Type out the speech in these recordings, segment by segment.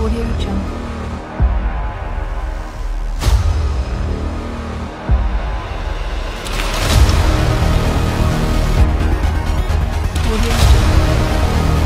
Audio Jungle. Audio Jungle.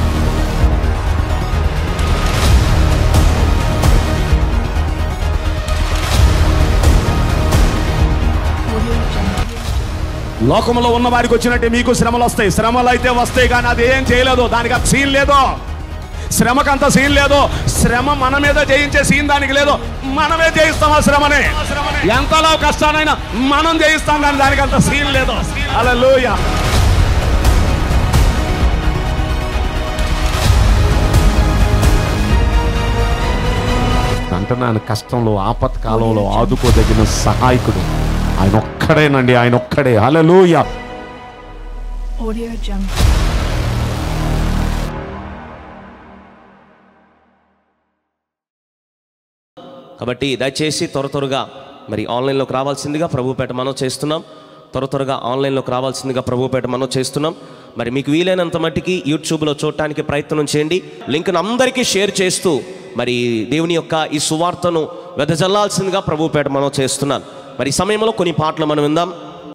Audio Jungle. లోకంలో ఉన్న వారికి వచ్చినట్టే మీకు శ్రమలు వస్తాయి శ్రమలు అయితే వస్తాయి కానీ అది ఏం చేయలేదు దానికి అంత సీన్ లేదు శ్రమకంత సీన్ లేదు శ్రమ మన మీద జయించే సీన్ దానికి లేదు మనమే జయిస్తాం ఆ శ్రమని ఎంతలో కష్టానైనా మనం జయిస్తాం కానీ దానికి అంత సీన్ లేదు అలా అంటున్నాను కష్టంలో ఆపత్కాలంలో ఆదుకోదగిన సహాయకుడు ఆయన ఒక్కడేనండి ఆయన ఒక్కడే హల్లెలూయా Audio Jungle. కాబట్టి దయచేసి త్వర త్వరగా మరి ఆన్లైన్లోకి రావాల్సిందిగా ప్రభుపేట మనం చేస్తున్నాం త్వర త్వరగా ఆన్లైన్లోకి రావాల్సిందిగా ప్రభుపేట మనం చేస్తున్నాం మరి మీకు వీలైనంత మట్టికి యూట్యూబ్లో చూడటానికి ప్రయత్నం చేయండి లింక్ను అందరికీ షేర్ చేస్తూ మరి దేవుని యొక్క ఈ సువార్తను వెదజల్లాల్సిందిగా ప్రభుపేట మనం చేస్తున్నాం మరి ఈ సమయంలో కొన్ని పాటలు మనం విందాం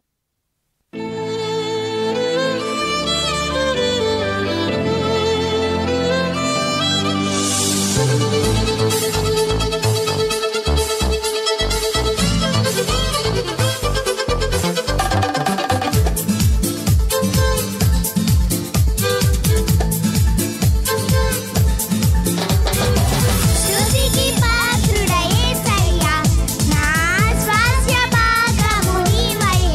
స్తుతికి పాత్రుడ యేసయ్యా నా స్వాస్య భాగము నీవయ్యా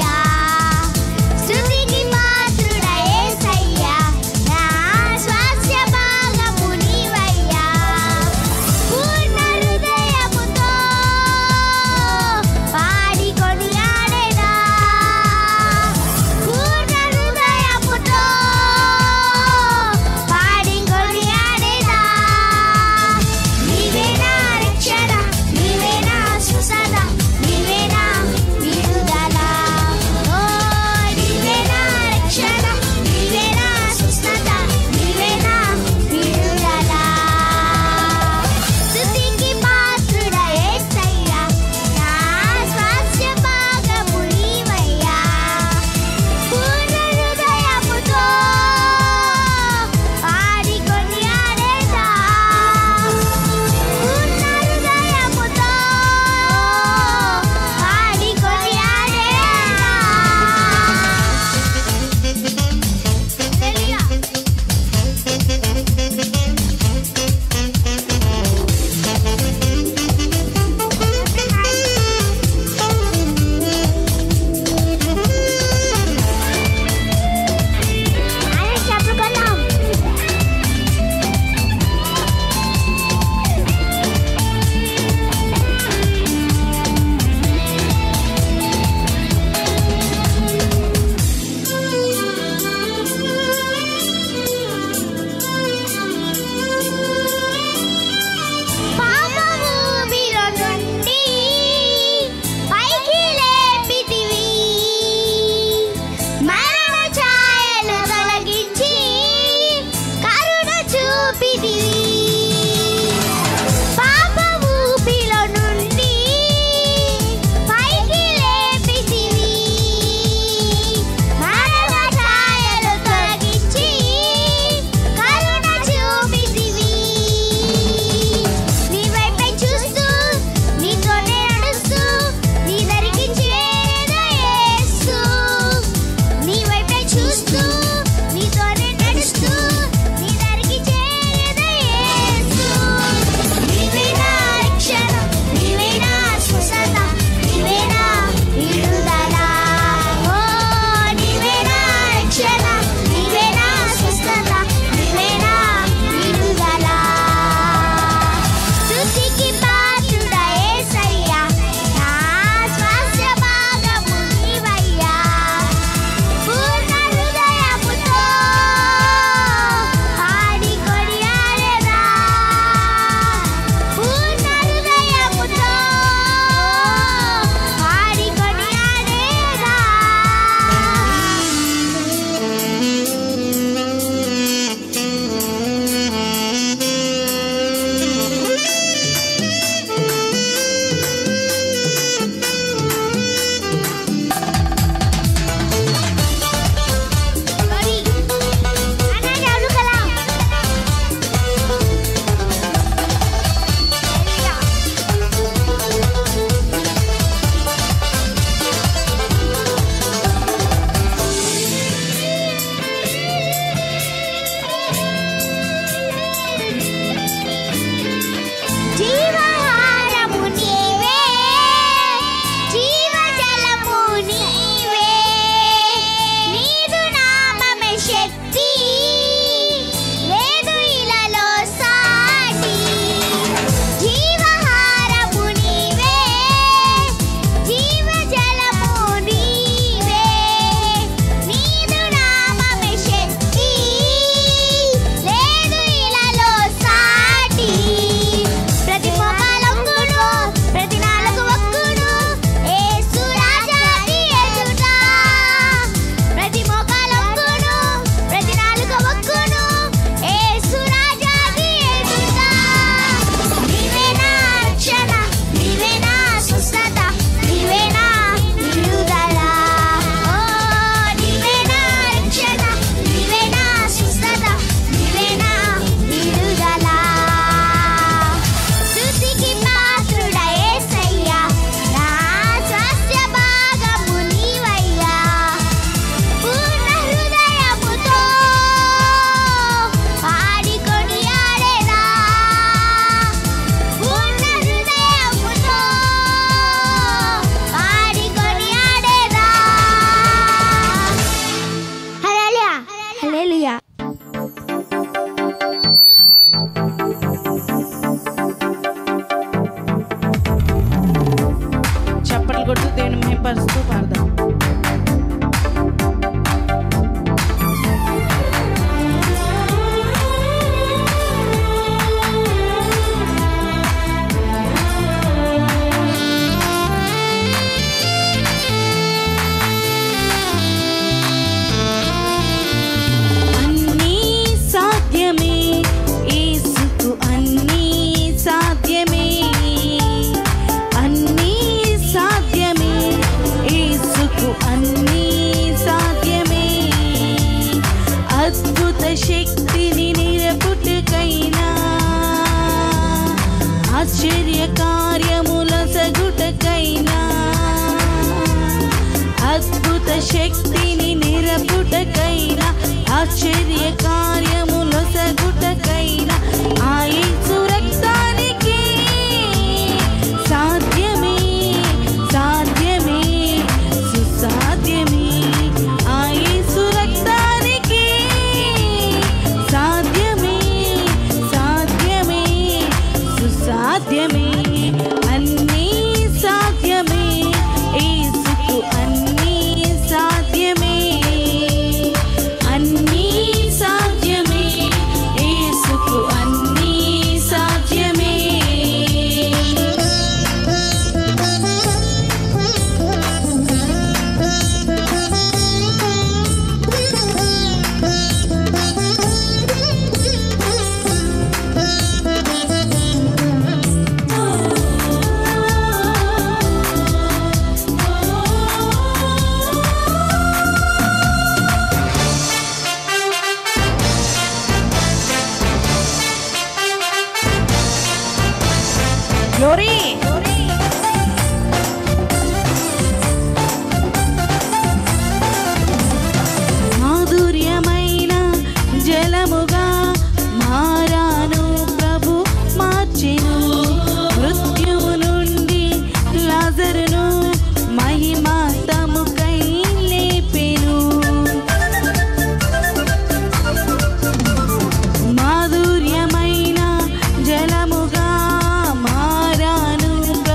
మహిమపరుస్తూ పాడదాం అన్నీ సాధ్యమే యేసుకు అన్నీ సాధ్యమే అన్నీ సాధ్యమే యేసుకు అన్నీ సాధ్యమే అద్భుత శక్తిని నిరపుటకైనా ఆశ్చర్య కార్యముల సగుటకైనా అద్భుత శక్తిని నిరపుటకైనా ఆశ్చర్య కార్యముల సగుటకైనా ఆయేసు రక్తానికి సాధ్యమే సాధ్యమే సుసాధ్యమే ఆయేసు రక్తానికి సాధ్యమే సాధ్యమే సుసాధ్యమే అన్నీ సాధ్యమే యేసుకు అన్నీ సాధ్యమే అన్నీ సాధ్యమే యేసుకు అన్నీ సాధ్యమే గ్లోరీ మాధుర్యమైన జలముగా మారాను ప్రభు మార్చెను మృత్యువు నుండి లాజరును మహిమాతముకై లేపెను మాధుర్యమైన జలముగా మారాను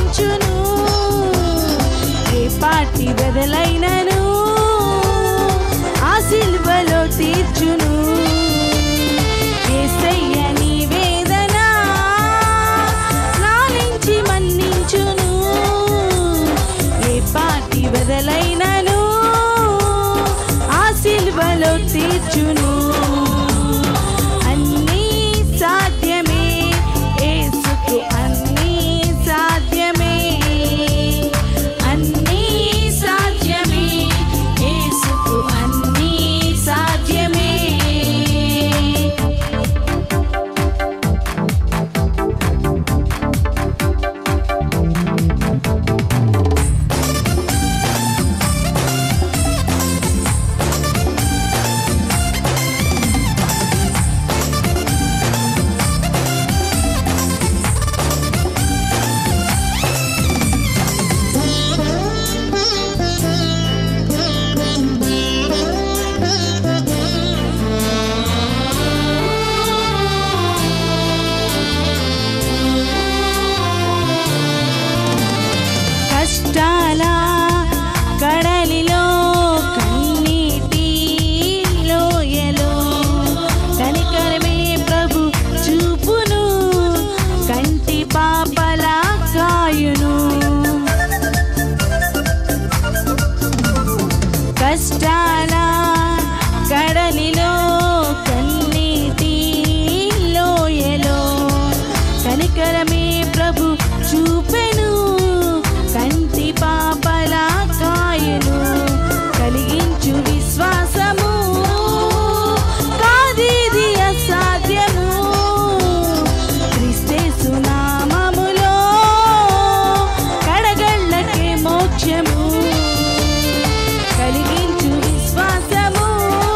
మన్నించును ఏ పాటి బదలైనను ఆ సిల్వలో తీర్చును యేసయ్య నీ వేదన లాలించి మన్నించును ఏ పాటి బదలైనను ఆ సిల్వలో తీర్చును అన్నీ సాధ్యమే యేసుకు అన్నీ సాధ్యమే అన్నీ సాధ్యమే యేసుకు అన్నీ సాధ్యమే కష్టాల కడలిలో కన్నీటి లోయలో కనికరమే ప్రభు చూపును కంటి పాపలా కాయును కష్టాల కడలిలో కన్నీటి లోయలో కనికరమే ప్రభు చూపెను కంటి పాపలా కాయను కలిగించు విశ్వాసము కాదిది అసాధ్యము క్రిస్తేసు నామములో కడగళ్ళకే మోక్షము కలిగించు విశ్వాసము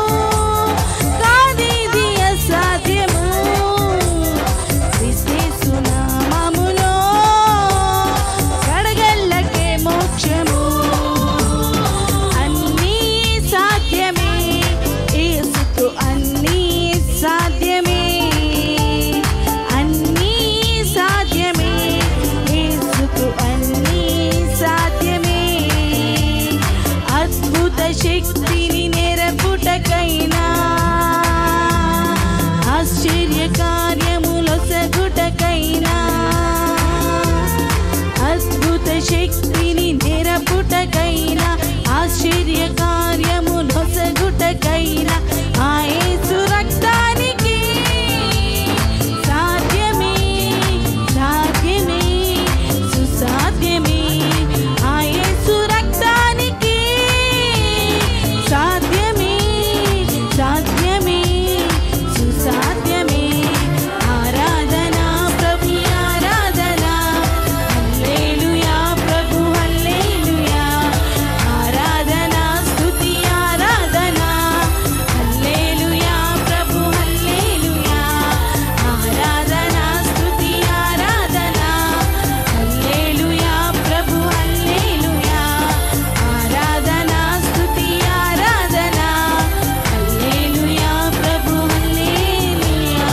కాదిది అసాధ్యము క్రిస్తేసు నామములో కడగళ్ళకే మోక్షము అన్నీ సాధ్యమే యేసుకు అన్నీ సాధ్యమే అన్నీ సాధ్యమే యేసుకు అన్నీ సాధ్యమే అద్భుత శక్తిని నెరపుటకైనా ఆశ్చర్య కార్యములొసగుటకైనా అద్భుత శక్తిని నెరపుటకైనా ఆశ్చర్య కార్యములొసగుటకైనా ఆ యేసు రక్తానికి సాధ్యమే సాధ్యమే సుసాధ్యమే ఆ యేసు రక్తానికి సాధ్యమే సాధ్యమే సుసాధ్యమే ఆరాధన ప్రభు ఆరాధన హల్లెలూయా ప్రభు హల్లెలూయా ఆరాధన స్తుతి ఆరాధన హల్లెలూయా ప్రభు హల్లెలూయా ఆరాధన స్తుతి ఆరాధన హల్లెలూయా ప్రభు హల్లెలూయా ఆరాధన స్తుతి ఆరాధన హల్లెలూయా ప్రభు హల్లెలూయా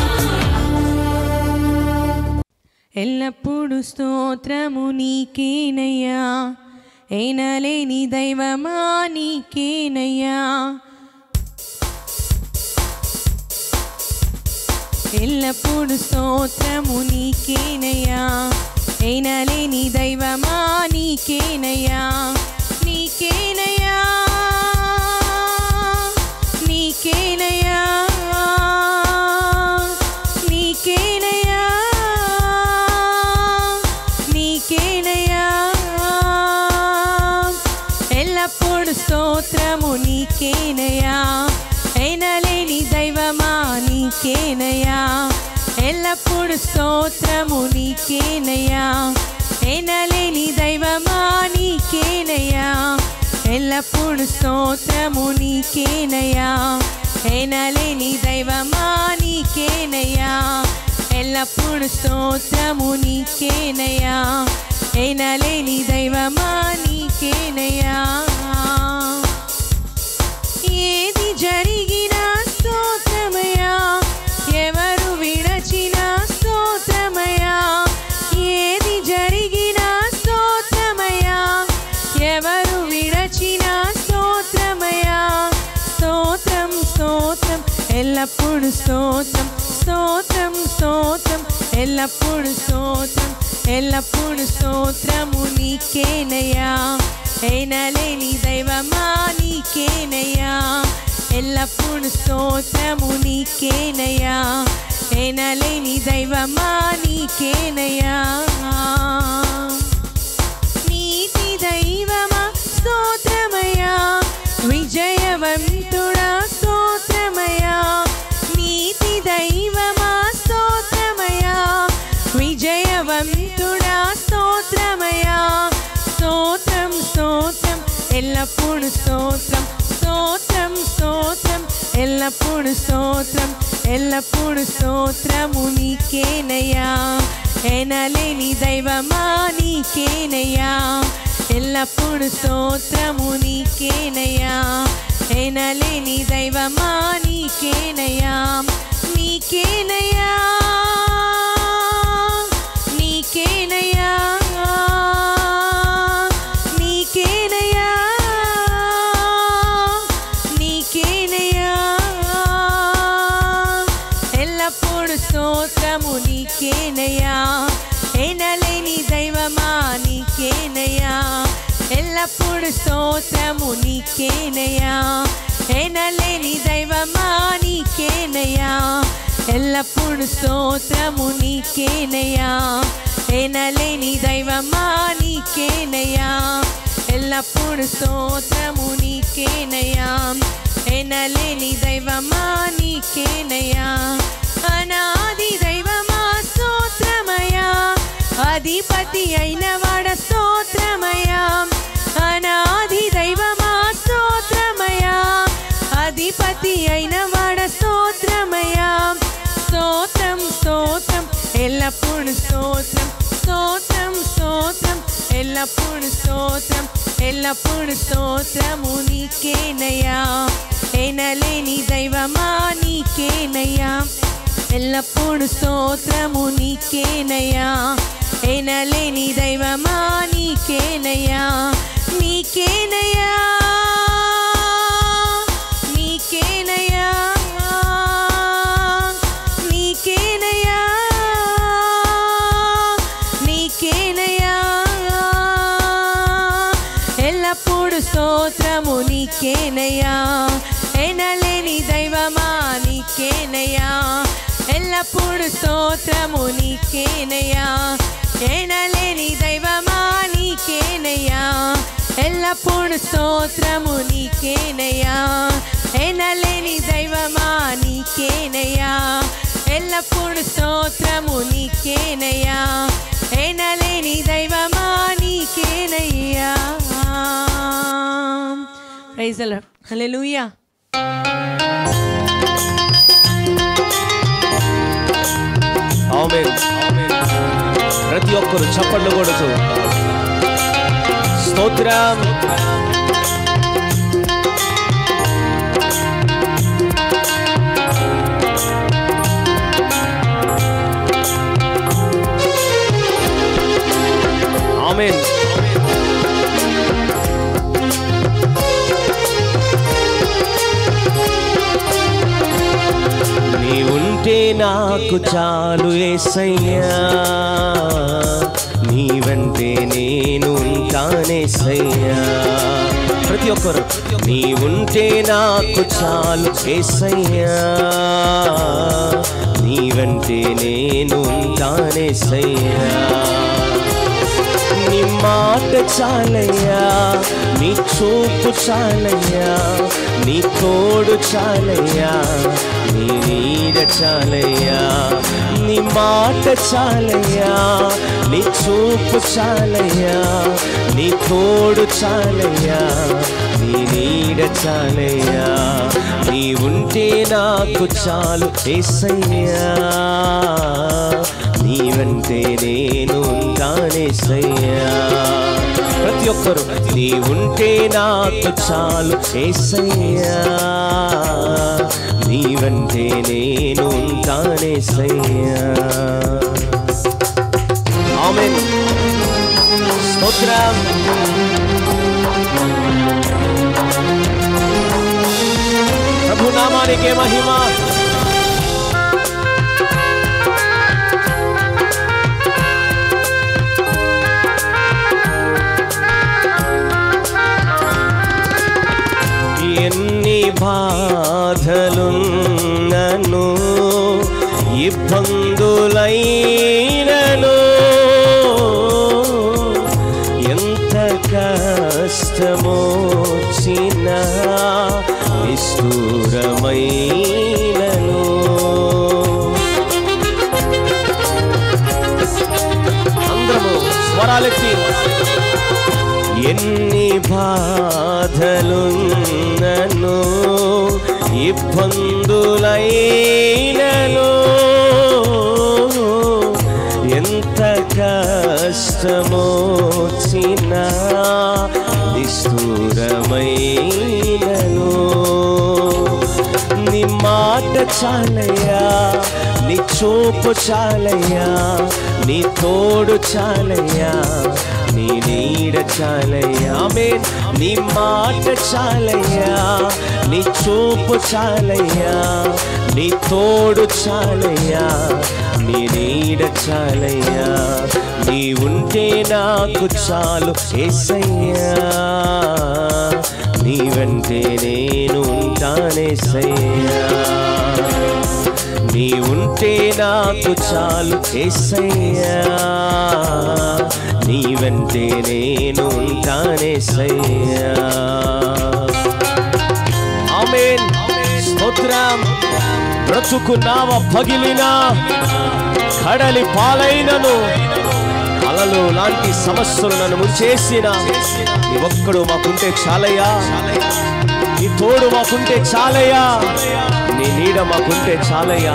ఎల్లప్పుడు స్తోత్రము నీకేనయ్యా ఏనలేని దైవమా నీకేనయ్యా ఎల్లప్పుడు స్తోత్రము నీకేనయ్యా ఏనలేని దైవమా నీకేనయ్యా నీకేనయ్యా నీకేనయ్యా నీకేనయ్యా నీకేనయ్యా ఎల్లప్పుడు స్తోత్రము నీకేనయ్యా ఎనలేని దైవమా నీకేనయ్యా ఎల్లప్పుడు స్తోత్రము నీకేనయ్యా ఎనలేని దైవమా నీకేనయ్యా ఎల్లప్పుడు స్తోత్రము నీకేనయ్యా ఎనలేని దైవమా నీకేనయ్యా ఎల్లప్పుడు స్తోత్రము నీకేనయ్యా ఎనలేని దైవమా నీకేనయ్యా ఏది జరిగినా స్తోత్రమయ్యా ఎవరు విడచిన స్తోత్రమయ్యా ఏది జరిగినా స్తోత్రమయ్యా ఎల్లప్పుడు స్తోత్రం స్తోత్రం స్తోత్రం ఎల్లప్పుడు స్తోత్రం ఎల్లప్పుడు స్తోత్రము నీకేనయ్యా ఎనలేని దైవమా నీకేనయ్యా ఎల్లప్పుడు స్తోత్రము నీకేనయ్యా ఎనలేని దైవమా నీకేనయ్యా నీతి దైవమా స్తోత్రమయా విజయవంతుడా స్తోత్రమయా నీతి దైవమా స్తోత్రమయా విజయవంతుడా స్తోత్రమయా స్తోత్రం స్తోత్రం ఎల్లప్పుడు స్తోత్రం స్తోత్రం స్తోత్రం ఎల్లప్పుడు స్తోత్రం ఎల్లప్పుడు స్తోత్రము నీకేనయ్యా ఎనలేని దైవమా నీకేనయ్యా ఎల్లప్పుడు స్తోత్రము నీకేనయ్యా ఎనలేని దైవమా నీకేనయ్యా నీకేనయ్యా నీకేనయ్యా నీకేనయ్యా నీకేనయ్యా ఎల్లప్పుడు స్తోత్రము నీకేనయ్యా ఎనలేని దైవమా నీకేనయ్యా ఎల్లప్పుడు స్తోత్రము నీకేనయ్యా ఎనలేని దైవమా నీకేనయ్యా ఎల్లప్పుడు స్తోత్రము నీకేనయ్యా ఎనలేని దైవమా నీకేనయ్యా ఎల్లప్పుడు స్తోత్రము నీకేనయ్యా ఎనలేని దైవమా నీకేనయ్యా అనాది దైవమా స్తోత్రమయా అధిపతి అయిన వాడ స్తోత్రమయా అనాది దైవమా స్తోత్రమయా అధిపతి అయిన వాడ స్తోత్రమయా స్తోత్రం స్తోత్రం ఎల్లప్పుడు స్తోత్రం స్తోత్రం స్తోత్రం ఎల్లప్పుడు స్తోత్రం ఎల్లప్పుడు స్తోత్రము నీకేనయ్యా ఎనలేని దైవమా నీకేనయ్యా ఎల్లప్పుడు స్తోత్రము నీకేనయ్యా ఎనలేని దైవమా నీకేనయ్యా నీకేనయ్యా నీకేనయ్యా నీకేనయ్యా నీకేనయ్యా ఎల్లప్పుడు స్తోత్రము నీకేనయ్యా ఎనలేని దైవమా నీకేనయ్యా ఎల్లప్పుడు స్తోత్రము నీకేనయ్యా ఎనలేని దైవమా నీకేనయ్యా ఎల్లప్పుడు స్తోత్రము నీకేనయ్యా ఎనలేని దైవమా నీకేనయ్యా ఎల్లప్పుడు స్తోత్రము నీకేనయ్యా ఎనలేని దైవమా నీకేనయ్యా ప్రైజ్ హల్లెలూయా ఆమేన్ ప్రతి ఒక్కరు చప్పట్లు కొడుతూ స్తోత్రం ఆమేన్ నీ ఉంటే నాకు చాలు ఏసయ్యా నీ వెంటే నేను ఉంటానేసయ్యా ప్రతి ఒక్కరు నీ ఉంటే నాకు చాలు ఏసయ్యా నీ వెంటే నేను ఉంటానేసయ్యా నీ మాట చాలయ్యా నీ చూపు చాలయ్యా నీ తోడు చాలయ్యా నీ నీడ చాలయ్యా నీ మాట చాలయ్యా నీ చూపు చాలయ్యా నీ తోడు చాలయ్యా నీ నీడ చాలయ్యా నీ ఉంటే నాకు చాలు ఏసయ్యా నీ వెంటే నేను ఉంటానేసయ్యా ప్రతి ఒక్కరు నీ ఉంటే నాకు చాలు ఏసయ్యా నీ వెంటే నేను ఉంటానేసయ్యా ఆమేన్ స్తోత్రం ప్రభు నామానికే మహిమ ఇబ్బందులైనను ఎంత కష్టమోచినా నిష్ఠూరమైనను అందరము స్వరాలెత్తి ఎన్ని బాధలున్నను ఇబ్బందులైనను ఎంత కష్టమోచినా నిష్ఠూరమైనను నీ మాట చాలయ్యా నీ చూపు చాలయ్యా నీ తోడు చాలయ్యా నీ నీడ చాలయ్యా ఆమేన్ నీ మాట చాలయ్యా నీ చూపు చాలయ్యా నీ తోడు చాలయ్యా నీ నీడ చాలయ్యా నీ ఉంటే నాకు చాలు ఏసయ్యా నీ వెంటే నేను ఉంటానేసయ్యా నీ ఉంటే నాకు చాలు ఏసయ్యా నీ వెంటే నేను ఉంటానేసయ్యా ఆమేన్ స్తోత్రం బ్రతుకున్నావ పగిలిన కడలి పాలైనను అలలు లాంటి సమస్యలు నన్ను ముంచేసిన నీ ఒక్కడు మాకుంటే చాలయ్యా నీ తోడు మాకుంటే చాలయ్యా నీ నీడ మాకుంటే చాలయ్యా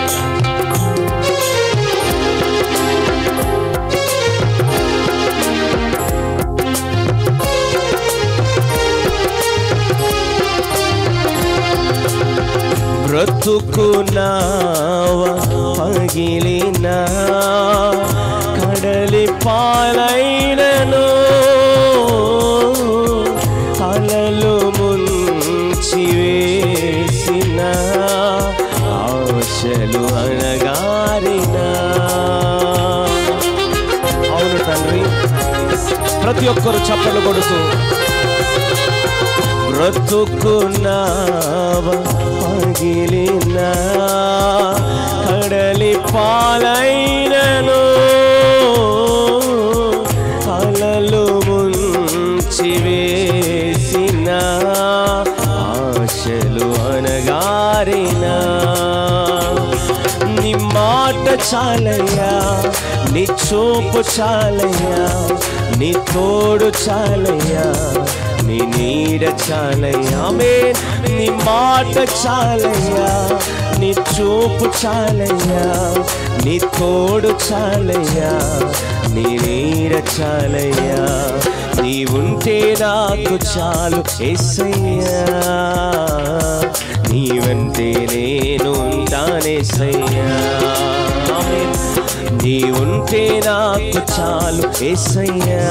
బ్రతుకున్నావ పగిలిన కడలి పాలైనను అలలు ముంచి వేసిన ఆశలు అనగారిన అవును తండ్రి ప్రతి ఒక్కరు చప్పలు కొడుతూ బ్రతుకున్నావ పగిలిన కడలి పాలైనను అలలు ముంచి వేసిన ఆశలు అనగారిన నీ మాట చాలయ్యా నీ చూపు చాలయ్యా నీ తోడు చాలయ్యా నీ నీడ చాలయ్యా ఆమేన్. నీ మాట చాలయ్యా నీ చూపు చాలయ్యా నీ తోడు చాలయ్యా నీ నీడ చాలయ్యా నీ ఉంటే నాకు చాలు ఏసయ్యా నీ వెంటే నేను ఉంటానేసయ్యా ఆమేన్. నీ ఉంటే నాకు చాలు ఏసయ్యా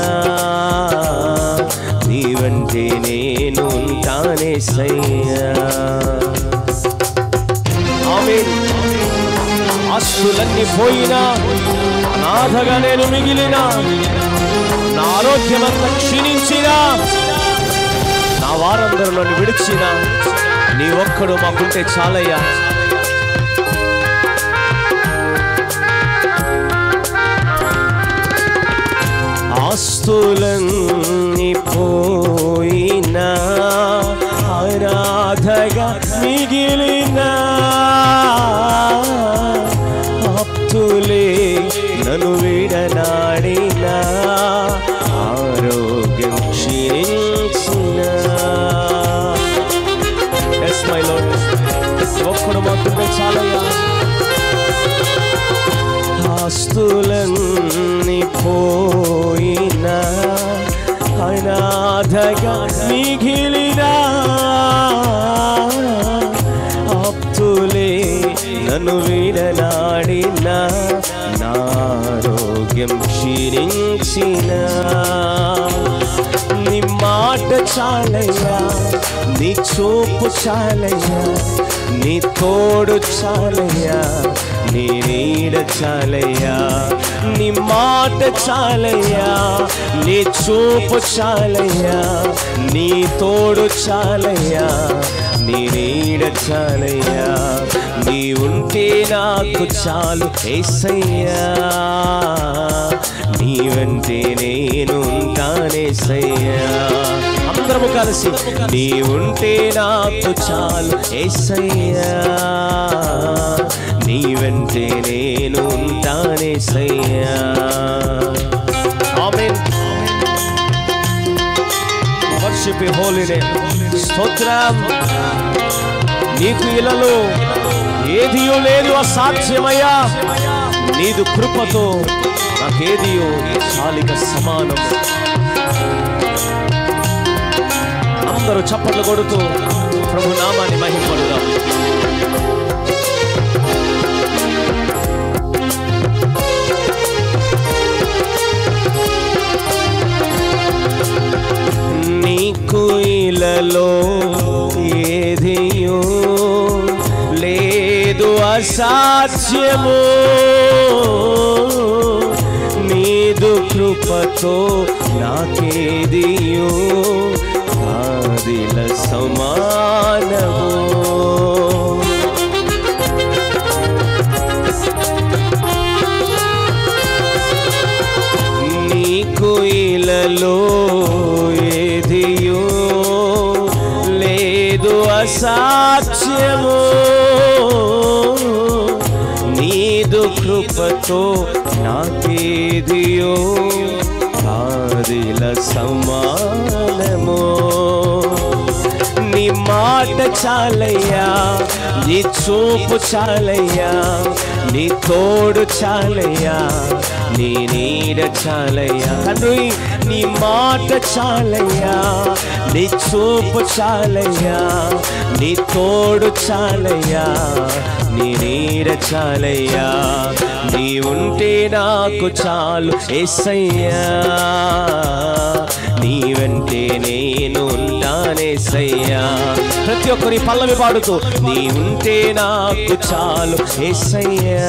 నీ వెంటే నేను ఉంటానేసయ్యా ఆమేన్ ఆస్తులన్నీ పోయినా అనాథగా నేను మిగిలిన నా ఆరోగ్యమంతా క్షీణించినా నా వారందరూ నన్ను విడిచిన నీ ఒక్కడు మాకుంటే చాలయ్యా ఆస్తులన్నీ పోయినా అనాథగా మిగిలిన ఆప్తులే నన్ను విడనాడిన ఆరోగ్యం క్షీణించిన ఎస్ మై లోడ్ ఒక్కడు మాత్రమే చాలయ్యా ఆస్తులన్నీ పోయినా అనాథగా మిగిలిన ఆప్తులే నన్ను విడనాడిన నా ఆరోగ్యం క్షీణించిన నీ మాట మాట చాలయ్యా నీ చూపు చాలయ్యా నీ తోడు చాలయ్యా నీ నీడ చాలయ్యా నీ మాట చాలయ్యా నీ చూపు చాలయ్యా నీ తోడు చాలయ్యా నీ నీడ చాలయ్యా నీ ఉంటే నాకు చాలు ఏసయ్యా నీ వెంటే నేను ఉంటానేసయ్యా అందరము కలిసి నీ ఉంటే నాకు చాలు ఏసయ్యా నీ వెంటే నేను ఉంటానేసయ్యా ఆమేన్ వర్షిప్ హోలీ నేమ్ స్తోత్రం నీకు ఇలలో ఏదియో లేదు అసాధ్యమయ్యా నీదు కృపతో నాకేదియో చాలిక సమానం అందరూ చప్పట్లు కొడుతూ ప్రభు నామాన్ని మహింపడుదాం నీకు ఇలలో ఏదియో లేదు అసాధ్యము నీదు కృపతో నాకేదియో ఆదిల సమానము నీకు ఇలలో ఏదియో లేదు అసాధ్యము నీదు కృపతో నాకేదియో ఆదిల సమానము నీ మాట చాలయ్యా నీ చూపు చాలయ్యా నీ తోడు చాలయ్యా నీ నీడ చాలయ్యా తండ్రి నీ మాట చాలయ్యా నీ చూపు చాలయ్యా నీ తోడు చాలయ్యా నీ నీడ చాలయ్యా నీ ఉంటే నాకు చాలు ఎస్సయ్యా నీ వెంటే నేను ఉంటానేసయ్యా ప్రతి ఒక్కరి పల్లవి పాడుతూ నీ ఉంటే నాకు చాలు ఏసయ్యా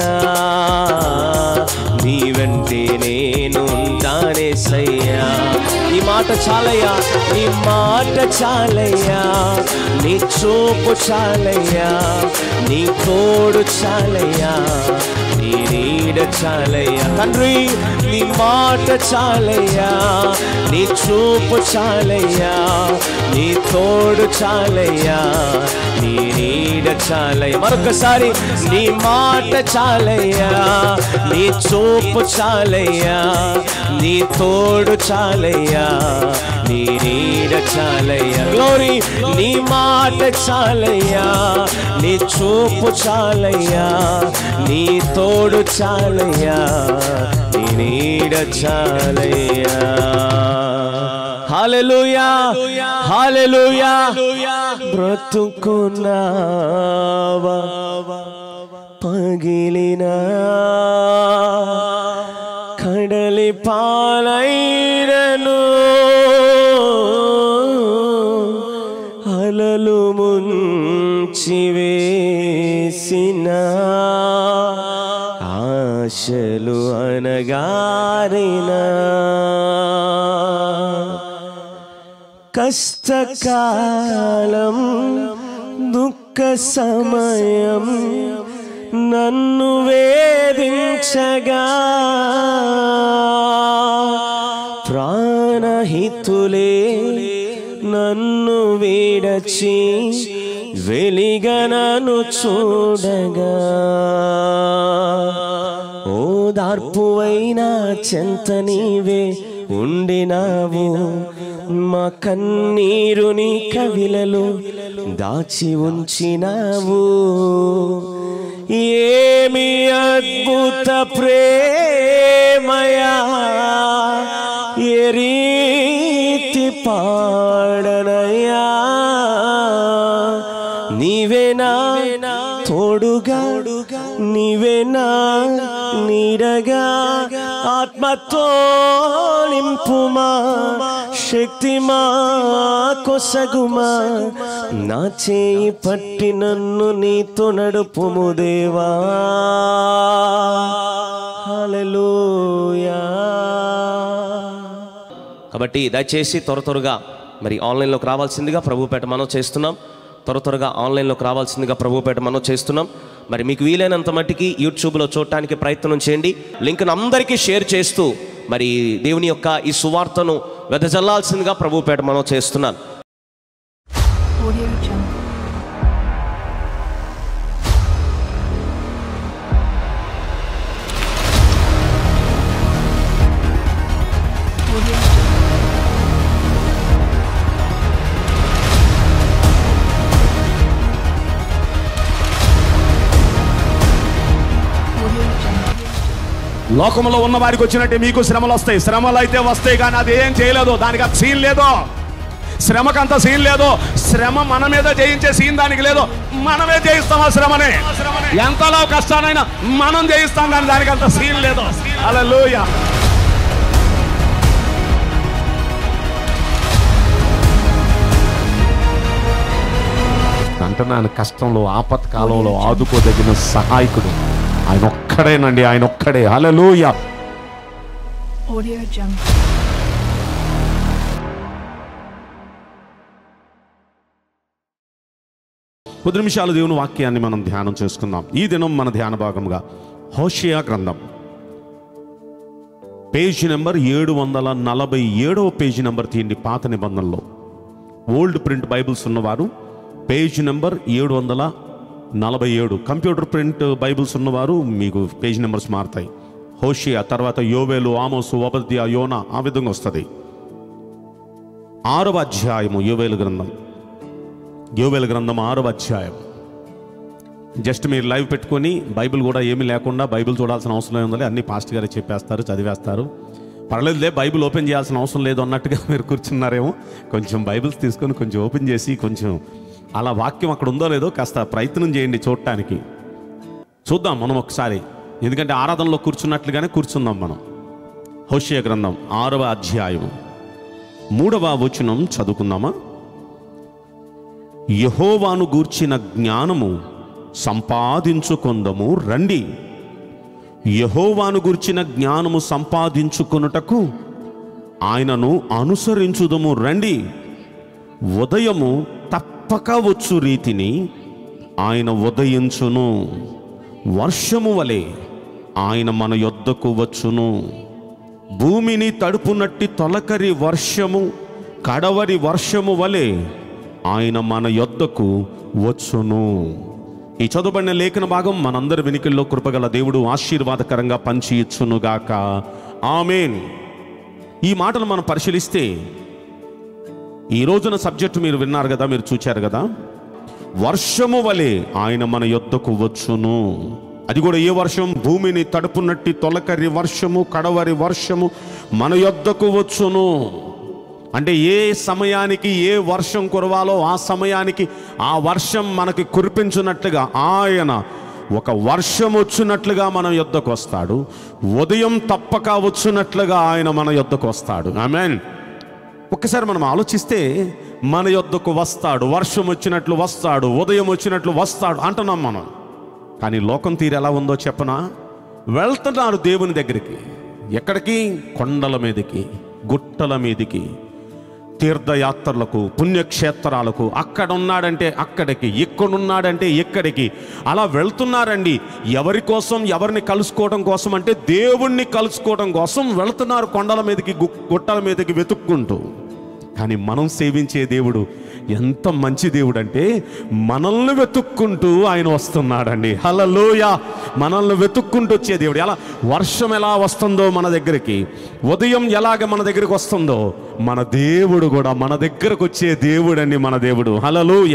నీ వెంటే నేను ఉంటానేసయ్యా నీ మాట చాలయ్యా నీ మాట చాలయ్యా నీ చూపు చాలయ్యా నీ తోడు చాలయ్యా నీ నీడ చాలయ్యా తండ్రి నీ మాట చాలయ్యా నీ చూపు చాలయ్యా నీ తోడు చాలయ్యా నీ నీడ చాలయ్యా మరొకసారి నీ మాట చాలయ్యా నీ చూపు చాలయ్యా నీ తోడు చాలయ్యా నీ నీడ చాలయ్యా గ్లోరీ నీ మాట చాలయ్యా నీ చూపు చాలయ్యా నీ తోడు చాలయ్యా నీ నీడ చాలయ్యా హాలెలూయా హాలెలూయా బ్రతుకున్నావా పగిలినా కడలి పాలైరను అలలు ముంచి వేసిన ఆశలు అనగారినా కష్టకాలం దుఃఖ సమయం నన్ను వేధించగా ప్రాణహితులే నన్ను వీడచి వెలిగనను చూడగా ఓదార్పువైనా చెంత నీవే ఉండినావు మా కన్నీరుని కవిలలో దాచి ఉంచినావు ఏమి అద్భుత ప్రేమయా ఏ రీతి పాడనయా నీవేనా తోడుగా నీవేనా నీడగా ఆత్మతో నింపుమా శక్తిమా కొసగుమా నా చేయి పట్టి నన్ను నీతో నడుపుము దేవా హల్లెలూయా కాబట్టి దయచేసి త్వర త్వరగా మరి ఆన్లైన్లోకి రావాల్సిందిగా ప్రభుపేట మనం చేస్తున్నాం త్వర త్వరగా ఆన్లైన్లోకి రావాల్సిందిగా ప్రభుపేట మనం చేస్తున్నాం మరి మీకు వీలైనంత మట్టికి యూట్యూబ్లో చూడటానికి ప్రయత్నం చేయండి లింక్ను అందరికీ షేర్ చేస్తూ మరి దేవుని యొక్క ఈ సువార్తను వెదజల్లాల్సిందిగా ప్రభుపేట మనం చేస్తున్నాను Audio Jungle. Audio Jungle. Audio Jungle. లోకంలో ఉన్న వారికి వచ్చినట్టే మీకు శ్రమలు వస్తాయి శ్రమలు అయితే వస్తాయి కానీ అది ఏం చేయలేదు దానికి అంత సీన్ లేదు శ్రమకంత సీన్ లేదు శ్రమ మన మీద జయించే సీన్ దానికి లేదు మనమే జయిస్తాం ఆ శ్రమని ఎంతలో కష్టానైనా మనం జయిస్తాం కానీ దానికి అంత సీన్ లేదు అలా అంటున్నాను కష్టంలో ఆపత్కాలంలో ఆదుకోదగిన సహాయకుడు ఆయన ఒక్కడేనండి ఆయన ఒక్కడే హల్లెలూయా Audio Jungle. కొద్ది నిమిషాలు దేవుని వాక్యాన్ని మనం ధ్యానం చేసుకుందాం ఈ దినం మన ధ్యాన భాగంగా హోషియా గ్రంథం పేజీ నెంబర్ ఏడు వందల నలభై ఏడవ పేజీ నెంబర్ తీయండి పాత నిబంధనలో ఓల్డ్ ప్రింట్ బైబిల్స్ ఉన్నవారు పేజీ నెంబర్ ఏడు వందల నలభై ఏడు కంప్యూటర్ ప్రింట్ బైబిల్స్ ఉన్నవారు మీకు పేజీ నెంబర్స్ మారుతాయి హోషియా తర్వాత యోవేలు ఆమోసు వబద్య యోనా ఆ విధంగా వస్తుంది ఆరవ అధ్యాయము యోవేలు గ్రంథం యోవేల గ్రంథం ఆరవ అధ్యాయం జస్ట్ మీరు లైవ్ పెట్టుకొని బైబిల్ కూడా ఏమీ లేకుండా బైబిల్ చూడాల్సిన అవసరం ఉందని అన్ని పాస్ట్ గారే చెప్పేస్తారు చదివేస్తారు పర్లేదులే బైబిల్ ఓపెన్ చేయాల్సిన అవసరం లేదు అన్నట్టుగా మీరు కూర్చున్నారేమో కొంచెం బైబిల్స్ తీసుకొని కొంచెం ఓపెన్ చేసి కొంచెం అలా వాక్యం అక్కడ ఉందో లేదో కాస్త ప్రయత్నం చేయండి చూడటానికి చూద్దాం మనం ఒకసారి ఎందుకంటే ఆరాధనలో కూర్చున్నట్లుగానే కూర్చుందాం మనం హోషియ గ్రంథం ఆరవ అధ్యాయం మూడవ వచనం చదువుకుందామా యహోవాను గూర్చిన జ్ఞానము సంపాదించుకొందము రండి యహోవాను గూర్చిన జ్ఞానము సంపాదించుకొనుటకు ఆయనను అనుసరించుదము రండి ఉదయము తప్పక వచ్చు రీతిని ఆయన ఉదయించును వర్షము వలె ఆయన మన యొద్దకు వచ్చును భూమిని తడుపునట్టి తొలకరి వర్షము కడవరి వర్షము వలె ఆయన మన యొద్దకు వచ్చును ఈ చదువుబడిన లేఖన భాగం మనందరి వెనుకల్లో కృపగల దేవుడు ఆశీర్వాదకరంగా పంచి ఇచ్చునుగాక ఆమెన్ ఈ మాటలు మనం పరిశీలిస్తే ఈ రోజున సబ్జెక్టు మీరు విన్నారు కదా మీరు చూచారు కదా వర్షము వలె ఆయన మన యొద్దకు వచ్చును అది కూడా ఏ వర్షం భూమిని తడుపునట్టి తొలకరి వర్షము కడవరి వర్షము మన యొద్దకు వచ్చును అంటే ఏ సమయానికి ఏ వర్షం కురవాలో ఆ సమయానికి ఆ వర్షం మనకి కురిపించున్నట్లుగా ఆయన ఒక వర్షం వచ్చినట్లుగా మన యొద్దకు వస్తాడు ఉదయం తప్పక వచ్చినట్లుగా ఆయన మన యొద్దకు వస్తాడు ఆమెన్ ఒక్కసారి మనం ఆలోచిస్తే మన యొద్దకు వస్తాడు వర్షం వచ్చినట్లు వస్తాడు ఉదయం వచ్చినట్లు వస్తాడు అంటున్నాం మనం కానీ లోకం తీరు ఎలా ఉందో చెప్పనా వెళ్తున్నారు దేవుని దగ్గరికి ఎక్కడికి కొండల మీదకి గుట్టల మీదకి తీర్థయాత్రలకు పుణ్యక్షేత్రాలకు అక్కడ ఉన్నాడంటే అక్కడికి ఇక్కడున్నాడంటే ఇక్కడికి అలా వెళ్తున్నారండి ఎవరి కోసం ఎవరిని కలుసుకోవడం కోసం అంటే దేవుణ్ణి కలుసుకోవడం కోసం వెళ్తున్నారు కొండల మీదకి గు- గుట్టల మీదకి వెతుక్కుంటూ కానీ మనం సేవించే దేవుడు ఎంత మంచి దేవుడు అంటే మనల్ని వెతుక్కుంటూ ఆయన వస్తున్నాడండి హలలోయ మనల్ని వెతుక్కుంటూ వచ్చే దేవుడు ఎలా వర్షం ఎలా వస్తుందో మన దగ్గరికి ఉదయం ఎలాగ మన దగ్గరికి వస్తుందో మన దేవుడు కూడా మన దగ్గరకు వచ్చే దేవుడండి మన దేవుడు హలలోయ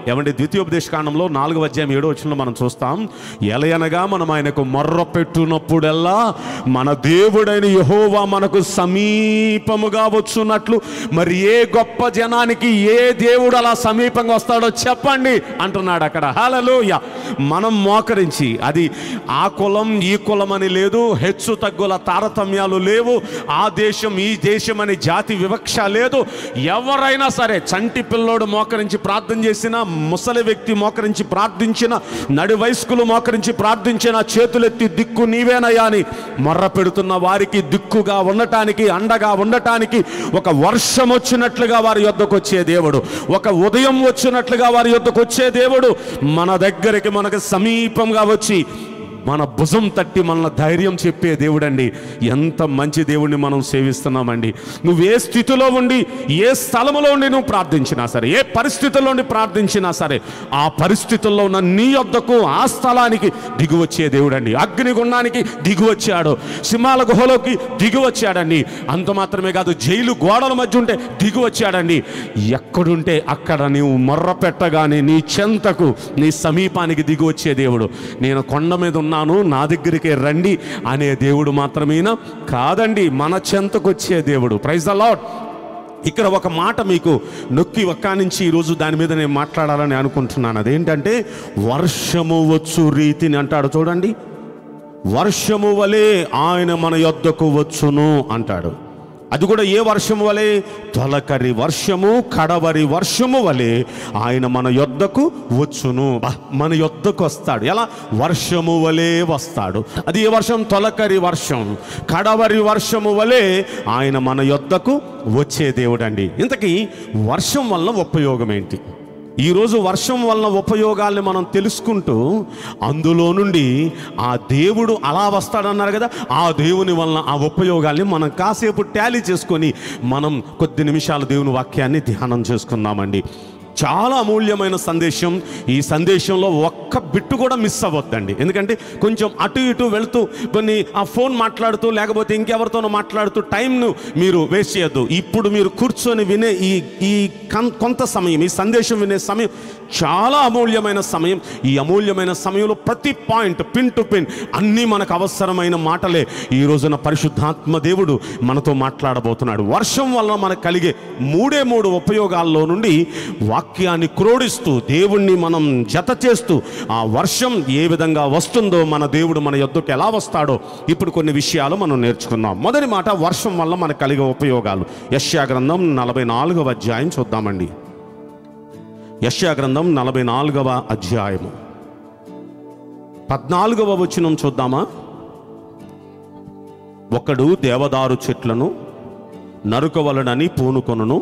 ఏమంటే ద్వితీయోపదేశ కాండంలో నాలుగవ అధ్యాయం ఏడో వచనంలో మనం చూస్తాం ఎలయనగా మనం ఆయనకు మొర్ర పెట్టునప్పుడల్లా మన దేవుడైన యహోవా మనకు సమీపముగా వచ్చున్నట్లు మరి ఏ గొప్ప జనానికి ఏ దేవుడు అలా సమీపంగా వస్తాడో చెప్పండి అంటున్నాడు అక్కడ హలలోయ మనం మోకరించి అది ఆ కులం ఈ కులం అని లేదు హెచ్చు తగ్గుల తారతమ్యాలు లేవు ఆ దేశం ఈ దేశం అని జాతి వివక్ష లేదు ఎవరైనా సరే చంటి పిల్లోడు మోకరించి ప్రార్థన చేసిన ముసలి వ్యక్తి మోకరించి ప్రార్థించిన నడి వయస్కులు మోకరించి ప్రార్థించిన చేతులెత్తి దిక్కు నీవేనయ్యా అని మొర్ర పెడుతున్న వారికి దిక్కుగా ఉండటానికి అండగా ఉండటానికి ఒక వర్షం వచ్చినట్లుగా వారి యొద్దకు వచ్చే దేవుడు ఒక ఉదయం వచ్చినట్లుగా వారి యొద్దకు వచ్చే దేవుడు మన దగ్గరికి మనకు సమీపంగా వచ్చి మన భుజం తట్టి మన ధైర్యం చెప్పే దేవుడండి ఎంత మంచి దేవుడిని మనం సేవిస్తున్నామండి నువ్వు ఏ స్థితిలో ఉండి ఏ స్థలములో ఉండి నువ్వు ప్రార్థించినా సరే ఏ పరిస్థితుల్లో ఉండి ప్రార్థించినా సరే ఆ పరిస్థితుల్లో ఉన్న నీ యొద్దకు ఆ స్థలానికి దిగువచ్చే దేవుడండి అగ్నిగుండానికి దిగువచ్చాడు సింహాల గుహలోకి దిగువచ్చాడండి అంత మాత్రమే కాదు జైలు గోడల మధ్య ఉంటే దిగువచ్చాడండి ఎక్కడుంటే అక్కడ నీవు మొర్ర పెట్టగానే నీ చెంతకు నీ సమీపానికి దిగువచ్చే దేవుడు నేను కొండ మీద ఉన్నాను నా దగ్గరికి రండి అనే దేవుడు మాత్రమేనా కాదండి మన చెంతకు వచ్చే దేవుడు ప్రైజ్ ద లాడ్ ఇక్కడ ఒక మాట మీకు నొక్కి ఒక్క నుంచి ఈరోజు దాని మీద నేను మాట్లాడాలని అనుకుంటున్నాను అదేంటంటే వర్షము వచ్చు రీతిని అంటాడు చూడండి వర్షము వలె ఆయన మన యొద్దకు వచ్చును అంటాడు అది కూడా ఏ వర్షము వలె తొలకరి వర్షము కడవరి వర్షము వలె ఆయన మన యొద్దకు వచ్చును బా, మన యొద్దకు వస్తాడు ఎలా వర్షము వలె వస్తాడు అది ఏ వర్షం తొలకరి వర్షం కడవరి వర్షము వలె ఆయన మన యొద్దకు వచ్చే దేవుడండి ఇంతకీ వర్షం వల్ల ఉపయోగం ఏంటి ఈరోజు వర్షం వలన ఉపయోగాల్ని మనం తెలుసుకుంటూ అందులో నుండి ఆ దేవుడు అలా వస్తాడన్నారు కదా ఆ దేవుని వలన ఆ ఉపయోగాల్ని మనం కాసేపు టాలీ చేసుకొని మనం కొద్ది నిమిషాలు దేవుని వాక్యాన్ని ధ్యానం చేసుకుందామండి చాలా అమూల్యమైన సందేశం ఈ సందేశంలో ఒక్క బిట్టు కూడా మిస్ అవ్వద్దండి ఎందుకంటే కొంచెం అటు ఇటు వెళ్తూ కొన్ని ఆ ఫోన్ మాట్లాడుతూ లేకపోతే ఇంకెవరితోనో మాట్లాడుతూ టైంను మీరు వేస్ట్ చేయొద్దు ఇప్పుడు మీరు కూర్చొని వినే ఈ ఈ కన్- కొంత సమయం ఈ సందేశం వినే సమయం చాలా అమూల్యమైన సమయం ఈ అమూల్యమైన సమయంలో ప్రతి పాయింట్ పిన్ టు పిన్ అన్నీ మనకు అవసరమైన మాటలే ఈ రోజున పరిశుద్ధాత్మ దేవుడు మనతో మాట్లాడబోతున్నాడు వర్షం వల్ల మనకు కలిగే మూడే మూడు ఉపయోగాల్లో నుండి వాక్యాన్ని క్రోడిస్తూ దేవుణ్ణి మనం జత చేస్తూ ఆ వర్షం ఏ విధంగా వస్తుందో మన దేవుడు మన యొద్దకు ఎలా వస్తాడో ఇప్పుడు కొన్ని విషయాలు మనం నేర్చుకుందాం మొదటి మాట వర్షం వల్ల మనకు కలిగే ఉపయోగాలు యశ్యా గ్రంథం నలభై నాలుగవ అధ్యాయం చూద్దామండి యశ్యా గ్రంథం నలభై నాలుగవ అధ్యాయము పద్నాలుగవ వచనం చూద్దామా ఒకడు దేవదారు చెట్లను నరుకవలనని పూనుకొనును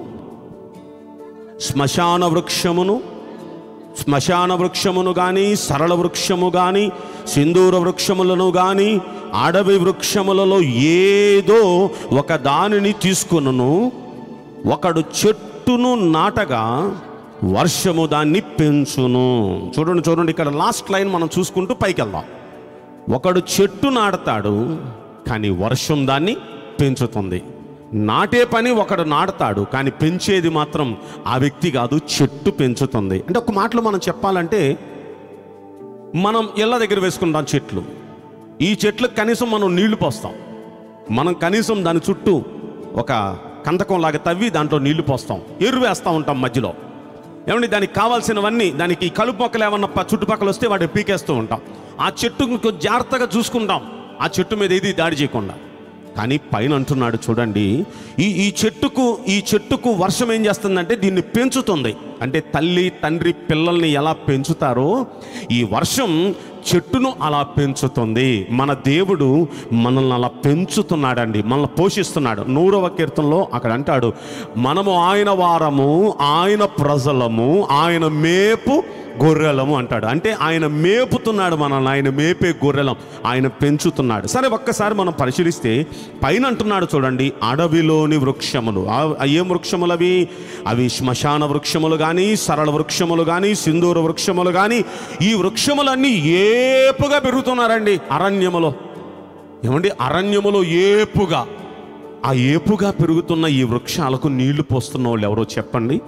శ్మశాన వృక్షమును శ్మశాన వృక్షమును గాని సరళ వృక్షము గాని సింధూర వృక్షములను గాని అడవి వృక్షములలో ఏదో ఒక దానిని తీసుకొనును ఒకడు చెట్టును నాటగా వర్షము దాన్ని పెంచును చూడండి చూడండి ఇక్కడ లాస్ట్ లైన్ మనం చూసుకుంటూ పైకి వెళ్దాం ఒకడు చెట్టు నాడతాడు కానీ వర్షం దాన్ని పెంచుతుంది నాటే పని ఒకడు నాడతాడు కానీ పెంచేది మాత్రం ఆ వ్యక్తి కాదు చెట్టు పెంచుతుంది అంటే ఒక మాటలో మనం చెప్పాలంటే మనం ఇళ్ళ దగ్గర వేసుకుంటాం చెట్లు ఈ చెట్లకు కనీసం మనం నీళ్లు పోస్తాం మనం కనీసం దాని చుట్టూ ఒక కందకం లాగా తవ్వి దాంట్లో నీళ్లు పోస్తాం ఎరువు వేస్తూ ఉంటాం మధ్యలో ఏమండి దానికి కావాల్సినవన్నీ దానికి కలుపు మొక్కలు ఏమన్నా ప- చుట్టుపక్కల వస్తే వాటిని పీకేస్తూ ఉంటాం ఆ చెట్టుకు కొంచెం జాగ్రత్తగా చూసుకుంటాం ఆ చెట్టు మీద ఏది దాడి చేయకుండా కానీ పైన అంటున్నాడు చూడండి ఈ ఈ చెట్టుకు ఈ చెట్టుకు వర్షం ఏం చేస్తుందంటే దీన్ని పెంచుతుంది అంటే తల్లి తండ్రి పిల్లల్ని ఎలా పెంచుతారో ఈ వర్షం చెట్టును అలా పెంచుతుంది మన దేవుడు మనల్ని అలా పెంచుతున్నాడండి మనల్ని పోషిస్తున్నాడు నూరవ కీర్తనలో అక్కడ అంటాడు మనము ఆయన వారము ఆయన ప్రజలము ఆయన మేపు గొర్రెలము అంటాడు అంటే ఆయన మేపుతున్నాడు మనల్ని ఆయన మేపే గొర్రెలం ఆయన పెంచుతున్నాడు సరే ఒక్కసారి మనం పరిశీలిస్తే పైన అంటున్నాడు చూడండి అడవిలోని వృక్షములు ఆ- ఆ ఏం వృక్షములు అవి అవి శ్మశాన వృక్షములు కానీ సరళ వృక్షములు కానీ సింధూర వృక్షములు కానీ ఈ వృక్షములన్నీ ఏపుగా పెరుగుతున్నారండి అరణ్యములో ఏమండి అరణ్యములో ఏపుగా ఆ ఏపుగా పెరుగుతున్న ఈ వృక్షాలకు నీళ్లు పోస్తున్న వాళ్ళు ఎవరో చెప్పండి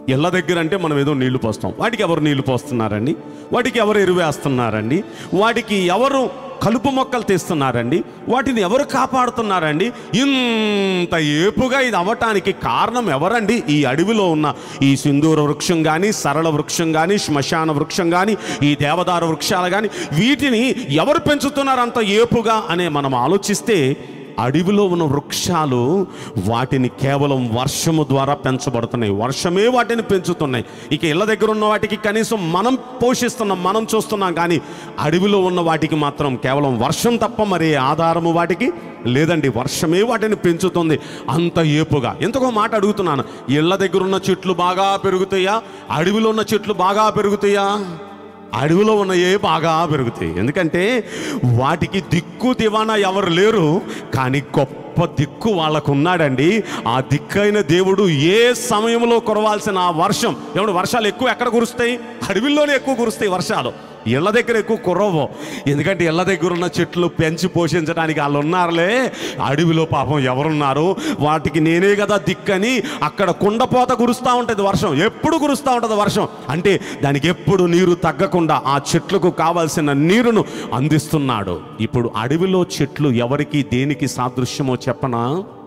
ఇళ్ళ దగ్గర అంటే మనం ఏదో నీళ్లు పోస్తాం వాటికి ఎవరు నీళ్లు పోస్తున్నారండి వాటికి ఎవరు ఎరువేస్తున్నారండి వాటికి ఎవరు కలుపు మొక్కలు తీస్తున్నారండి వాటిని ఎవరు కాపాడుతున్నారండి ఇంత ఏపుగా ఇది అవ్వటానికి కారణం ఎవరండి ఈ అడవిలో ఉన్న ఈ సింధూర వృక్షం కానీ సరళ వృక్షం కానీ శ్మశాన వృక్షం కానీ ఈ దేవదారు వృక్షాలు కానీ వీటిని ఎవరు పెంచుతున్నారు అంత ఏపుగా అనే మనం ఆలోచిస్తే అడవిలో ఉన్న వృక్షాలు వాటిని కేవలం వర్షము ద్వారా పెంచబడుతున్నాయి వర్షమే వాటిని పెంచుతున్నాయి ఇక ఇళ్ళ దగ్గర ఉన్న వాటికి కనీసం మనం పోషిస్తున్నాం మనం చూస్తున్నాం కానీ అడవిలో ఉన్న వాటికి మాత్రం కేవలం వర్షం తప్ప మరి ఆధారము వాటికి లేదండి వర్షమే వాటిని పెంచుతుంది అంత ఏపుగా ఎంతకో మాట అడుగుతున్నాను ఇళ్ళ దగ్గర ఉన్న చెట్లు బాగా పెరుగుతాయా అడవిలో ఉన్న చెట్లు బాగా పెరుగుతాయా అడవిలో ఉన్నయే బాగా పెరుగుతాయి ఎందుకంటే వాటికి దిక్కు దివానా ఎవరు లేరు కానీ గొప్ప దిక్కు వాళ్ళకు ఉన్నాడండి ఆ దిక్కైన దేవుడు ఏ సమయంలో కురవాల్సిన ఆ వర్షం ఏమన్నా వర్షాలు ఎక్కువ ఎక్కడ కురుస్తాయి అడవిలోనే ఎక్కువ కురుస్తాయి వర్షాలు ఇళ్ళ దగ్గర ఎక్కువ కుర్రవు ఎందుకంటే ఇళ్ళ దగ్గర ఉన్న చెట్లు పెంచి పోషించడానికి వాళ్ళు ఉన్నారులే అడవిలో పాపం ఎవరున్నారు వాటికి నేనే కదా దిక్కని అక్కడ కుండపోత కురుస్తూ ఉంటుంది వర్షం ఎప్పుడు కురుస్తూ ఉంటుంది వర్షం అంటే దానికి ఎప్పుడు నీరు తగ్గకుండా ఆ చెట్లకు కావాల్సిన నీరును అందిస్తున్నాడు ఇప్పుడు అడవిలో చెట్లు ఎవరికి దేనికి సాదృశ్యమో చెప్పనా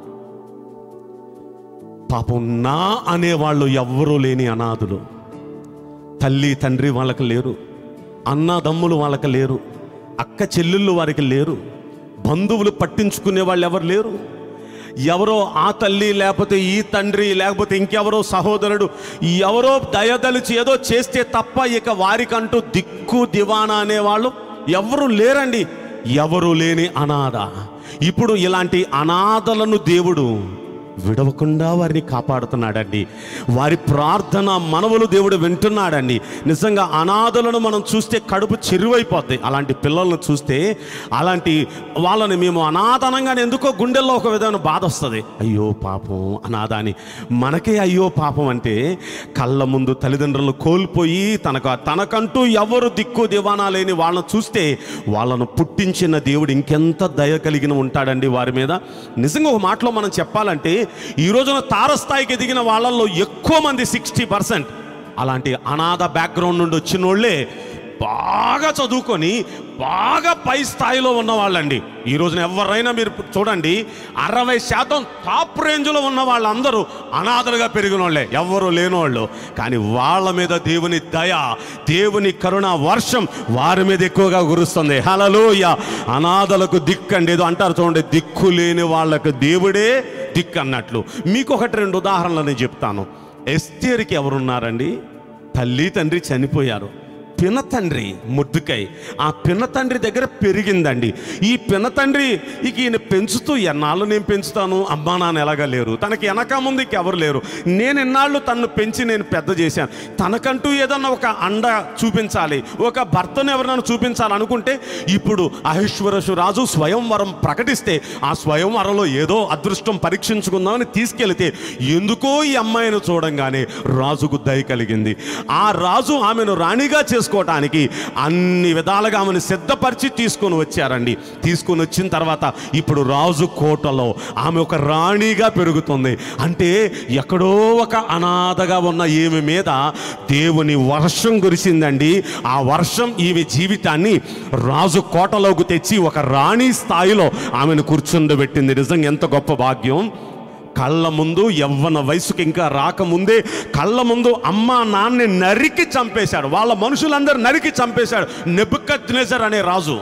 పాపం నా అనేవాళ్ళు ఎవ్వరూ లేని అనాథులు తల్లి తండ్రి వాళ్ళకి లేరు అన్నదమ్ములు వాళ్ళకి లేరు అక్క చెల్లెళ్ళు వారికి లేరు బంధువులు పట్టించుకునే వాళ్ళు ఎవరు లేరు ఎవరో ఆ తల్లి లేకపోతే ఈ తండ్రి లేకపోతే ఇంకెవరో సహోదరుడు ఎవరో దయదలిచి ఏదో చేస్తే తప్ప ఇక వారికంటూ దిక్కు దివానా అనేవాళ్ళు ఎవరు లేరండి ఎవరు లేని అనాథ ఇప్పుడు ఇలాంటి అనాథలను దేవుడు విడవకుండా వారిని కాపాడుతున్నాడండి వారి ప్రార్థన మనవులు దేవుడు వింటున్నాడండి నిజంగా అనాథలను మనం చూస్తే కడుపు చెరువైపోద్ది అలాంటి పిల్లలను చూస్తే అలాంటి వాళ్ళని మేము అనాథనంగానే ఎందుకో గుండెల్లో ఒక విధమైన బాధ వస్తుంది అయ్యో పాపం అనాథ అని మనకే అయ్యో పాపం అంటే కళ్ళ ముందు తల్లిదండ్రులను కోల్పోయి తనకు తనకంటూ ఎవరు దిక్కు దివానా లేని వాళ్ళని చూస్తే వాళ్ళను పుట్టించిన దేవుడు ఇంకెంత దయ కలిగిన ఉంటాడండి వారి మీద నిజంగా ఒక మాటలో మనం చెప్పాలంటే ఈ రోజున తారస్థాయికి ఎదిగిన వాళ్ళల్లో ఎక్కువ మంది సిక్స్టీ పర్సెంట్ అలాంటి అనాథ బ్యాక్గ్రౌండ్ నుండి వచ్చిన వాళ్ళే బాగా చదువుకొని బాగా పై స్థాయిలో ఉన్న వాళ్ళండి ఈ రోజున ఎవరైనా మీరు చూడండి అరవై శాతం టాప్ రేంజ్లో ఉన్న వాళ్ళందరూ అనాథలుగా పెరిగిన వాళ్ళే ఎవ్వరు లేనోళ్ళు కానీ వాళ్ళ మీద దేవుని దయ దేవుని కరుణ వర్షం వారి మీద ఎక్కువగా కురుస్తుంది హలలోయ అనాథలకు దిక్కండి ఏదో అంటారు చూడండి దిక్కు లేని వాళ్ళకు దేవుడే దిక్కు అన్నట్లు మీకు ఒకటి రెండు ఉదాహరణలు నేను చెప్తాను ఎస్తేరికి ఎవరున్నారండి తల్లి తండ్రి చనిపోయారు పినతండ్రి ముద్దుకై ఆ పినతండ్రి దగ్గర పెరిగిందండి ఈ పినతండ్రి ఇక ఈయన పెంచుతూ ఎన్నాళ్ళు నేను పెంచుతాను అమ్మా నాన్న ఎలాగా లేరు తనకి వెనక ముందు ఇక ఎవరు లేరు నేను ఎన్నాళ్ళు తన్ను పెంచి నేను పెద్ద చేశాను తనకంటూ ఏదన్నా ఒక అండ చూపించాలి ఒక భర్తను ఎవరినైనా చూపించాలి అనుకుంటే ఇప్పుడు అహేశ్వరసు రాజు స్వయంవరం ప్రకటిస్తే ఆ స్వయంవరంలో ఏదో అదృష్టం పరీక్షించుకుందామని తీసుకెళ్తే ఎందుకో ఈ అమ్మాయిని చూడంగానే రాజుకు దయ కలిగింది ఆ రాజు ఆమెను రాణిగా చేసుకోవటానికి అన్ని విధాలుగా ఆమెను సిద్ధపరిచి తీసుకొని వచ్చారండి తీసుకొని వచ్చిన తర్వాత ఇప్పుడు రాజు కోటలో ఆమె ఒక రాణిగా పెరుగుతుంది అంటే ఎక్కడో ఒక అనాథగా ఉన్న ఈమె మీద దేవుని వర్షం కురిసిందండి ఆ వర్షం ఈమె జీవితాన్ని రాజు కోటలోకి తెచ్చి ఒక రాణి స్థాయిలో ఆమెను కూర్చుండబెట్టింది నిజంగా ఎంత గొప్ప భాగ్యం కళ్ళ ముందు యవ్వన వయసుకి ఇంకా రాకముందే కళ్ళ ముందు అమ్మ నాన్నని నరికి చంపేశాడు వాళ్ళ మనుషులందరూ నరికి చంపేశాడు నెబుకత్ అనే రాజు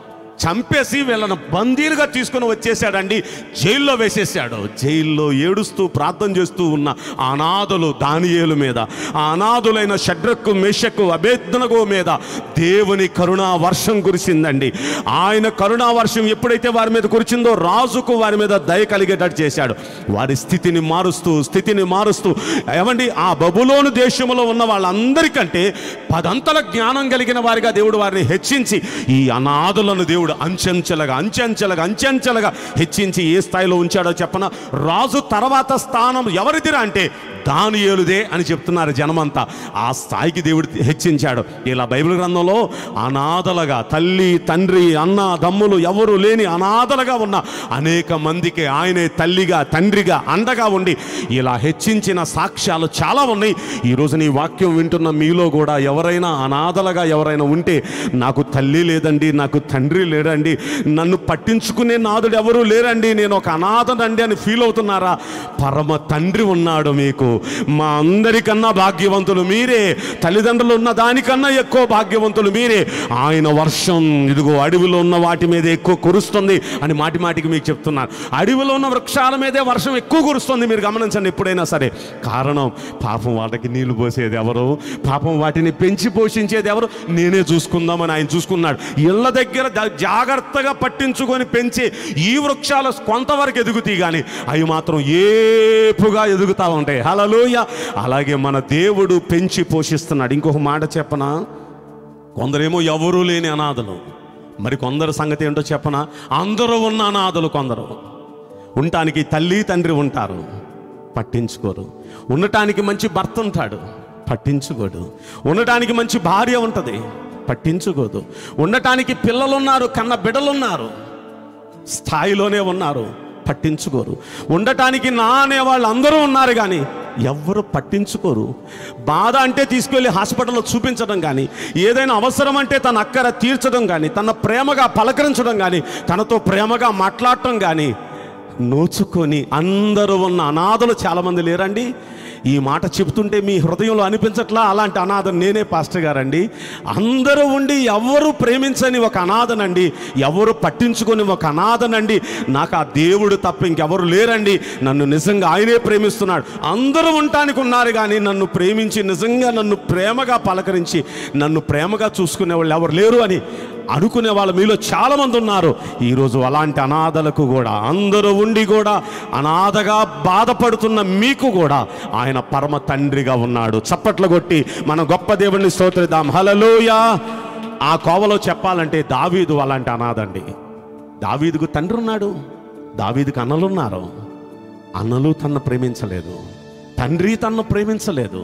చంపేసి వీళ్ళను బందీలుగా తీసుకుని వచ్చేసాడండి జైల్లో వేసేసాడు జైల్లో ఏడుస్తూ ప్రార్థన చేస్తూ ఉన్న ఆ అనాథులు దానియేలు మీద ఆ అనాథులైన షడ్రకు మేషకు అభేద్నగో మీద దేవుని కరుణా వర్షం కురిసిందండి ఆయన కరుణా వర్షం ఎప్పుడైతే వారి మీద కురిచిందో రాజుకు వారి మీద దయ కలిగేటట్టు చేశాడు వారి స్థితిని మారుస్తూ స్థితిని మారుస్తూ ఏమండి ఆ బబులోను దేశంలో ఉన్న వాళ్ళందరికంటే పదంతల జ్ఞానం కలిగిన వారిగా దేవుడు వారిని హెచ్చించి ఈ అనాథులను దేవుడు అంచెంచెలగా అంచెంచెలగా అంచెంచెలగా హెచ్చించి ఏ స్థాయిలో ఉంచాడో చెప్పన రాజు తర్వాత స్థానం ఎవరిదిరా అంటే దానియేలుదే అని చెప్తున్నారు జనమంతా ఆ స్థాయికి దేవుడు హెచ్చించాడు ఇలా బైబిల్ గ్రంథంలో అనాథలుగా తల్లి తండ్రి అన్న దమ్ములు ఎవరు లేని అనాథలుగా ఉన్న అనేక మందికి ఆయనే తల్లిగా తండ్రిగా అండగా ఉండి ఇలా హెచ్చించిన సాక్ష్యాలు చాలా ఉన్నాయి ఈరోజు నీ వాక్యం వింటున్న మీలో కూడా ఎవరైనా అనాథలుగా ఎవరైనా ఉంటే నాకు తల్లి లేదండి నాకు తండ్రి లేడండి నన్ను పట్టించుకునే నాదుడు ఎవరు లేరండి నేను ఒక అనాథనండి అని ఫీల్ అవుతున్నారా పరమ తండ్రి ఉన్నాడు మీకు మా అందరికన్నా భాగ్యవంతులు మీరే తల్లిదండ్రులు ఉన్న దానికన్నా ఎక్కువ భాగ్యవంతులు మీరే ఆయన వర్షం ఇదిగో అడవిలో ఉన్న వాటి మీద ఎక్కువ కురుస్తుంది అని మాటి మాటికి మీకు చెప్తున్నాను అడవిలో ఉన్న వృక్షాల మీదే వర్షం ఎక్కువ కురుస్తుంది మీరు గమనించండి ఎప్పుడైనా సరే కారణం పాపం వాళ్ళకి నీళ్లు పోసేది ఎవరు పాపం వాటిని పెంచి పోషించేది ఎవరు నేనే చూసుకుందామని ఆయన చూసుకున్నాడు ఇళ్ళ దగ్గర జా- జాగ్రత్తగా పట్టించుకొని పెంచే ఈ వృక్షాలు కొంతవరకు ఎదుగుతాయి కానీ అవి మాత్రం ఏపుగా ఎదుగుతా ఉంటాయి హలలోయ అలాగే మన దేవుడు పెంచి పోషిస్తున్నాడు ఇంకొక మాట చెప్పనా కొందరేమో ఎవరూ లేని అనాథలు మరి కొందరు సంగతి ఏంటో చెప్పనా అందరూ ఉన్న అనాథలు కొందరు ఉండటానికి తల్లి తండ్రి ఉంటారు పట్టించుకోరు ఉండటానికి మంచి భర్త ఉంటాడు పట్టించుకోడు ఉండటానికి మంచి భార్య ఉంటుంది పట్టించుకోదు ఉండటానికి పిల్లలు ఉన్నారు కన్న బిడ్డలున్నారు స్థాయిలోనే ఉన్నారు పట్టించుకోరు ఉండటానికి నా అనే వాళ్ళు అందరూ ఉన్నారు కానీ ఎవ్వరు పట్టించుకోరు బాధ అంటే తీసుకెళ్ళి హాస్పిటల్లో చూపించడం కానీ ఏదైనా అవసరం అంటే తన అక్కర తీర్చడం కానీ తన ప్రేమగా పలకరించడం కానీ తనతో ప్రేమగా మాట్లాడటం కానీ నోచుకొని అందరూ ఉన్న అనాథలు చాలామంది లేరండి ఈ మాట చెబుతుంటే మీ హృదయంలో అనిపించట్లా అలాంటి అనాథ నేనే పాస్టర్ గారండి అందరూ ఉండి ఎవరు ప్రేమించని ఒక అనాథనండి ఎవరు పట్టించుకొని ఒక అనాథనండి నాకు ఆ దేవుడు తప్ప ఇంకెవరు లేరండి నన్ను నిజంగా ఆయనే ప్రేమిస్తున్నాడు అందరూ ఉండటానికి ఉన్నారు కానీ నన్ను ప్రేమించి నిజంగా నన్ను ప్రేమగా పలకరించి నన్ను ప్రేమగా చూసుకునే వాళ్ళు ఎవరు లేరు అని అనుకునే వాళ్ళు మీలో చాలామంది ఉన్నారు ఈరోజు అలాంటి అనాథలకు కూడా అందరూ ఉండి కూడా అనాథగా బాధపడుతున్న మీకు కూడా ఆయన పరమ తండ్రిగా ఉన్నాడు చప్పట్లు కొట్టి మన గొప్ప దేవుణ్ణి స్తోత్రిద్దాం హలలోయ ఆ కోవలో చెప్పాలంటే దావీదు అలాంటి అనాథండి దావీదుకు తండ్రి ఉన్నాడు దావీదుకు అన్నలున్నారు అన్నలు తన్ను ప్రేమించలేదు తండ్రి తన్ను ప్రేమించలేదు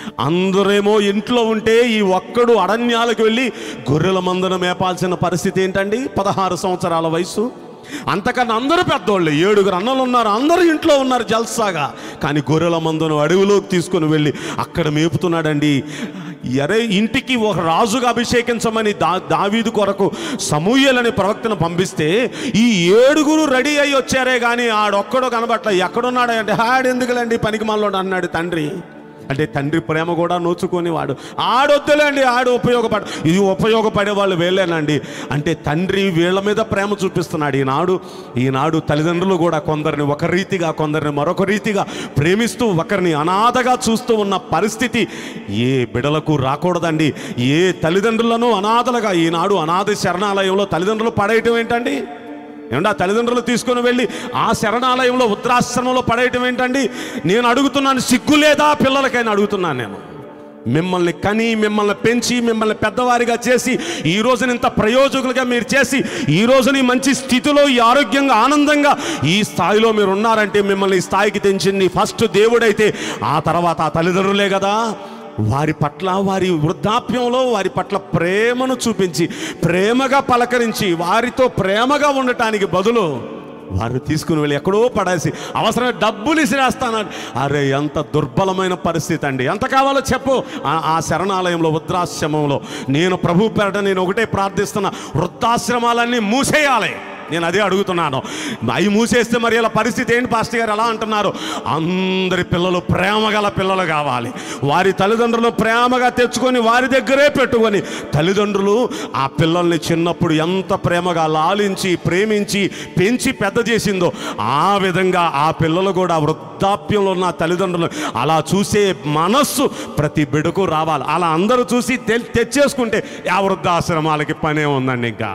అందరేమో ఇంట్లో ఉంటే ఈ ఒక్కడు అరణ్యాలకు వెళ్ళి గొర్రెల మందను మేపాల్సిన పరిస్థితి ఏంటండి పదహారు సంవత్సరాల వయసు అంతకన్నా అందరూ పెద్దోళ్ళు ఏడుగురు అన్నలు ఉన్నారు అందరూ ఇంట్లో ఉన్నారు జల్సాగా కానీ గొర్రెల మందును అడవిలోకి తీసుకొని వెళ్ళి అక్కడ మేపుతున్నాడండి ఎరే ఇంటికి ఒక రాజుగా అభిషేకించమని దా దావీదు కొరకు సమూహలు అనే ప్రవక్తను పంపిస్తే ఈ ఏడుగురు రెడీ అయ్యి వచ్చారే కానీ ఆడొక్కడో కనబట్ల ఎక్కడున్నాడు అంటే హాడ్ ఎందుకులేండి పనికి మళ్ళీ అన్నాడు తండ్రి అంటే తండ్రి ప్రేమ కూడా నోచుకొని వాడు ఆడొద్దులేండి ఆడు ఉపయోగపడ ఇది ఉపయోగపడే వాళ్ళు వీళ్ళేనండి అంటే తండ్రి వీళ్ళ మీద ప్రేమ చూపిస్తున్నాడు ఈనాడు ఈనాడు తల్లిదండ్రులు కూడా కొందరిని ఒక రీతిగా కొందరిని మరొక రీతిగా ప్రేమిస్తూ ఒకరిని అనాథగా చూస్తూ ఉన్న పరిస్థితి ఏ బిడలకు రాకూడదండి ఏ తల్లిదండ్రులను అనాథలుగా ఈనాడు అనాథ శరణాలయంలో తల్లిదండ్రులు పడేయటం ఏంటండి ఏమంటే ఆ తల్లిదండ్రులు తీసుకొని వెళ్ళి ఆ శరణాలయంలో వృద్ధాశ్రమంలో పడేయటం ఏంటండి నేను అడుగుతున్నాను సిగ్గు లేదా పిల్లలకైనా అడుగుతున్నాను నేను మిమ్మల్ని కని మిమ్మల్ని పెంచి మిమ్మల్ని పెద్దవారిగా చేసి ఈ రోజున ఇంత ప్రయోజకులుగా మీరు చేసి ఈ రోజుని మంచి స్థితిలో ఈ ఆరోగ్యంగా ఆనందంగా ఈ స్థాయిలో మీరు ఉన్నారంటే మిమ్మల్ని ఈ స్థాయికి తెంచింది ఫస్ట్ దేవుడైతే ఆ తర్వాత ఆ తల్లిదండ్రులే కదా వారి పట్ల వారి వృద్ధాప్యంలో వారి పట్ల ప్రేమను చూపించి ప్రేమగా పలకరించి వారితో ప్రేమగా ఉండటానికి బదులు వారిని తీసుకుని వెళ్ళి ఎక్కడో పడేసి అవసరమైన డబ్బులు ఇసిరేస్తాను అరే ఎంత దుర్బలమైన పరిస్థితి అండి ఎంత కావాలో చెప్పు ఆ- ఆ శరణాలయంలో వృద్ధాశ్రమంలో నేను ప్రభు పేరట నేను ఒకటే ప్రార్థిస్తున్నా వృద్ధాశ్రమాలన్నీ మూసేయాలి నేను అదే అడుగుతున్నాను అవి మూసేస్తే మరి ఇలా పరిస్థితి ఏంటి పాస్టర్ గారు ఎలా అంటున్నారు అందరి పిల్లలు ప్రేమగల పిల్లలు కావాలి వారి తల్లిదండ్రులు ప్రేమగా తెచ్చుకొని వారి దగ్గరే పెట్టుకొని తల్లిదండ్రులు ఆ పిల్లల్ని చిన్నప్పుడు ఎంత ప్రేమగా లాలించి ప్రేమించి పెంచి పెద్ద చేసిందో ఆ విధంగా ఆ పిల్లలు కూడా వృద్ధాప్యంలో ఉన్న తల్లిదండ్రులు అలా చూసే మనస్సు ప్రతి బిడకు రావాలి అలా అందరూ చూసి తె- తెచ్చేసుకుంటే ఆ వృద్ధాశ్రమాలకి పనే ఉందండి ఇంకా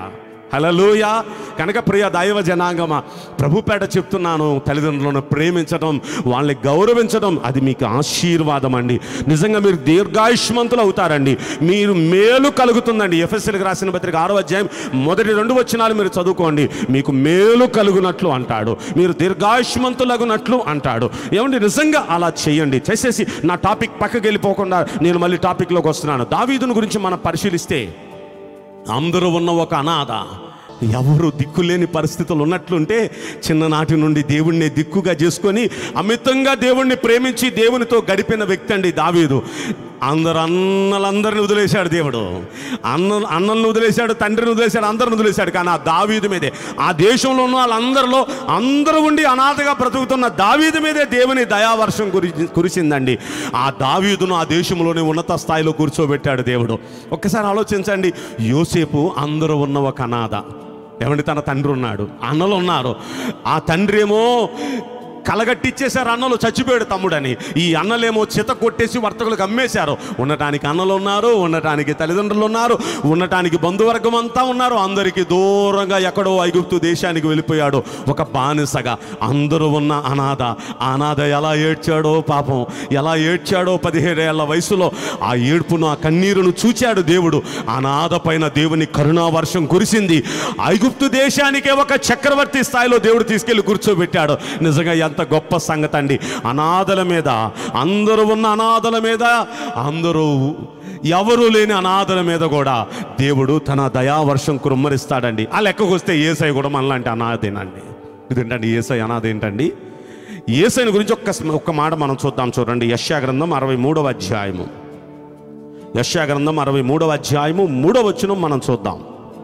హలలుయ కనుక ప్రియ దైవ జనాంగమ ప్రభుపేట చెప్తున్నాను తల్లిదండ్రులను ప్రేమించడం వాళ్ళని గౌరవించడం అది మీకు ఆశీర్వాదం అండి నిజంగా మీరు దీర్ఘాయుష్మంతులు అవుతారండి మీరు మేలు కలుగుతుందండి ఎఫ్ఎస్ఎల్కి రాసిన పత్రిక ఆరో అధ్యాయం మొదటి రెండు వచనాలు మీరు చదువుకోండి మీకు మేలు కలుగునట్లు అంటాడు మీరు దీర్ఘాయుష్మంతులగునట్లు అంటాడు ఏమండి నిజంగా అలా చేయండి చేసేసి నా టాపిక్ పక్కకి వెళ్ళిపోకుండా నేను మళ్ళీ టాపిక్లోకి వస్తున్నాను దావీదుని గురించి మనం పరిశీలిస్తే అందరూ ఉన్న ఒక అనాథ ఎవరు దిక్కులేని పరిస్థితులు ఉన్నట్లుంటే చిన్ననాటి నుండి దేవుణ్ణి దిక్కుగా చేసుకొని అమితంగా దేవుణ్ణి ప్రేమించి దేవునితో గడిపిన వ్యక్తి అండి దావీదు అందరు అన్నలందరిని వదిలేశాడు దేవుడు అన్న అన్నలను వదిలేశాడు తండ్రిని వదిలేశాడు అందరిని వదిలేశాడు కానీ ఆ దావీదు మీదే ఆ దేశంలో ఉన్న వాళ్ళందరిలో అందరూ ఉండి అనాథగా బ్రతుకుతున్న దావీదు మీదే దేవుని దయావర్షం కురి కురిసిందండి ఆ దావీదును ఆ దేశంలోనే ఉన్నత స్థాయిలో కూర్చోబెట్టాడు దేవుడు ఒక్కసారి ఆలోచించండి యోసేపు అందరూ ఉన్న ఒక అనాథ ఏమండి తన తండ్రి ఉన్నాడు అన్నలు ఉన్నారు ఆ తండ్రి ఏమో కలగట్టిచ్చేశారు అన్నలు చచ్చిపోయాడు తమ్ముడని ఈ అన్నలేమో చిత కొట్టేసి వర్తకులకు అమ్మేశారు ఉండటానికి అన్నలు ఉన్నారు ఉండటానికి తల్లిదండ్రులు ఉన్నారు ఉండటానికి బంధువర్గం అంతా ఉన్నారు అందరికీ దూరంగా ఎక్కడో ఐగుప్తు దేశానికి వెళ్ళిపోయాడు ఒక బానిసగా అందరూ ఉన్న అనాథ ఆ అనాథ ఎలా ఏడ్చాడో పాపం ఎలా ఏడ్చాడో పదిహేడేళ్ల వయసులో ఆ ఏడుపును ఆ కన్నీరును చూచాడు దేవుడు అనాథ పైన దేవుని కరుణా వర్షం కురిసింది ఐగుప్తు దేశానికే ఒక చక్రవర్తి స్థాయిలో దేవుడు తీసుకెళ్లి కూర్చోబెట్టాడు నిజంగా ఎంత గొప్ప సంగతి అండి అనాథల మీద అందరూ ఉన్న అనాథల మీద అందరూ ఎవరు లేని అనాథల మీద కూడా దేవుడు తన దయావర్షం కుమ్మరిస్తాడండి ఆ లెక్కకు వస్తే ఏసై కూడా మనలాంటి అనాథేనండి ఇదేంటండి ఏసై అనాథ ఏంటండి ఏసైని గురించి ఒక్క ఒక్క మాట మనం చూద్దాం చూడండి యశ్యా గ్రంథం అరవై మూడవ అధ్యాయము యశ్యా గ్రంథం అరవై మూడవ అధ్యాయము మూడవ వచనం మనం చూద్దాం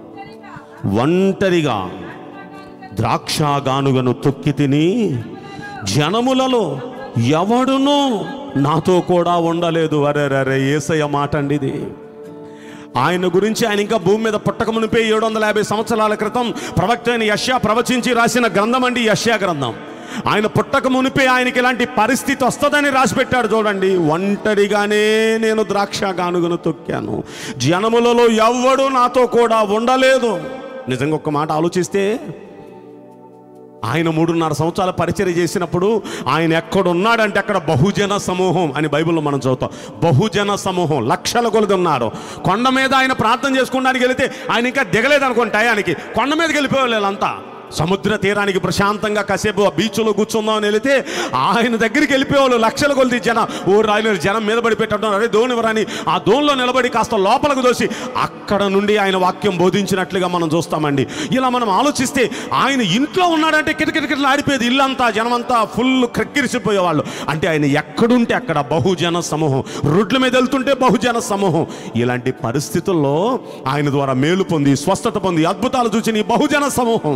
ఒంటరిగా ద్రాక్షగానుగను తొక్కి తిని జనములలో ఎవడునూ నాతో కూడా ఉండలేదు అరే అరే ఏసయ్య మాట అండి ఇది ఆయన గురించి ఆయన ఇంకా భూమి మీద పుట్టక మునిపే ఏడు వందల యాభై సంవత్సరాల క్రితం ప్రవక్త అయిన యష్యా ప్రవచించి రాసిన గ్రంథం అండి యష్యా గ్రంథం ఆయన పుట్టక మునిపే ఆయనకి ఇలాంటి పరిస్థితి వస్తుందని రాసిపెట్టాడు చూడండి ఒంటరిగానే నేను ద్రాక్ష గానుగను తొక్కాను జనములలో ఎవ్వడు నాతో కూడా ఉండలేదు నిజంగా ఒక్క మాట ఆలోచిస్తే ఆయన మూడున్నర సంవత్సరాల పరిచర్య చేసినప్పుడు ఆయన ఎక్కడున్నాడంటే అక్కడ బహుజన సమూహం అని బైబిల్లో మనం చదువుతాం బహుజన సమూహం లక్షల కొలది ఉన్నారు కొండ మీద ఆయన ప్రార్థన చేసుకోవడానికి వెళితే ఆయన ఇంకా దిగలేదు అనుకోండి టయానికి కొండ మీదకి వెళ్ళిపోయేవాళ్ళు వీళ్ళంతా సముద్ర తీరానికి ప్రశాంతంగా కాసేపు ఆ బీచ్లో కూర్చుందామని వెళితే ఆయన దగ్గరికి వెళ్ళిపోయేవాళ్ళు లక్షల కొలది జనం ఓ రాయలు జనం మీద పడి పెట్టడం అరే దోని వరని ఆ దోనిలో నిలబడి కాస్త లోపలకు దోసి అక్కడ నుండి ఆయన వాక్యం బోధించినట్లుగా మనం చూస్తామండి ఇలా మనం ఆలోచిస్తే ఆయన ఇంట్లో ఉన్నాడంటే కిటకిటకిటలు ఆడిపోయేది ఇల్లంతా జనమంతా ఫుల్ క్రక్కిరిసిపోయేవాళ్ళు అంటే ఆయన ఎక్కడుంటే అక్కడ బహుజన సమూహం రోడ్ల మీద వెళ్తుంటే బహుజన సమూహం ఇలాంటి పరిస్థితుల్లో ఆయన ద్వారా మేలు పొంది స్వస్థత పొంది అద్భుతాలు చూసిన ఈ బహుజన సమూహం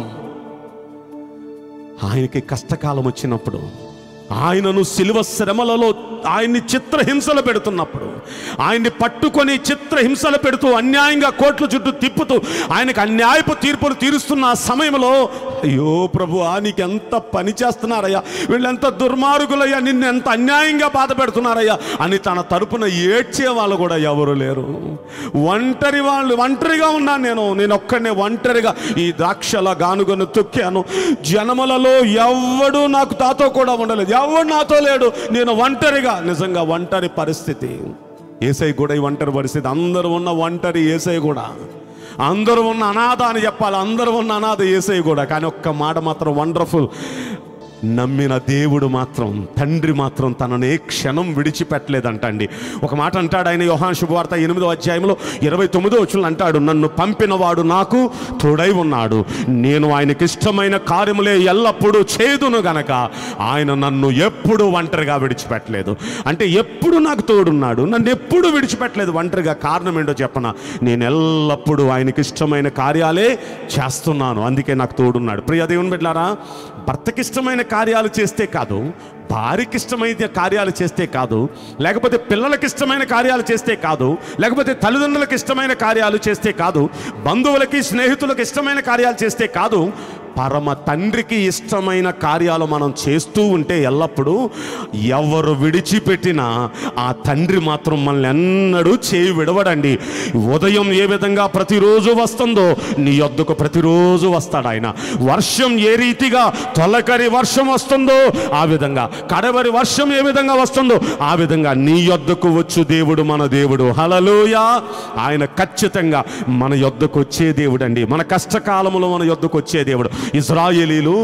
ఆయనకి కష్టకాలం వచ్చినప్పుడు ఆయనను శిలువ శ్రమలలో ఆయన్ని చిత్రహింసలు పెడుతున్నప్పుడు ఆయన్ని పట్టుకొని చిత్రహింసలు పెడుతూ అన్యాయంగా కోట్ల చుట్టూ తిప్పుతూ ఆయనకు అన్యాయపు తీర్పులు తీరుస్తున్న ఆ సమయంలో అయ్యో ప్రభు నీకు ఎంత పని చేస్తున్నారయ్యా వీళ్ళెంత దుర్మార్గులయ్యా నిన్ను ఎంత అన్యాయంగా బాధ పెడుతున్నారయ్యా అని తన తరపున ఏడ్చే వాళ్ళు కూడా ఎవరు లేరు ఒంటరి వాళ్ళు ఒంటరిగా ఉన్నాను నేను నేను ఒక్కడనే ఒంటరిగా ఈ ద్రాక్షల గానుగను తొక్కాను జనములలో ఎవ్వడు నాకు తాతో కూడా ఉండలేదు ఎవడు నాతో లేడు నేను ఒంటరిగా నిజంగా ఒంటరి పరిస్థితి ఏసై కూడా ఈ ఒంటరి పరిస్థితి అందరూ ఉన్న ఒంటరి ఏసై కూడా అందరూ ఉన్న అనాథ అని చెప్పాలి అందరూ ఉన్న అనాథ ఏసై కూడా కానీ ఒక్క మాట మాత్రం వండర్ఫుల్ నమ్మిన దేవుడు మాత్రం తండ్రి మాత్రం తనను ఏ క్షణం విడిచిపెట్టలేదంటండి ఒక మాట అంటాడు ఆయన యోహాన్ శుభవార్త ఎనిమిదో అధ్యాయంలో ఇరవై తొమ్మిదో వచ్చిన అంటాడు నన్ను పంపినవాడు నాకు తోడై ఉన్నాడు నేను ఆయనకి ఇష్టమైన కార్యములే ఎల్లప్పుడూ చేదును గనక ఆయన నన్ను ఎప్పుడు ఒంటరిగా విడిచిపెట్టలేదు అంటే ఎప్పుడు నాకు తోడున్నాడు నన్ను ఎప్పుడు విడిచిపెట్టలేదు ఒంటరిగా కారణం ఏంటో చెప్పన నేను ఎల్లప్పుడూ ఆయనకి ఇష్టమైన కార్యాలే చేస్తున్నాను అందుకే నాకు తోడున్నాడు ప్రియ దేవుని బిడ్డారా భర్తకి ఇష్టమైన కార్యాలు చేస్తే కాదు భార్యకి ఇష్టమైన కార్యాలు చేస్తే కాదు లేకపోతే పిల్లలకి ఇష్టమైన కార్యాలు చేస్తే కాదు లేకపోతే తల్లిదండ్రులకు ఇష్టమైన కార్యాలు చేస్తే కాదు బంధువులకి స్నేహితులకు ఇష్టమైన కార్యాలు చేస్తే కాదు పరమ తండ్రికి ఇష్టమైన కార్యాలు మనం చేస్తూ ఉంటే ఎల్లప్పుడూ ఎవరు విడిచిపెట్టినా ఆ తండ్రి మాత్రం మనల్ని ఎన్నడూ చేయి విడవడండి ఉదయం ఏ విధంగా ప్రతిరోజు వస్తుందో నీ యొద్దకు ప్రతిరోజు వస్తాడు ఆయన వర్షం ఏ రీతిగా తొలకరి వర్షం వస్తుందో ఆ విధంగా కడవరి వర్షం ఏ విధంగా వస్తుందో ఆ విధంగా నీ యొద్దకు వచ్చు దేవుడు మన దేవుడు హలలోయ ఆయన ఖచ్చితంగా మన యొద్దకు వచ్చే దేవుడు అండి మన కష్టకాలములో మన యొద్దకు వచ్చే దేవుడు ఇజ్రాయేలీలు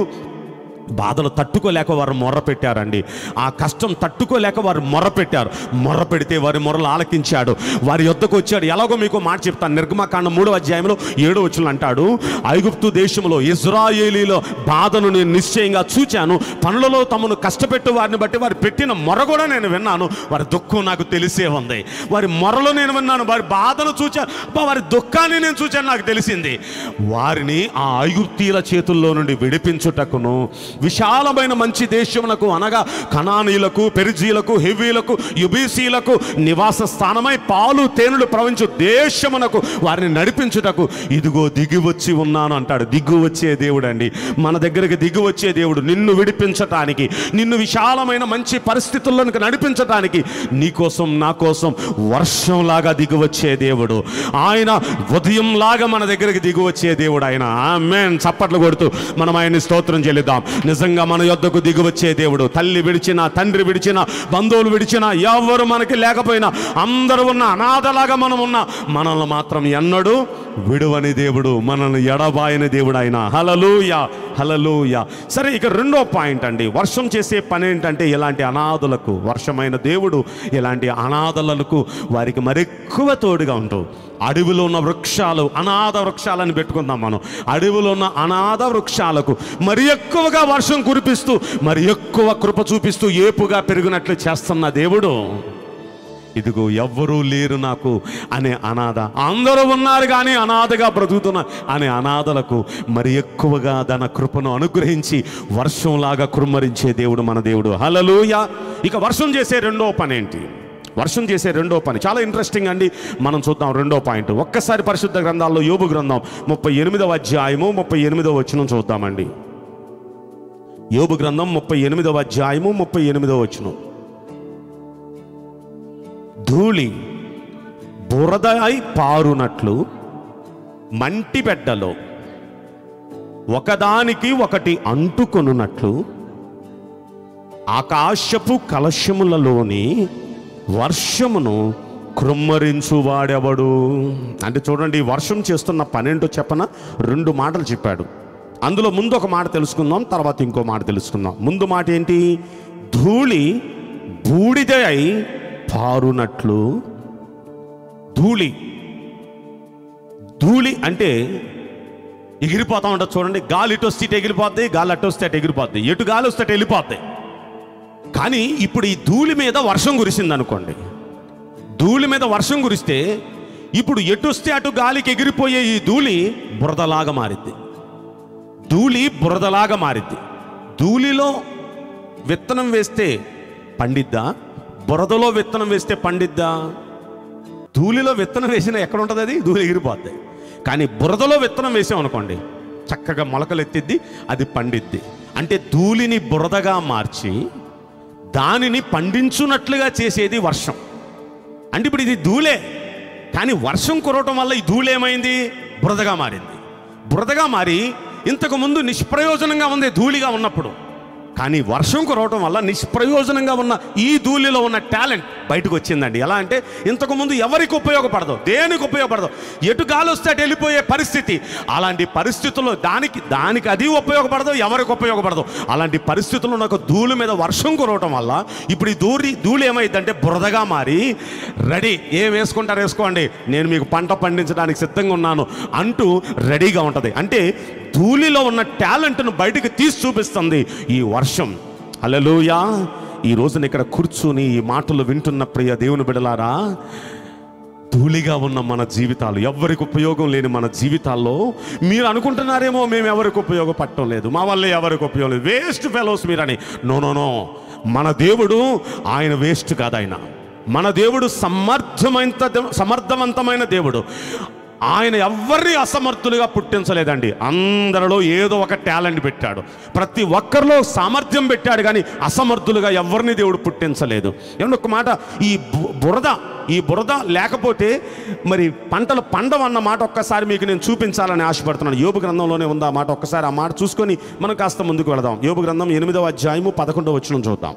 బాధలు తట్టుకోలేక వారు మొర్ర పెట్టారండి ఆ కష్టం తట్టుకోలేక వారు మొర్ర పెట్టారు మొర్ర పెడితే వారి మొర్రలు ఆలకించాడు వారి యొద్దకు వచ్చాడు ఎలాగో మీకు మాట చెప్తాను నిర్గమకాండ మూడో అధ్యాయంలో ఏడో వచ్చిన అంటాడు ఐగుప్తు దేశంలో ఇజ్రాయేలీలో బాధను నేను నిశ్చయంగా చూచాను పనులలో తమను కష్టపెట్టు వారిని బట్టి వారు పెట్టిన మొర కూడా నేను విన్నాను వారి దుఃఖం నాకు తెలిసే ఉంది వారి మొరలో నేను విన్నాను వారి బాధను చూచాను అబ్బా, వారి దుఃఖాన్ని నేను చూచాను నాకు తెలిసింది వారిని ఆ ఐగుప్తీల చేతుల్లో నుండి విడిపించుటకును విశాలమైన మంచి దేశమునకు అనగా కణానీయులకు పెరిజీలకు హెవీలకు యుబీసీలకు నివాస స్థానమై పాలు తేనెలు ప్రవహించు దేశమునకు వారిని నడిపించుటకు ఇదిగో దిగి వచ్చి ఉన్నాను అంటాడు దిగు వచ్చే దేవుడు అండి మన దగ్గరికి దిగి వచ్చే దేవుడు నిన్ను విడిపించటానికి నిన్ను విశాలమైన మంచి పరిస్థితుల్లోనికి నడిపించటానికి నీకోసం నా కోసం వర్షంలాగా దిగి వచ్చే దేవుడు ఆయన ఉదయంలాగా మన దగ్గరికి దిగి వచ్చే దేవుడు ఆయన ఆమెన్ చప్పట్లు కొడుతూ మనం ఆయన్ని స్తోత్రం చెల్లిద్దాం నిజంగా మన యొద్దకు దిగి వచ్చే దేవుడు తల్లి విడిచిన తండ్రి విడిచిన బంధువులు విడిచిన ఎవరు మనకి లేకపోయినా అందరూ ఉన్న అనాథలాగా మనం ఉన్న మనల్ని మాత్రం ఎన్నడూ విడువని దేవుడు మనల్ని ఎడబాయని దేవుడు ఆయన హలలుయ హలలుయ సరే ఇక రెండో పాయింట్ అండి వర్షం చేసే పని ఏంటంటే ఇలాంటి అనాథులకు వర్షమైన దేవుడు ఇలాంటి అనాథలకు వారికి మరెక్కువ తోడుగా ఉంటూ అడవిలో ఉన్న వృక్షాలు అనాథ వృక్షాలని పెట్టుకుందాం మనం అడవిలో ఉన్న అనాథ వృక్షాలకు మరి ఎక్కువగా వర్షం కురిపిస్తూ మరి ఎక్కువ కృప చూపిస్తూ ఏపుగా పెరిగినట్లు చేస్తున్న దేవుడు ఇదిగో ఎవ్వరూ లేరు నాకు అనే అనాథ అందరూ ఉన్నారు కానీ అనాథగా బ్రతుకుతున్న అనే అనాథలకు మరి ఎక్కువగా తన కృపను అనుగ్రహించి వర్షంలాగా కుమ్మరించే దేవుడు మన దేవుడు హలలుయ ఇక వర్షం చేసే రెండో పని ఏంటి వర్షం చేసే రెండో పని చాలా ఇంట్రెస్టింగ్ అండి మనం చూద్దాం రెండో పాయింట్ ఒక్కసారి పరిశుద్ధ గ్రంథాల్లో యోబు గ్రంథం ముప్పై ఎనిమిదవ అధ్యాయము ముప్పై ఎనిమిదవ వచనం చూద్దామండి యోబు గ్రంథం ముప్పై ఎనిమిదవ అధ్యాయము ముప్పై ఎనిమిదవ వచనం ధూళి బురద అయి పారునట్లు మంటి బిడ్డలో ఒకదానికి ఒకటి అంటుకొనున్నట్లు ఆకాశపు కలశములలోని వర్షమును కృమ్మరించువాడెవడు అంటే చూడండి ఈ వర్షం చేస్తున్న పనేంటో చెప్పన రెండు మాటలు చెప్పాడు అందులో ముందు ఒక మాట తెలుసుకుందాం తర్వాత ఇంకో మాట తెలుసుకుందాం ముందు మాట ఏంటి ధూళి బూడిద అయి పారునట్లు ధూళి ధూళి అంటే ఎగిరిపోతా ఉంటుంది చూడండి గాలి ఇటు వస్తే ఇటు ఎగిరిపోద్ది గాలి అటు వస్తే అటు ఎగిరిపోద్ది ఎటు గాలి వస్తే అటు వెళ్ళిపోద్ది కానీ ఇప్పుడు ఈ ధూళి మీద వర్షం కురిసింది అనుకోండి ధూళి మీద వర్షం కురిస్తే ఇప్పుడు ఎటు వస్తే అటు గాలికి ఎగిరిపోయే ఈ ధూళి బురదలాగా మారిద్ది ధూళి బురదలాగా మారిద్ది ధూళిలో విత్తనం వేస్తే పండిద్దా బురదలో విత్తనం వేస్తే పండిద్దా ధూళిలో విత్తనం వేసిన ఎక్కడ ఉంటుంది అది ధూళి ఎగిరిపోద్ది కానీ బురదలో విత్తనం వేసాం అనుకోండి చక్కగా మొలకలు ఎత్తిద్ది అది పండిద్ది అంటే ధూళిని బురదగా మార్చి దానిని పండించున్నట్లుగా చేసేది వర్షం అంటే ఇప్పుడు ఇది ధూళే కానీ వర్షం కురవటం వల్ల ఈ ధూళి ఏమైంది బురదగా మారింది బురదగా మారి ఇంతకు ముందు నిష్ప్రయోజనంగా ఉంది ధూళిగా ఉన్నప్పుడు కానీ వర్షం కురవటం వల్ల నిష్ప్రయోజనంగా ఉన్న ఈ ధూళిలో ఉన్న టాలెంట్ బయటకు వచ్చిందండి ఎలా అంటే ఇంతకు ముందు ఎవరికి ఉపయోగపడదు దేనికి ఉపయోగపడదు ఎటు గాలి వస్తే అటు వెళ్ళిపోయే పరిస్థితి అలాంటి పరిస్థితుల్లో దానికి దానికి అది ఉపయోగపడదు ఎవరికి ఉపయోగపడదు అలాంటి పరిస్థితుల్లో నాకు ధూళి మీద వర్షం కురవటం వల్ల ఇప్పుడు ఈ ధూళి ధూళి ఏమైందంటే బురదగా మారి రెడీ ఏం వేసుకుంటారు వేసుకోండి నేను మీకు పంట పండించడానికి సిద్ధంగా ఉన్నాను అంటూ రెడీగా ఉంటుంది అంటే ధూళిలో ఉన్న టాలెంట్ను బయటకు తీసి చూపిస్తుంది ఈ వర్షం హల్లెలూయా ఈ రోజున ఇక్కడ కూర్చుని ఈ మాటలు వింటున్న ప్రియ దేవుని బిడలారా ధూళిగా ఉన్న మన జీవితాలు ఎవరికి ఉపయోగం లేని మన జీవితాల్లో మీరు అనుకుంటున్నారేమో మేము ఎవరికి ఉపయోగపడటం లేదు మా వల్ల ఎవరికి ఉపయోగం లేదు వేస్ట్ ఫెలోస్ మీరని నో నో నో మన దేవుడు ఆయన వేస్ట్ కాదు ఆయన మన దేవుడు సమర్థమైన సమర్థవంతమైన దేవుడు ఆయన ఎవరిని అసమర్థులుగా పుట్టించలేదండి అందరిలో ఏదో ఒక టాలెంట్ పెట్టాడు ప్రతి ఒక్కరిలో సామర్థ్యం పెట్టాడు కానీ అసమర్థులుగా ఎవరిని దేవుడు పుట్టించలేదు ఏమన్నా ఒక మాట ఈ బు- బురద ఈ బురద లేకపోతే మరి పంటలు పండవన్న మాట ఒక్కసారి మీకు నేను చూపించాలని ఆశపడుతున్నాను యోబు గ్రంథంలోనే ఉంది ఆ మాట ఒక్కసారి ఆ మాట చూసుకొని మనం కాస్త ముందుకు వెళదాం యోబు గ్రంథం ఎనిమిదవ అధ్యాయము పదకొండవ వచ్చిన చూద్దాం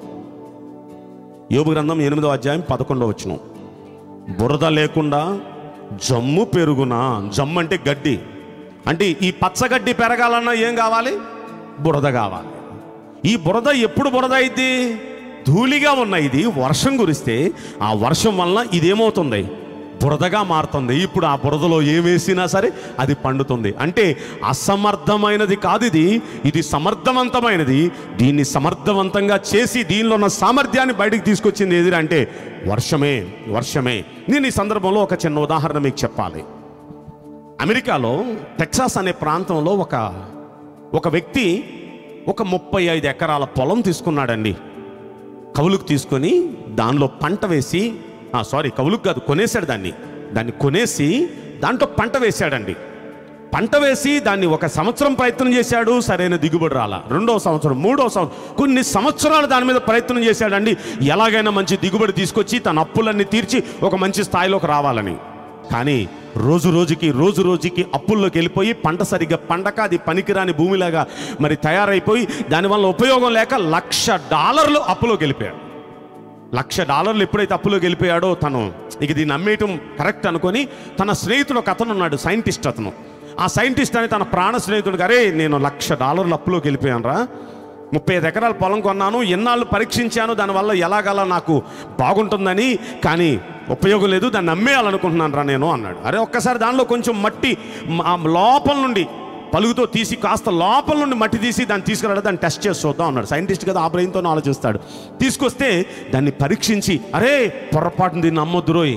యోబు గ్రంథం ఎనిమిదవ అధ్యాయం పదకొండవ వచ్చిన బురద లేకుండా జమ్ము పెరుగునా జమ్ము అంటే గడ్డి అంటే ఈ పచ్చగడ్డి పెరగాలన్నా ఏం కావాలి బురద కావాలి ఈ బురద ఎప్పుడు బురద అయింది ధూళిగా ఉన్న ఇది వర్షం కురిస్తే ఆ వర్షం వలన ఇదేమవుతుంది బురదగా మారుతుంది ఇప్పుడు ఆ బురదలో ఏం వేసినా సరే అది పండుతుంది అంటే అసమర్థమైనది కాదు ఇది ఇది సమర్థవంతమైనది దీన్ని సమర్థవంతంగా చేసి దీనిలో ఉన్న సామర్థ్యాన్ని బయటికి తీసుకొచ్చింది ఏది అంటే వర్షమే వర్షమే నేను ఈ సందర్భంలో ఒక చిన్న ఉదాహరణ మీకు చెప్పాలి అమెరికాలో టెక్సాస్ అనే ప్రాంతంలో ఒక ఒక వ్యక్తి ఒక ముప్పై ఐదు ఎకరాల పొలం తీసుకున్నాడండి కవులుకు తీసుకొని దానిలో పంట వేసి ఆ, సారీ కవులుకు కాదు కొనేశాడు దాన్ని దాన్ని కొనేసి దాంట్లో పంట వేశాడండి పంట వేసి దాన్ని ఒక సంవత్సరం ప్రయత్నం చేశాడు సరైన దిగుబడి రాల రెండో సంవత్సరం మూడో సంవత్సరం కొన్ని సంవత్సరాలు దాని మీద ప్రయత్నం చేశాడండి ఎలాగైనా మంచి దిగుబడి తీసుకొచ్చి తన అప్పులన్నీ తీర్చి ఒక మంచి స్థాయిలోకి రావాలని కానీ రోజు రోజుకి రోజు రోజుకి అప్పుల్లోకి వెళ్ళిపోయి పంట సరిగ్గా పండక అది పనికిరాని భూమిలాగా మరి తయారైపోయి దానివల్ల ఉపయోగం లేక లక్ష డాలర్లు అప్పులోకి వెళ్ళిపోయాడు లక్ష డాలర్లు ఎప్పుడైతే అప్పులోకి వెళ్ళిపోయాడో తను ఇక దీన్ని అమ్మేయటం కరెక్ట్ అనుకొని తన స్నేహితుడు ఒక అతను ఉన్నాడు సైంటిస్ట్ అతను ఆ సైంటిస్ట్ అని తన ప్రాణ స్నేహితుడు అరే నేను లక్ష డాలర్లు అప్పులోకి వెళ్ళిపోయాను రా ముప్పై ఐదు ఎకరాల పొలం కొన్నాను ఎన్నాళ్ళు పరీక్షించాను దానివల్ల ఎలాగలా నాకు బాగుంటుందని కానీ ఉపయోగం లేదు దాన్ని అమ్మేయాలనుకుంటున్నాను రా నేను అన్నాడు అరే ఒక్కసారి దానిలో కొంచెం మట్టి మ- ఆ లోపల నుండి పలుగుతో తీసి కాస్త లోపల నుండి మట్టి తీసి దాన్ని తీసుకురాడు దాన్ని టెస్ట్ చేసి చూద్దాం అన్నాడు సైంటిస్ట్ కదా ఆ బ్రెయిన్తో ఆలోచిస్తాడు తీసుకొస్తే దాన్ని పరీక్షించి అరే పొరపాటున దీన్ని అమ్మొద్దురోయ్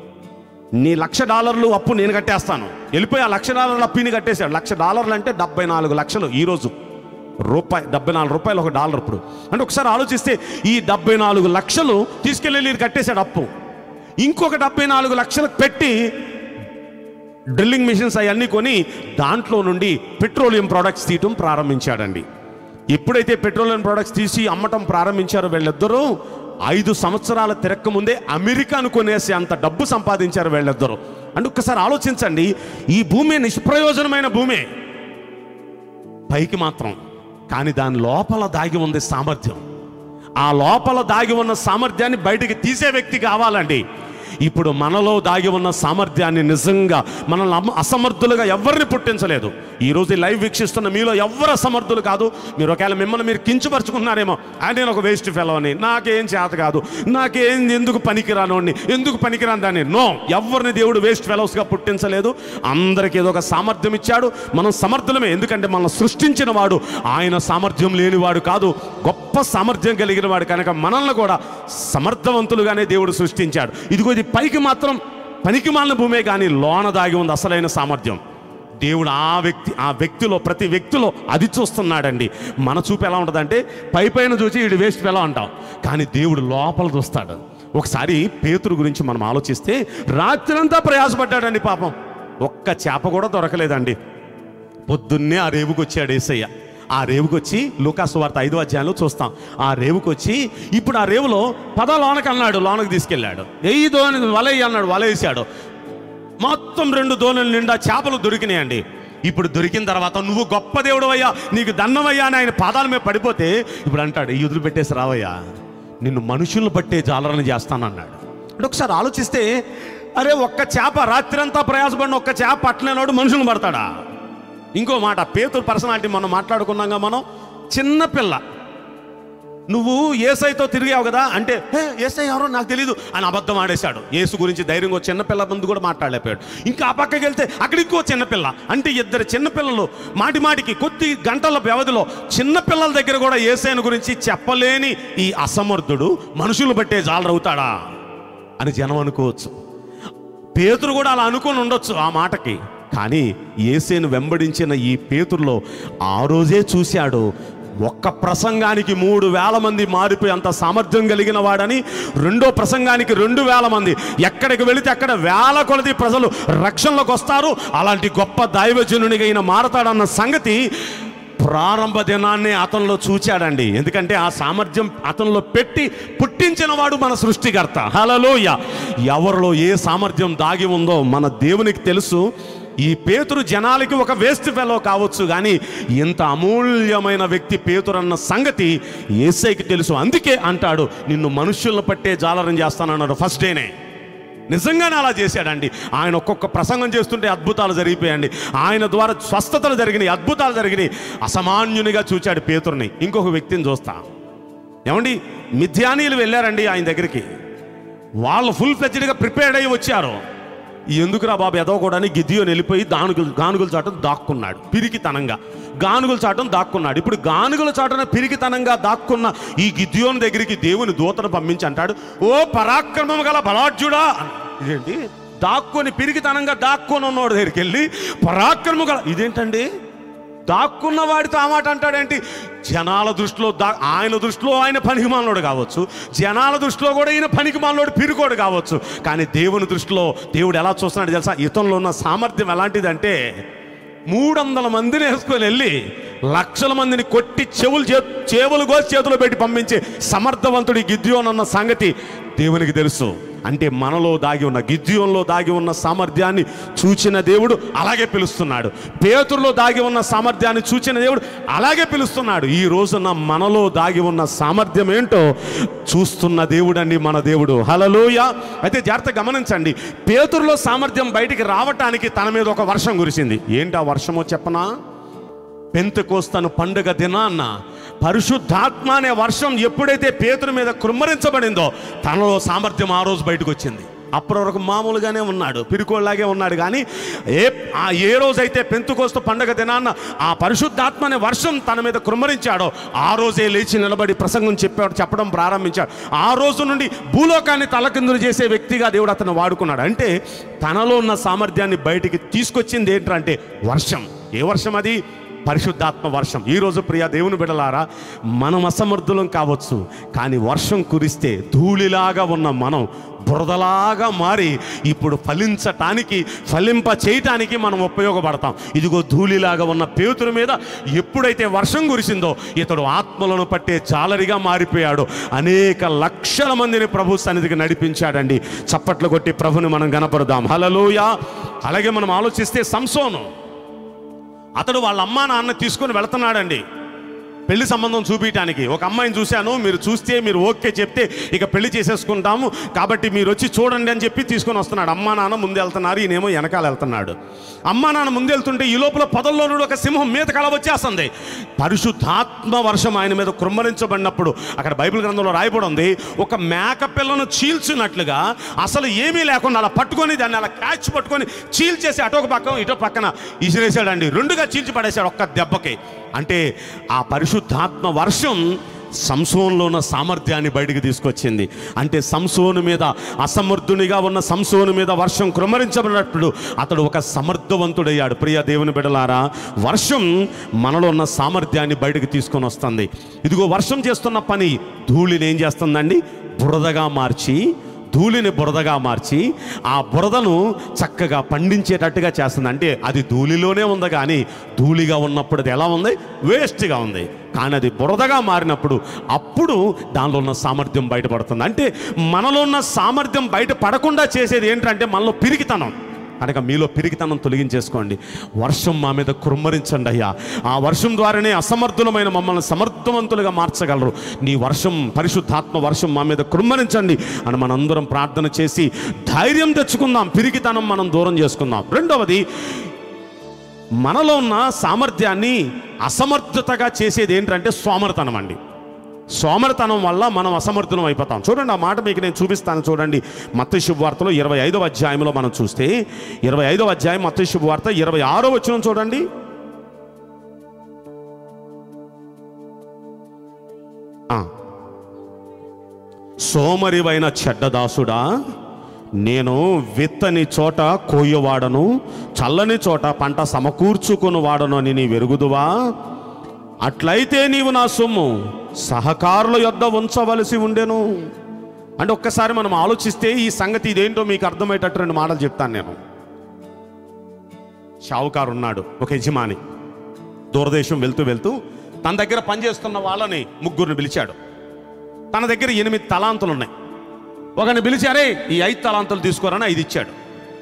నీ లక్ష డాలర్లు అప్పు నేను కట్టేస్తాను వెళ్ళిపోయి ఆ లక్ష డాలర్ల అప్పుని కట్టేశాడు లక్ష డాలర్లు అంటే డెబ్బై నాలుగు లక్షలు ఈరోజు రూపాయి డెబ్బై నాలుగు రూపాయలు ఒక డాలర్ ఇప్పుడు అంటే ఒకసారి ఆలోచిస్తే ఈ డెబ్బై నాలుగు లక్షలు తీసుకెళ్ళి వీరు కట్టేశాడు అప్పు ఇంకొక డెబ్బై నాలుగు లక్షలకు పెట్టి డ్రిల్లింగ్ మిషన్స్ అవన్నీ కొని దాంట్లో నుండి పెట్రోలియం ప్రోడక్ట్స్ తీయటం ప్రారంభించాడండి ఎప్పుడైతే పెట్రోలియం ప్రోడక్ట్స్ తీసి అమ్మటం ప్రారంభించారో వీళ్ళిద్దరూ ఐదు సంవత్సరాల తిరక్క ముందే అమెరికాను కొనేసి అంత డబ్బు సంపాదించారు వీళ్ళిద్దరూ అంటే ఒక్కసారి ఆలోచించండి ఈ భూమి నిష్ప్రయోజనమైన భూమే పైకి మాత్రం కానీ దాని లోపల దాగి ఉంది సామర్థ్యం ఆ లోపల దాగి ఉన్న సామర్థ్యాన్ని బయటికి తీసే వ్యక్తి కావాలండి ఇప్పుడు మనలో దాగి ఉన్న సామర్థ్యాన్ని నిజంగా మనల్ని అమ- అసమర్థులుగా ఎవరిని పుట్టించలేదు ఈరోజు ఈ లైవ్ వీక్షిస్తున్న మీలో ఎవరు అసమర్థులు కాదు మీరు ఒకవేళ మిమ్మల్ని మీరు కించపరుచుకుంటున్నారేమో "ఆ, నేను ఒక వేస్ట్ ఫెలో అని నాకేం చేత కాదు నాకేం ఎందుకు పనికిరానోడిని ఎందుకు పనికిరాని దాన్ని నో ఎవరిని దేవుడు వేస్ట్ ఫెలోస్గా పుట్టించలేదు అందరికీ ఏదో ఒక సామర్థ్యం ఇచ్చాడు మనం సమర్థులమే ఎందుకంటే మనం సృష్టించిన వాడు ఆయన సామర్థ్యం లేనివాడు కాదు గొప్ప సామర్థ్యం కలిగిన వాడు కనుక మనల్ని కూడా సమర్థవంతులుగానే దేవుడు సృష్టించాడు ఇదిగో ఇది పైకి మాత్రం పనికి మాలిన భూమే కానీ లోన దాగి ఉంది అసలైన సామర్థ్యం దేవుడు ఆ వ్యక్తి ఆ వ్యక్తిలో ప్రతి వ్యక్తిలో అది చూస్తున్నాడండి మన చూపు ఎలా ఉంటుందంటే పై పైన చూసి వీడు వేస్ట్ ఎలా అంటాం కానీ దేవుడు లోపల చూస్తాడు ఒకసారి పేతురు గురించి మనం ఆలోచిస్తే రాత్రంతా ప్రయాసపడ్డాడండి పాపం ఒక్క చేప కూడా దొరకలేదండి పొద్దున్నే ఆ రేవుకి వచ్చాడు ఏసయ్య ఆ రేవుకి వచ్చి లూకాసు వార్త ఐదో అధ్యాయంలో చూస్తాం ఆ రేవుకి వచ్చి ఇప్పుడు ఆ రేవులో పద లోనకి అన్నాడు లోనకి తీసుకెళ్ళాడు వెయ్యి దోని వల వేయి అన్నాడు వల వేసాడు మొత్తం రెండు దోణుల నిండా చేపలు దొరికినాయండి ఇప్పుడు దొరికిన తర్వాత నువ్వు గొప్ప దేవుడు అయ్యా నీకు దండమయ్యా అని ఆయన పాదాల మీద పడిపోతే ఇప్పుడు అంటాడు ఈ వదిలి పెట్టేసి రావయ్యా నిన్ను మనుషులను బట్టే జాలరణ చేస్తానన్నాడు అంటే ఒకసారి ఆలోచిస్తే అరే ఒక్క చేప రాత్రంతా ప్రయాసపడిన ఒక్క చేప పట్టలేనోడు మనుషులను పడతాడా ఇంకో మాట పేతురు పర్సనాలిటీ మనం మాట్లాడుకున్నాగా మనం చిన్న పిల్ల నువ్వు ఏసైతో తిరిగావు కదా అంటే "హే, ఏసై ఎవరో నాకు తెలియదు అని అబద్ధం ఆడేశాడు యేసు గురించి ధైర్యంగా ఓ చిన్నపిల్ల ముందు కూడా మాట్లాడలేకపోయాడు ఇంకా ఆ పక్కకి వెళ్తే అక్కడ ఇంకో చిన్నపిల్ల అంటే ఇద్దరు చిన్నపిల్లలు మాటి మాటికి కొద్ది గంటల వ్యవధిలో చిన్నపిల్లల దగ్గర కూడా ఏసైన గురించి చెప్పలేని ఈ అసమర్థుడు మనుషులు బట్టే జాలరవుతాడా అని జనం అనుకోవచ్చు పేతురు కూడా అలా అనుకొని ఉండొచ్చు ఆ మాటకి కానీ ఏసేను వెంబడించిన ఈ పేతురులో ఆ రోజే చూశాడు ఒక్క ప్రసంగానికి మూడు వేల మంది మారిపోయి అంత సామర్థ్యం కలిగిన వాడని రెండో ప్రసంగానికి రెండు వేల మంది ఎక్కడికి వెళితే అక్కడ వేల కొలది ప్రజలు రక్షణలోకి వస్తారు అలాంటి గొప్ప దైవజనునిగా ఈయన మారతాడన్న సంగతి ప్రారంభ దినాన్నే అతనిలో చూచాడండి ఎందుకంటే ఆ సామర్థ్యం అతనిలో పెట్టి పుట్టించిన వాడు మన సృష్టికర్త హలలోయ ఎవరిలో ఏ సామర్థ్యం దాగి ఉందో మన దేవునికి తెలుసు ఈ పేతురు జనాలకి ఒక వేస్ట్ ఫెలో కావచ్చు కానీ ఇంత అమూల్యమైన వ్యక్తి పేతురు అన్న సంగతి ఏసైకి తెలుసు అందుకే అంటాడు నిన్ను మనుష్యులను పట్టే జాలరం చేస్తానన్నాడు ఫస్ట్ డేనే నిజంగానే అలా చేశాడండి ఆయన ఒక్కొక్క ప్రసంగం చేస్తుంటే అద్భుతాలు జరిగిపోయాయండి ఆయన ద్వారా స్వస్థతలు జరిగినాయి అద్భుతాలు జరిగినాయి అసమాన్యునిగా చూచాడు పేతుర్ని ఇంకొక వ్యక్తిని చూస్తా ఏమండి మిథ్యానీయులు వెళ్ళారండి ఆయన దగ్గరికి వాళ్ళు ఫుల్ ఫ్లెజ్డ్గా ప్రిపేర్డ్ అయ్యి వచ్చారు ఎందుకురా బాబు ఎదవకూడని గిద్దియోని వెళ్ళిపోయి దానుగులు గానుగుల చాటం దాక్కున్నాడు పిరికితనంగా గానుగుల చాటం దాక్కున్నాడు ఇప్పుడు గానుగుల చాటన పిరికితనంగా దాక్కున్న ఈ గిద్దియోని దగ్గరికి దేవుని దూతను పంపించి అంటాడు ఓ పరాక్రమం గల బలాఢ్యుడా ఇదేంటి దాక్కుని పిరికితనంగా దాక్కుని ఉన్నవాడు దగ్గరికి వెళ్ళి పరాక్రమం గల ఇదేంటండి దాక్కున్న వాడితో ఆ మాట అంటాడేంటి జనాల దృష్టిలో దా ఆయన దృష్టిలో ఆయన పనికి మాలోడు కావచ్చు జనాల దృష్టిలో కూడా ఈయన పనికి మాలోడు పిరుకోడు కావచ్చు కానీ దేవుని దృష్టిలో దేవుడు ఎలా చూస్తున్నాడు తెలుసా ఇతనిలో ఉన్న సామర్థ్యం ఎలాంటిదంటే మూడు వందల మందిని వేసుకొని వెళ్ళి లక్షల మందిని కొట్టి చెవులు చే చెవులు కోసి చేతిలో పెట్టి పంపించే సమర్థవంతుడి గిద్యోనన్న సంగతి దేవునికి తెలుసు అంటే మనలో దాగి ఉన్న గిద్యోన్లో దాగి ఉన్న సామర్థ్యాన్ని చూచిన దేవుడు అలాగే పిలుస్తున్నాడు పేతురులో దాగి ఉన్న సామర్థ్యాన్ని చూచిన దేవుడు అలాగే పిలుస్తున్నాడు ఈ రోజున మనలో దాగి ఉన్న సామర్థ్యం ఏంటో చూస్తున్న దేవుడండి మన దేవుడు హలలోయ అయితే జాగ్రత్త గమనించండి పేతురులో సామర్థ్యం బయటికి రావటానికి తన మీద ఒక వర్షం కురిసింది ఏంటి ఆ వర్షమో చెప్పనా పెంతకోస్తను పండుగ దినాన్న పరిశుద్ధాత్మ అనే వర్షం ఎప్పుడైతే పేతురు మీద కృమ్మరించబడిందో తనలో సామర్థ్యం ఆ రోజు బయటకు వచ్చింది అప్పటి వరకు మామూలుగానే ఉన్నాడు పిరికోళ్ళలాగే ఉన్నాడు కానీ ఏ ఆ ఏ రోజైతే పెంతుకోస్తు పండగ దినాన్న ఆ పరిశుద్ధాత్మ అనే వర్షం తన మీద కృమ్మరించాడో ఆ రోజే లేచి నిలబడి ప్రసంగం చెప్పాడు చెప్పడం ప్రారంభించాడు ఆ రోజు నుండి భూలోకాన్ని తలకిందులు చేసే వ్యక్తిగా దేవుడు అతను వాడుకున్నాడు అంటే తనలో ఉన్న సామర్థ్యాన్ని బయటికి తీసుకొచ్చింది ఏంటంటే వర్షం ఏ వర్షం అది పరిశుద్ధాత్మ వర్షం ఈరోజు ప్రియ దేవుని బిడలారా మనం అసమర్థులం కావచ్చు కానీ వర్షం కురిస్తే ధూళిలాగా ఉన్న మనం బురదలాగా మారి ఇప్పుడు ఫలించటానికి ఫలింప చేయటానికి మనం ఉపయోగపడతాం ఇదిగో ధూళిలాగా ఉన్న పేతురు మీద ఎప్పుడైతే వర్షం కురిసిందో ఇతడు ఆత్మలను పట్టే చాలరిగా మారిపోయాడు అనేక లక్షల మందిని ప్రభు సన్నిధికి నడిపించాడండి చప్పట్లు కొట్టి ప్రభుని మనం గనపడదాం హలలోయ అలాగే మనం ఆలోచిస్తే సంసోను అతడు వాళ్ళ అమ్మా నాన్న తీసుకొని వెళ్తున్నాడండి పెళ్లి సంబంధం చూపించడానికి ఒక అమ్మాయిని చూశాను మీరు చూస్తే మీరు ఓకే చెప్తే ఇక పెళ్లి చేసేసుకుంటాము కాబట్టి మీరు వచ్చి చూడండి అని చెప్పి తీసుకొని వస్తున్నాడు అమ్మా నాన్న ముందు వెళ్తున్నారు ఈయనేమో వెనకాల వెళ్తున్నాడు అమ్మా నాన్న ముందు వెళ్తుంటే ఈ లోపల పొదల్లో నుండి ఒక సింహం మీద కళ వచ్చేస్తుంది పరిశుద్ధాత్మ వర్షం ఆయన మీద కృమ్మరించబడినప్పుడు అక్కడ బైబిల్ గ్రంథంలో రాయబడి ఉంది ఒక మేక పిల్లను చీల్చినట్లుగా అసలు ఏమీ లేకుండా అలా పట్టుకొని దాన్ని అలా క్యాచ్ పట్టుకొని చీల్చేసి అటొక పక్కన ఇటో పక్కన ఇసిరేసాడండి రెండుగా చీల్చి పడేశాడు ఒక్క దెబ్బకి అంటే ఆ పరిశుద్ధాత్మ వర్షం సంసోన్లో ఉన్న సామర్థ్యాన్ని బయటికి తీసుకొచ్చింది అంటే సంసోను మీద అసమర్థునిగా ఉన్న సంసోను మీద వర్షం కృమరించబడినప్పుడు అతడు ఒక సమర్థవంతుడయ్యాడు ప్రియ దేవుని బిడలారా వర్షం మనలో ఉన్న సామర్థ్యాన్ని బయటికి తీసుకొని వస్తుంది ఇదిగో వర్షం చేస్తున్న పని ధూళిని ఏం చేస్తుందండి బురదగా మార్చి ధూళిని బురదగా మార్చి ఆ బురదను చక్కగా పండించేటట్టుగా చేస్తుంది అంటే అది ధూళిలోనే ఉంది కానీ ధూళిగా ఉన్నప్పుడు అది ఎలా ఉంది వేస్ట్గా ఉంది కానీ అది బురదగా మారినప్పుడు అప్పుడు దానిలో ఉన్న సామర్థ్యం బయటపడుతుంది అంటే మనలో ఉన్న సామర్థ్యం బయట పడకుండా చేసేది ఏంటంటే మనలో పిరికితనం కనుక మీలో పిరికితనం తొలగించేసుకోండి వర్షం మా మీద కుమ్మరించండి అయ్యా ఆ వర్షం ద్వారానే అసమర్థులమైన మమ్మల్ని సమర్థవంతులుగా మార్చగలరు నీ వర్షం పరిశుద్ధాత్మ వర్షం మా మీద కుమ్మరించండి అని మనందరం ప్రార్థన చేసి ధైర్యం తెచ్చుకుందాం పిరికితనం మనం దూరం చేసుకుందాం రెండవది మనలో ఉన్న సామర్థ్యాన్ని అసమర్థతగా చేసేది ఏంటంటే సోమరతనం అండి సోమరతనం వల్ల మనం అసమర్థులం అయిపోతాం చూడండి ఆ మాట మీకు నేను చూపిస్తాను చూడండి మత్త శుభవార్తలో ఇరవై ఐదవ అధ్యాయంలో మనం చూస్తే ఇరవై ఐదవ అధ్యాయం మత్త శుభవార్త ఇరవై ఆరో వచ్చిన చూడండి ఆ. సోమరివైన చెడ్డదాసుడా నేను విత్తని చోట కోయవాడను చల్లని చోట పంట సమకూర్చుకుని వాడను అని నీ వెరుగుదువా అట్లయితే నీవు నా సొమ్ము సహకారుల యొద్ద ఉంచవలసి ఉండెను అంటే ఒక్కసారి మనం ఆలోచిస్తే ఈ సంగతి ఇదేంటో మీకు అర్థమయ్యేటట్టు రెండు మాటలు చెప్తాను నేను షావుకారు ఉన్నాడు ఒక యజమాని దూరదేశం వెళ్తూ వెళ్తూ తన దగ్గర పనిచేస్తున్న వాళ్ళని ముగ్గురిని పిలిచాడు తన దగ్గర ఎనిమిది తలాంతులు ఉన్నాయి ఒకరిని పిలిచారే ఈ ఐదు తలాంతులు తీసుకోరని ఐదు ఇచ్చాడు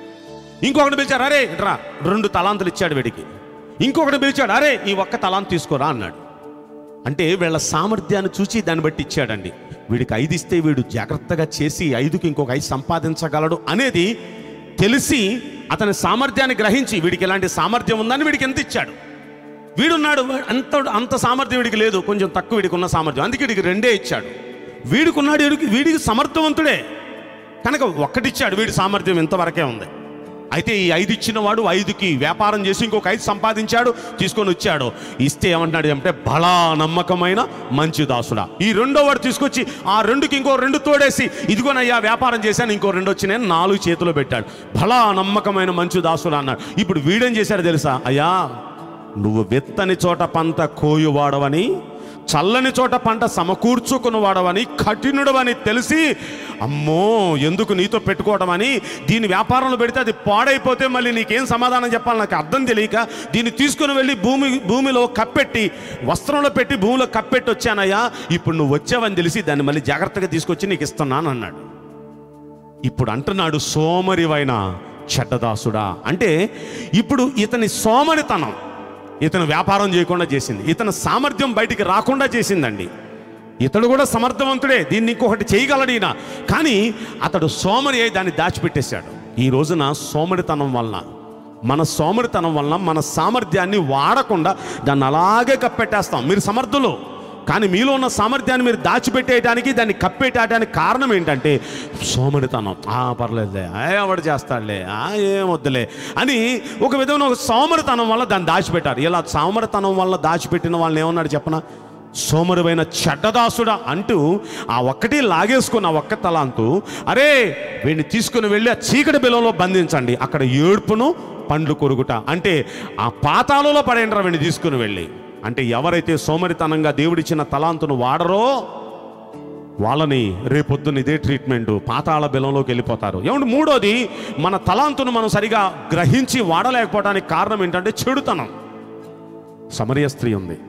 ఇంకొకటి పిలిచారు అరే రా రెండు తలాంతులు ఇచ్చాడు వీడికి ఇంకొకటి పిలిచాడు అరే ఈ ఒక్క తలాంతు తీసుకోరా అన్నాడు అంటే వీళ్ళ సామర్థ్యాన్ని చూసి దాన్ని బట్టి ఇచ్చాడండి వీడికి ఐదు ఇస్తే వీడు జాగ్రత్తగా చేసి ఐదుకి ఇంకొక ఐదు సంపాదించగలడు అనేది తెలిసి అతని సామర్థ్యాన్ని గ్రహించి వీడికి ఇలాంటి సామర్థ్యం ఉందని వీడికి ఎంత ఇచ్చాడు వీడున్నాడు అంత అంత సామర్థ్యం వీడికి లేదు కొంచెం తక్కువ వీడికి ఉన్న సామర్థ్యం అందుకే వీడికి రెండే ఇచ్చాడు వీడికి ఉన్నాడు వీడికి వీడికి సమర్థవంతుడే కనుక ఒక్కటిచ్చాడు వీడి సామర్థ్యం ఇంతవరకే ఉంది అయితే ఈ ఐదు ఇచ్చిన వాడు ఐదుకి వ్యాపారం చేసి ఇంకొక ఐదు సంపాదించాడు తీసుకొని వచ్చాడు ఇస్తే ఏమంటున్నాడు అంటే బలా నమ్మకమైన మంచి దాసుడా ఈ రెండో వాడు తీసుకొచ్చి ఆ రెండుకి ఇంకో రెండు తోడేసి ఇదిగోనయ్యా వ్యాపారం చేశాను ఇంకో రెండు వచ్చినాయి నాలుగు చేతిలో పెట్టాడు బలా నమ్మకమైన మంచి దాసుడా అన్నాడు ఇప్పుడు వీడేం చేశాడు తెలుసా అయ్యా నువ్వు విత్తని చోట పంట కోయువాడవని చల్లని చోట పంట సమకూర్చుకుని వాడవని కఠినుడవని తెలిసి అమ్మో ఎందుకు నీతో పెట్టుకోవడం అని దీని వ్యాపారంలో పెడితే అది పాడైపోతే మళ్ళీ నీకేం సమాధానం చెప్పాలి నాకు అర్థం తెలియక దీన్ని తీసుకుని వెళ్ళి భూమి భూమిలో కప్పెట్టి వస్త్రంలో పెట్టి భూమిలో కప్పెట్టి వచ్చానయ్యా ఇప్పుడు నువ్వు వచ్చావని తెలిసి దాన్ని మళ్ళీ జాగ్రత్తగా తీసుకొచ్చి నీకు ఇస్తున్నాను అన్నాడు ఇప్పుడు అంటున్నాడు సోమరివైన చెడ్డదాసుడా అంటే ఇప్పుడు ఇతని సోమరితనం ఇతను వ్యాపారం చేయకుండా చేసింది ఇతని సామర్థ్యం బయటికి రాకుండా చేసిందండి ఇతడు కూడా సమర్థవంతుడే దీన్ని ఇంకొకటి చేయగలడు ఈయన కానీ అతడు సోమరి అయి దాన్ని దాచిపెట్టేశాడు ఈ రోజున సోమరితనం వలన మన సోమరితనం వలన మన సామర్థ్యాన్ని వాడకుండా దాన్ని అలాగే కప్పెట్టేస్తాం మీరు సమర్థులు కానీ మీలో ఉన్న సామర్థ్యాన్ని మీరు దాచిపెట్టేయడానికి దాన్ని కప్పేయటానికి కారణం ఏంటంటే సోమరితనం ఆ పర్లేదులే ఆ ఎవడు చేస్తాడులే ఆ ఏం వద్దులే అని ఒక విధమైన ఒక సోమరితనం వల్ల దాన్ని దాచిపెట్టారు ఇలా సోమరితనం వల్ల దాచిపెట్టిన వాళ్ళని ఏమన్నాడు చెప్పనా సోమరువైన చెడ్డదాసుడా అంటూ ఆ ఒక్కటి లాగేసుకున్న ఆ ఒక్క తలాంతు అరే వీడిని తీసుకుని వెళ్ళి ఆ చీకటి బిలంలో బంధించండి అక్కడ ఏడుపును పండ్లు కొరుగుట అంటే ఆ పాతాలలో పడేండ్రా వీడిని తీసుకుని వెళ్ళి అంటే ఎవరైతే సోమరితనంగా దేవుడిచ్చిన తలాంతును వాడరో వాళ్ళని రేపొద్దున ఇదే ట్రీట్మెంట్ పాతాళ బిలంలోకి వెళ్ళిపోతారు ఏమంటే మూడోది మన తలాంతును మనం సరిగా గ్రహించి వాడలేకపోవడానికి కారణం ఏంటంటే చెడుతనం సమరయ స్త్రీ ఉంది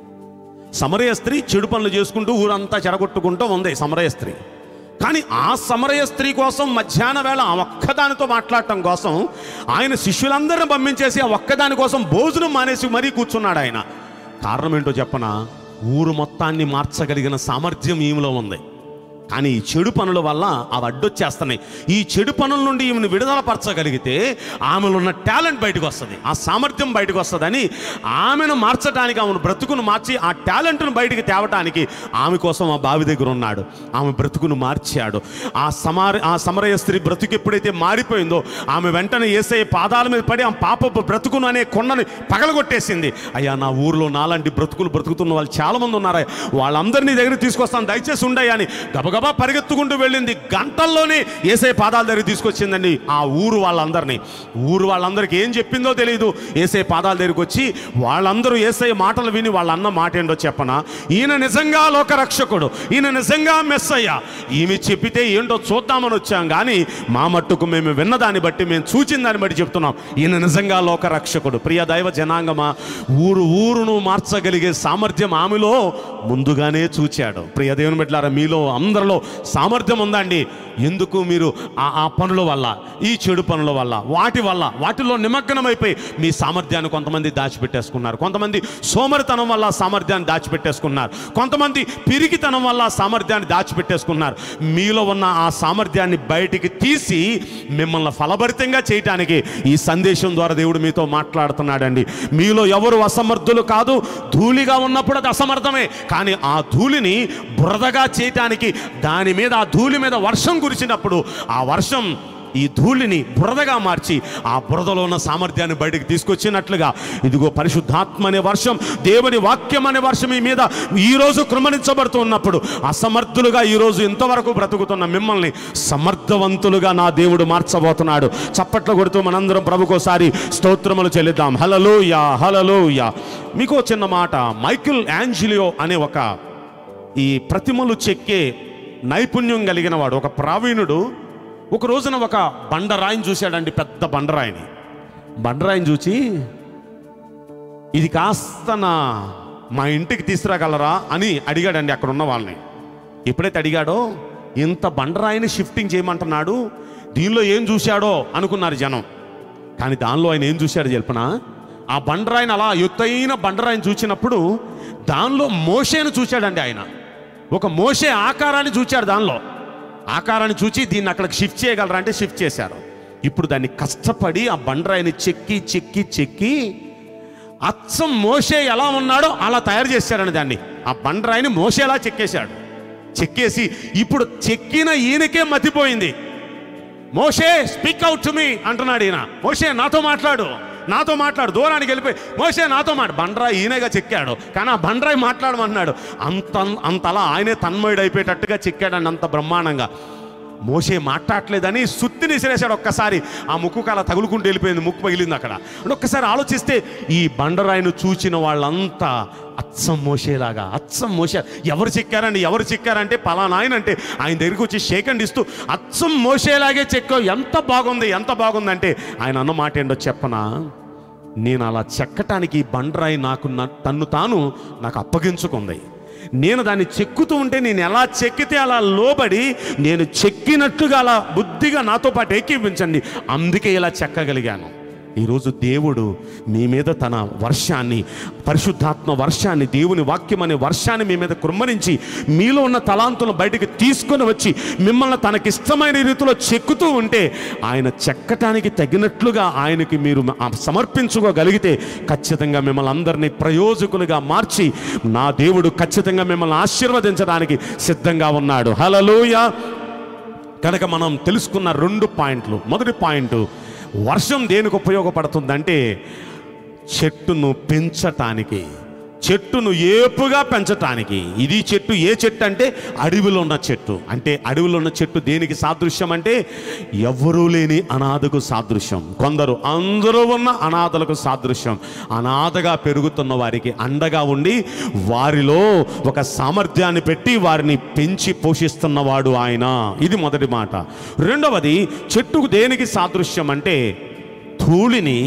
సమరయ స్త్రీ చెడు పనులు చేసుకుంటూ ఊరంతా చెడగొట్టుకుంటూ ఉంది సమరయ స్త్రీ కానీ ఆ సమరయ స్త్రీ కోసం మధ్యాహ్న వేళ ఆ ఒక్కదానితో మాట్లాడటం కోసం ఆయన శిష్యులందరిని పంపించేసి ఆ ఒక్కదాని కోసం భోజనం మానేసి మరీ కూర్చున్నాడు ఆయన కారణం ఏంటో చెప్పనా ఊరు మొత్తాన్ని మార్చగలిగిన సామర్థ్యం ఈమెలో ఉంది కానీ ఈ చెడు పనుల వల్ల అవి అడ్డొచ్చేస్తున్నాయి ఈ చెడు పనుల నుండి ఈమెను విడుదల పరచగలిగితే ఆమెలో ఉన్న టాలెంట్ బయటకు వస్తుంది ఆ సామర్థ్యం బయటకు వస్తుందని ఆమెను మార్చడానికి ఆమెను బ్రతుకును మార్చి ఆ టాలెంట్ను బయటికి తేవటానికి ఆమె కోసం ఆ బావి దగ్గర ఉన్నాడు ఆమె బ్రతుకును మార్చాడు ఆ సమార ఆ సమరయ స్త్రీ బ్రతుకు ఎప్పుడైతే మారిపోయిందో ఆమె వెంటనే ఏసే పాదాల మీద పడి ఆ పాపపు బ్రతుకును అనే కొండని పగలగొట్టేసింది అయ్యా నా ఊర్లో నాలాంటి బ్రతుకులు బ్రతుకుతున్న వాళ్ళు చాలా మంది ఉన్నారా వాళ్ళందరినీ దగ్గర తీసుకొస్తాను దయచేసి ఉండయ్యా అని గబగబా పరిగెత్తుకుంటూ వెళ్ళింది గంటల్లోనే ఏసై పాదాల దగ్గర తీసుకొచ్చిందండి ఆ ఊరు వాళ్ళందరినీ ఊరు వాళ్ళందరికీ ఏం చెప్పిందో తెలియదు ఏసై పాదాల దగ్గరికి వచ్చి వాళ్ళందరూ ఏసై మాటలు విని వాళ్ళ అన్న మాట ఏంటో చెప్పనా ఈయన నిజంగా లోకరక్షకుడు ఈయన నిజంగా మెస్సయ్య ఈమె చెప్పితే ఏంటో చూద్దామని వచ్చాం కానీ మా మట్టుకు మేము విన్నదాన్ని బట్టి మేము చూచిన దాన్ని బట్టి చెప్తున్నాం ఈయన నిజంగా లోకరక్షకుడు ప్రియ దైవ జనాంగమా ఊరు ఊరును మార్చగలిగే సామర్థ్యం ఆమెలో ముందుగానే చూచాడు ప్రియ దేవుని బిడ్డలారా మీలో అందరిలో సామర్థ్యం ఉందండి ఎందుకు మీరు ఆ ఆ పనుల వల్ల ఈ చెడు పనుల వల్ల వాటి వల్ల వాటిలో నిమగ్నమైపోయి మీ సామర్థ్యాన్ని కొంతమంది దాచిపెట్టేసుకున్నారు కొంతమంది సోమరితనం వల్ల సామర్థ్యాన్ని దాచిపెట్టేసుకున్నారు కొంతమంది పిరికితనం వల్ల సామర్థ్యాన్ని దాచిపెట్టేసుకున్నారు మీలో ఉన్న ఆ సామర్థ్యాన్ని బయటికి తీసి మిమ్మల్ని ఫలభరితంగా చేయటానికి ఈ సందేశం ద్వారా దేవుడు మీతో మాట్లాడుతున్నాడండి మీలో ఎవరు అసమర్థులు కాదు ధూళిగా ఉన్నప్పుడు అది అసమర్థమే కానీ ఆ ధూళిని బురదగా చేయటానికి దాని మీద ఆ ధూళి మీద వర్షం కురిసినప్పుడు ఆ వర్షం ఈ ధూళిని బురదగా మార్చి ఆ బురదలో ఉన్న సామర్థ్యాన్ని బయటకు తీసుకొచ్చినట్లుగా ఇదిగో పరిశుద్ధాత్మ అనే వర్షం దేవుని వాక్యం అనే వర్షం మీ మీద ఈరోజు కృమణించబడుతూ ఉన్నప్పుడు అసమర్థులుగా ఈరోజు ఇంతవరకు బ్రతుకుతున్న మిమ్మల్ని సమర్థవంతులుగా నా దేవుడు మార్చబోతున్నాడు చప్పట్లు కొడుతూ మనందరం ప్రభుకోసారి స్తోత్రములు చెల్లిద్దాం హలలోయ హలలోయ మీకు చిన్న మాట మైకిల్ యాంజిలియో అనే ఒక ఈ ప్రతిమలు చెక్కే నైపుణ్యం కలిగిన వాడు ఒక ప్రావీణుడు ఒక రోజున ఒక బండరాయిని చూశాడండి పెద్ద బండరాయిని బండరాయిని చూచి ఇది కాస్త నా మా ఇంటికి తీసుకురాగలరా అని అడిగాడండి అక్కడ ఉన్న వాళ్ళని ఎప్పుడైతే అడిగాడో ఇంత బండరాయిని షిఫ్టింగ్ చేయమంటున్నాడు దీనిలో ఏం చూశాడో అనుకున్నారు జనం కానీ దానిలో ఆయన ఏం చూశాడు చెప్పనా ఆ బండరాయిని అలా ఎత్తైన బండరాయిని చూసినప్పుడు దానిలో మోషేను చూశాడండి ఆయన ఒక మోషే ఆకారాన్ని చూశాడు దానిలో ఆకారాన్ని చూచి దీన్ని అక్కడికి షిఫ్ట్ చేయగలరా అంటే షిఫ్ట్ చేశారు ఇప్పుడు దాన్ని కష్టపడి ఆ బండరాయిని చెక్కి చెక్కి చెక్కి అచ్చం మోషే ఎలా ఉన్నాడో అలా తయారు చేశాడని దాన్ని ఆ బండరాయిని మోసేలా చెక్కేశాడు చెక్కేసి ఇప్పుడు చెక్కిన ఈయనకే మతిపోయింది మోషే స్పీక్ అవుట్ టు మీ అంటున్నాడు ఈయన మోషే నాతో మాట్లాడు నాతో మాట్లాడు దూరానికి వెళ్ళిపోయి మోషే నాతో మాట బండరాయి ఈయనగా చెక్కాడు కానీ ఆ బండరాయి మాట్లాడమన్నాడు అంత అంతలా ఆయనే తన్మయుడు అయిపోయేటట్టుగా చెక్కాడండి అంత బ్రహ్మాండంగా మోసే మాట్లాడలేదని సుత్తిని విసిరేశాడు ఒక్కసారి ఆ ముక్కుకు అలా తగులుకుంటూ వెళ్ళిపోయింది ముక్కు పగిలింది అక్కడ అంటే ఒక్కసారి ఆలోచిస్తే ఈ బండరాయిని చూచిన వాళ్ళంతా అచ్చం మోసేలాగా అచ్చం మోసే ఎవరు చెక్కారండి ఎవరు చెక్కారంటే పలానా ఆయన అంటే ఆయన దగ్గరికి వచ్చి షేకండ్ ఇస్తూ అచ్చం మోసేలాగే చెక్కావు ఎంత బాగుంది ఎంత బాగుందంటే ఆయన అన్న మాట ఏంటో చెప్పనా నేను అలా చెక్కటానికి ఈ బండరాయి నాకు నా- తన్ను తాను నాకు అప్పగించుకుంది నేను దాన్ని చెక్కుతూ ఉంటే నేను ఎలా చెక్కితే అలా లోబడి నేను చెక్కినట్టుగా అలా బుద్ధిగా నాతో పాటు ఏకీపించండి అందుకే ఇలా చెక్కగలిగాను ఈరోజు దేవుడు మీ మీద తన వర్షాన్ని పరిశుద్ధాత్మ వర్షాన్ని దేవుని వాక్యం అనే వర్షాన్ని మీ మీద కుమ్మరించి మీలో ఉన్న తలాంతులను బయటికి తీసుకొని వచ్చి మిమ్మల్ని తనకిష్టమైన రీతిలో చెక్కుతూ ఉంటే ఆయన చెక్కటానికి తగినట్లుగా ఆయనకి మీరు ఆ సమర్పించుకోగలిగితే ఖచ్చితంగా మిమ్మల్ని అందరినీ ప్రయోజకులుగా మార్చి నా దేవుడు ఖచ్చితంగా మిమ్మల్ని ఆశీర్వదించడానికి సిద్ధంగా ఉన్నాడు హలలోయ కనుక మనం తెలుసుకున్న రెండు పాయింట్లు మొదటి పాయింట్ వర్షం దేనికి ఉపయోగపడుతుందంటే చెట్టును పెంచటానికి చెట్టును ఏపుగా పెంచటానికి ఇది చెట్టు ఏ చెట్టు అంటే అడవిలో ఉన్న చెట్టు అంటే అడవిలో ఉన్న చెట్టు దేనికి సాదృశ్యం అంటే ఎవరూ లేని అనాథకు సాదృశ్యం కొందరు అందరూ ఉన్న అనాథలకు సాదృశ్యం అనాథగా పెరుగుతున్న వారికి అండగా ఉండి వారిలో ఒక సామర్థ్యాన్ని పెట్టి వారిని పెంచి పోషిస్తున్నవాడు ఆయన ఇది మొదటి మాట రెండవది చెట్టుకు దేనికి సాదృశ్యం అంటే ధూళిని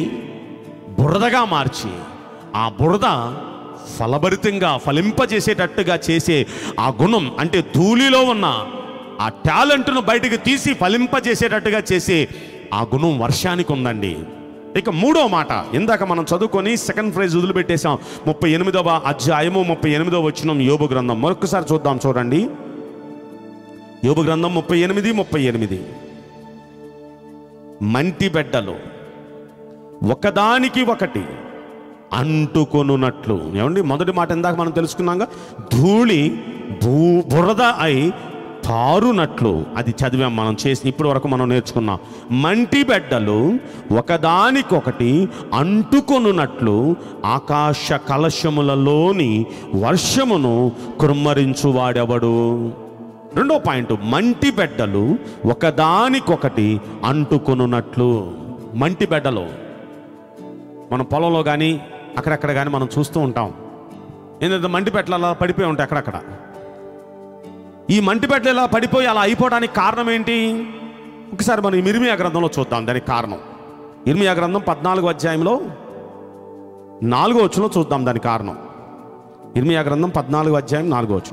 బురదగా మార్చి ఆ బురద ఫలభరితంగా ఫలింపజేసేటట్టుగా చేసే ఆ గుణం అంటే ధూళిలో ఉన్న ఆ టాలెంట్ను బయటకు తీసి ఫలింపజేసేటట్టుగా చేసే ఆ గుణం వర్షానికి ఉందండి ఇక మూడో మాట ఇందాక మనం చదువుకొని సెకండ్ ఫ్రైజ్ వదిలిపెట్టేశాం ముప్పై ఎనిమిదవ అధ్యాయము ముప్పై ఎనిమిదవ వచ్చిన యోబు గ్రంథం మరొకసారి చూద్దాం చూడండి యోబు గ్రంథం ముప్పై ఎనిమిది ముప్పై ఎనిమిది మంటి బెడ్డలు ఒకదానికి ఒకటి అంటుకొనున్నట్లు ఏమండి మొదటి మాట ఇందాక మనం తెలుసుకున్నాగా ధూళి భూ బురద అయి తారునట్లు అది చదివాం మనం చేసి ఇప్పటి వరకు మనం నేర్చుకున్నాం మంటి బెడ్డలు ఒకదానికొకటి అంటుకొనున్నట్లు ఆకాశ కలశములలోని వర్షమును కుమ్మరించువాడెవడు రెండో పాయింట్ మంటి బెడ్డలు ఒకదానికొకటి అంటుకొనున్నట్లు మంటి బెడ్డలు మన పొలంలో కానీ అక్కడక్కడ కానీ మనం చూస్తూ ఉంటాం ఏంటంటే మంటి బెడ్డలు అలా పడిపోయి ఉంటాయి అక్కడక్కడ ఈ మంటి బెడ్డలు ఇలా పడిపోయి అలా అయిపోవడానికి కారణం ఏంటి ఒకసారి మనం ఈ ఇర్మియా గ్రంథంలో చూద్దాం దానికి కారణం ఇర్మియా గ్రంథం పద్నాలుగో అధ్యాయంలో నాలుగో వచ్చులో చూద్దాం దాని కారణం ఇర్మియా గ్రంథం పద్నాలుగో అధ్యాయం నాలుగో వచ్చు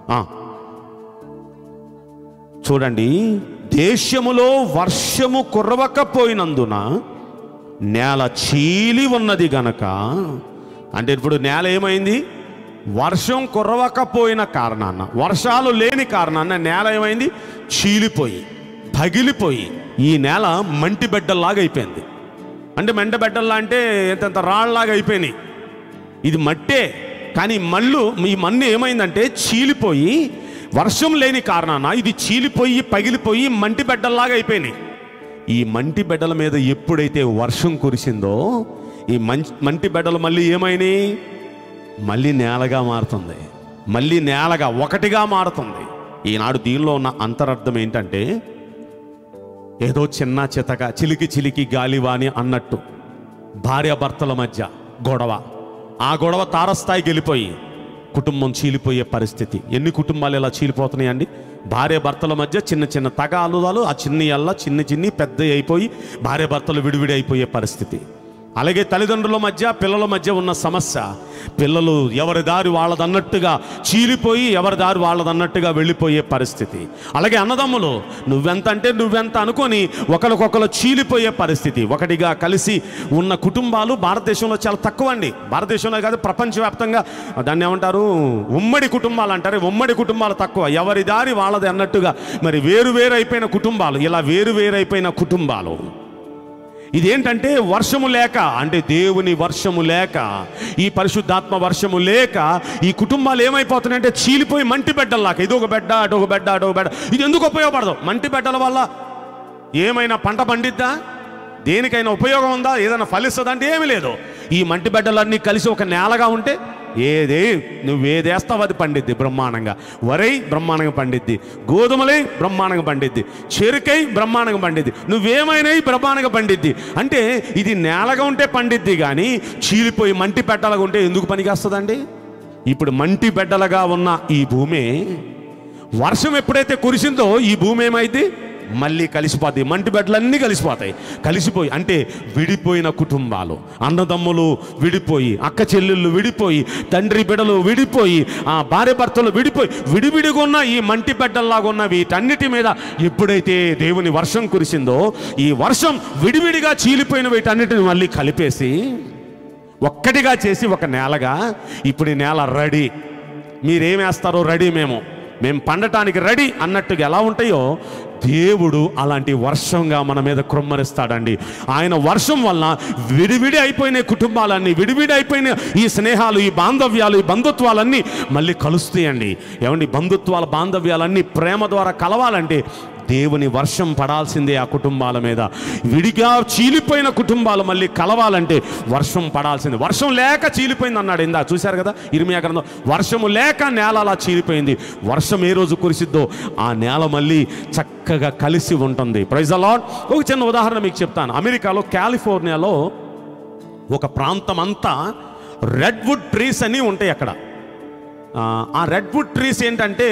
చూడండి దేశములో వర్షము కురవకపోయినందున నేల చీలి ఉన్నది గనక అంటే ఇప్పుడు నేల ఏమైంది వర్షం కురవకపోయిన కారణాన వర్షాలు లేని కారణాన నేల ఏమైంది చీలిపోయి పగిలిపోయి ఈ నేల మంటి బిడ్డల్లాగా అయిపోయింది అంటే మెంట బిడ్డల్లా అంటే ఎంతెంత రాళ్ళలాగా అయిపోయినాయి ఇది మట్టే కానీ మళ్ళు ఈ మన్ను ఏమైందంటే చీలిపోయి వర్షం లేని కారణాన ఇది చీలిపోయి పగిలిపోయి మంటి బెడ్డల్లాగా అయిపోయినాయి ఈ మంటి బిడ్డల మీద ఎప్పుడైతే వర్షం కురిసిందో ఈ మంచి మంటి బిడ్డలు మళ్ళీ ఏమైనాయి మళ్ళీ నేలగా మారుతుంది మళ్ళీ నేలగా ఒకటిగా మారుతుంది ఈనాడు దీనిలో ఉన్న అంతరార్థం ఏంటంటే ఏదో చిన్న చితక చిలికి చిలికి గాలివాని అన్నట్టు భార్యాభర్తల మధ్య గొడవ ఆ గొడవ తారస్థాయికి వెళ్ళిపోయి కుటుంబం చీలిపోయే పరిస్థితి ఎన్ని కుటుంబాలు ఇలా చీలిపోతున్నాయండి భార్య భర్తల మధ్య చిన్న చిన్న తగాలుదాలు ఆ చిన్ని అల్ల చిన్ని చిన్ని పెద్ద అయిపోయి భార్య భర్తలు విడివిడి అయిపోయే పరిస్థితి అలాగే తల్లిదండ్రుల మధ్య పిల్లల మధ్య ఉన్న సమస్య పిల్లలు ఎవరి దారి వాళ్ళదన్నట్టుగా చీలిపోయి ఎవరి దారి వాళ్ళదన్నట్టుగా వెళ్ళిపోయే పరిస్థితి అలాగే అన్నదమ్ములు నువ్వెంత అంటే నువ్వెంత అనుకొని ఒకరికొకరు చీలిపోయే పరిస్థితి ఒకటిగా కలిసి ఉన్న కుటుంబాలు భారతదేశంలో చాలా తక్కువ అండి భారతదేశంలో కాదు ప్రపంచవ్యాప్తంగా దాన్ని ఏమంటారు ఉమ్మడి కుటుంబాలు అంటారు ఉమ్మడి కుటుంబాలు తక్కువ ఎవరి దారి వాళ్ళది అన్నట్టుగా మరి వేరు వేరు అయిపోయిన కుటుంబాలు ఇలా వేరు వేరు అయిపోయిన కుటుంబాలు ఇదేంటంటే వర్షము లేక అంటే దేవుని వర్షము లేక ఈ పరిశుద్ధాత్మ వర్షము లేక ఈ కుటుంబాలు ఏమైపోతున్నాయంటే చీలిపోయి మంటి బెడ్డల్లాక ఇది ఒక బెడ్డ అటు ఒక బెడ్డ అటు ఒక బెడ్డ ఇది ఎందుకు ఉపయోగపడదు మంటి బెడ్డల వల్ల ఏమైనా పంట పండిద్దా దేనికైనా ఉపయోగం ఉందా ఏదైనా ఫలిస్తుందా అంటే ఏమీ లేదు ఈ మంటి బిడ్డలన్నీ కలిసి ఒక నేలగా ఉంటే ఏదే నువ్వేదేస్తావు అది పండిద్ది బ్రహ్మాండంగా వరై బ్రహ్మాండంగా పండిద్ది గోధుమలై బ్రహ్మాండంగా పండిద్ది చెరుకై బ్రహ్మాండంగా పండిద్ది నువ్వేమైనా బ్రహ్మాండంగా పండిద్ది అంటే ఇది నేలగా ఉంటే పండిద్ది కానీ చీలిపోయి మంటి పెట్టలుగా ఉంటే ఎందుకు పనికొస్తుందండి ఇప్పుడు మంటి బిడ్డలుగా ఉన్న ఈ భూమి వర్షం ఎప్పుడైతే కురిసిందో ఈ భూమి ఏమైంది మళ్ళీ కలిసిపోతాయి మంటి బెడ్లన్నీ కలిసిపోతాయి కలిసిపోయి అంటే విడిపోయిన కుటుంబాలు అన్నదమ్ములు విడిపోయి అక్క చెల్లెళ్ళు విడిపోయి తండ్రి బిడ్డలు విడిపోయి ఆ భార్య భర్తలు విడిపోయి విడివిడిగా ఉన్న ఈ మంటి బెడ్డల్లాగా ఉన్న వీటన్నిటి మీద ఎప్పుడైతే దేవుని వర్షం కురిసిందో ఈ వర్షం విడివిడిగా చీలిపోయిన వీటన్నిటిని మళ్ళీ కలిపేసి ఒక్కటిగా చేసి ఒక నేలగా ఇప్పుడు ఈ నేల రెడీ మీరేమేస్తారో రెడీ మేము మేము పండటానికి రెడీ అన్నట్టుగా ఎలా ఉంటాయో దేవుడు అలాంటి వర్షంగా మన మీద కృమ్మరిస్తాడండి ఆయన వర్షం వలన విడివిడి అయిపోయిన కుటుంబాలన్నీ విడివిడి అయిపోయిన ఈ స్నేహాలు ఈ బాంధవ్యాలు ఈ బంధుత్వాలన్నీ మళ్ళీ కలుస్తాయండి ఏమండి బంధుత్వాల బాంధవ్యాలన్నీ ప్రేమ ద్వారా కలవాలంటే దేవుని వర్షం పడాల్సిందే ఆ కుటుంబాల మీద విడిగా చీలిపోయిన కుటుంబాలు మళ్ళీ కలవాలంటే వర్షం పడాల్సిందే వర్షం లేక చీలిపోయింది అన్నాడు ఇందా చూశారు కదా ఇరిమియా గ్రంథం వర్షము లేక నేల అలా చీలిపోయింది వర్షం ఏ రోజు కురిసిద్దో ఆ నేల మళ్ళీ చక్కగా కలిసి ఉంటుంది ప్రైజ్ అలాడ్ ఒక చిన్న ఉదాహరణ మీకు చెప్తాను అమెరికాలో కాలిఫోర్నియాలో ఒక ప్రాంతం అంతా రెడ్ వుడ్ ట్రీస్ అని ఉంటాయి అక్కడ ఆ, ఆ రెడ్ వుడ్ ట్రీస్ ఏంటంటే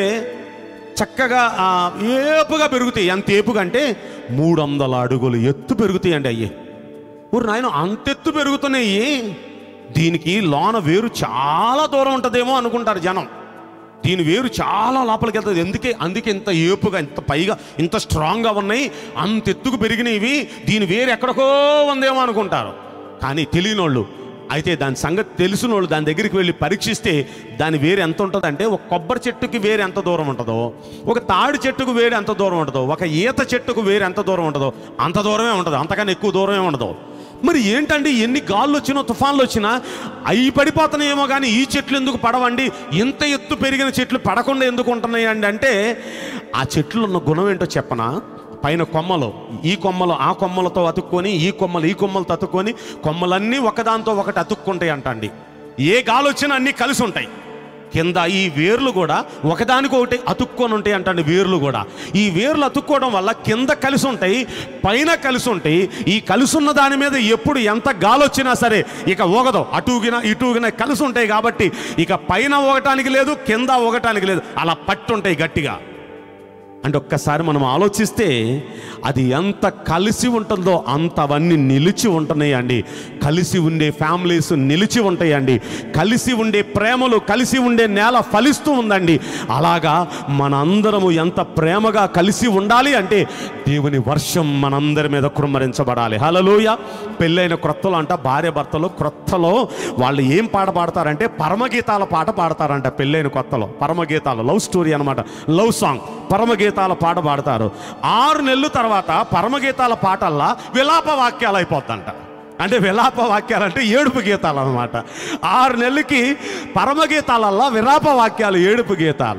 చక్కగా ఆ, ఏపుగా పెరుగుతాయి ఎంత ఏపుగా అంటే మూడు వందల అడుగులు ఎత్తు పెరుగుతాయి అండి అయ్యి ఊరు నాయన అంత ఎత్తు పెరుగుతున్నాయి దీనికి లోన వేరు చాలా దూరం ఉంటుందేమో అనుకుంటారు జనం దీని వేరు చాలా లోపలికి వెళ్తుంది ఎందుకే అందుకే ఇంత ఏపుగా ఇంత పైగా ఇంత స్ట్రాంగ్గా ఉన్నాయి అంత ఎత్తుకు పెరిగినవి దీని వేరు ఎక్కడికో ఉందేమో అనుకుంటారు కానీ తెలియనోళ్ళు అయితే దాని సంగతి తెలిసిన వాళ్ళు దాని దగ్గరికి వెళ్ళి పరీక్షిస్తే దాని వేరు ఎంత ఉంటుంది అంటే ఒక కొబ్బరి చెట్టుకి వేరు ఎంత దూరం ఉంటుందో ఒక తాడి చెట్టుకు వేరు ఎంత దూరం ఉంటుందో ఒక ఈత చెట్టుకు వేరు ఎంత దూరం ఉంటుందో అంత దూరమే ఉంటుంది అంతకన్నా ఎక్కువ దూరమే ఉండదు మరి ఏంటండి ఎన్ని గాళ్ళు వచ్చినా తుఫాన్లు వచ్చినా అవి పడిపోతున్నాయేమో కానీ ఈ చెట్లు ఎందుకు పడవండి ఇంత ఎత్తు పెరిగిన చెట్లు పడకుండా ఎందుకు ఉంటున్నాయండి అంటే ఆ చెట్లు ఉన్న గుణం ఏంటో చెప్పనా పైన కొమ్మలు ఈ కొమ్మలు ఆ కొమ్మలతో అతుక్కొని ఈ కొమ్మలు ఈ కొమ్మలతో అతుక్కొని కొమ్మలన్నీ ఒకదాంతో ఒకటి అతుక్కుంటాయి అంటండి ఏ గాలి వచ్చినా అన్నీ కలిసి ఉంటాయి కింద ఈ వేర్లు కూడా ఒకదానికొకటి అతుక్కొని ఉంటాయి అంటండి వేర్లు కూడా ఈ వేర్లు అతుక్కోవడం వల్ల కింద కలిసి ఉంటాయి పైన కలిసి ఉంటాయి ఈ కలిసి ఉన్న దాని మీద ఎప్పుడు ఎంత గాలి వచ్చినా సరే ఇక ఊగదు అటు ఊగినా ఇటు ఊగినా కలిసి ఉంటాయి కాబట్టి ఇక పైన ఊగటానికి లేదు కింద ఊగటానికి లేదు అలా పట్టుంటాయి గట్టిగా అంటే ఒక్కసారి మనం ఆలోచిస్తే అది ఎంత కలిసి ఉంటుందో అంత అవన్నీ నిలిచి ఉంటున్నాయండి కలిసి ఉండే ఫ్యామిలీస్ నిలిచి ఉంటాయండి కలిసి ఉండే ప్రేమలు కలిసి ఉండే నేల ఫలిస్తూ ఉందండి అలాగా మనందరము ఎంత ప్రేమగా కలిసి ఉండాలి అంటే దేవుని వర్షం మనందరి మీద కుమ్మరించబడాలి హలలోయ పెళ్ళైన క్రొత్తలో అంట భార్య భర్తలు క్రొత్తలో వాళ్ళు ఏం పాట పాడతారంటే పరమగీతాల పాట పాడతారంట పెళ్ళైన కొత్తలో పరమగీతాలు లవ్ స్టోరీ అనమాట లవ్ సాంగ్ పరమగీతాల పాట పాడతారు ఆరు నెలల తర్వాత పరమగీతాల పాటల్లా విలాప వాక్యాలు అయిపోద్దంట అంటే విలాప వాక్యాలు అంటే ఏడుపు గీతాలు అనమాట ఆరు నెలలకి పరమగీతాలల్లా విలాప వాక్యాలు ఏడుపు గీతాలు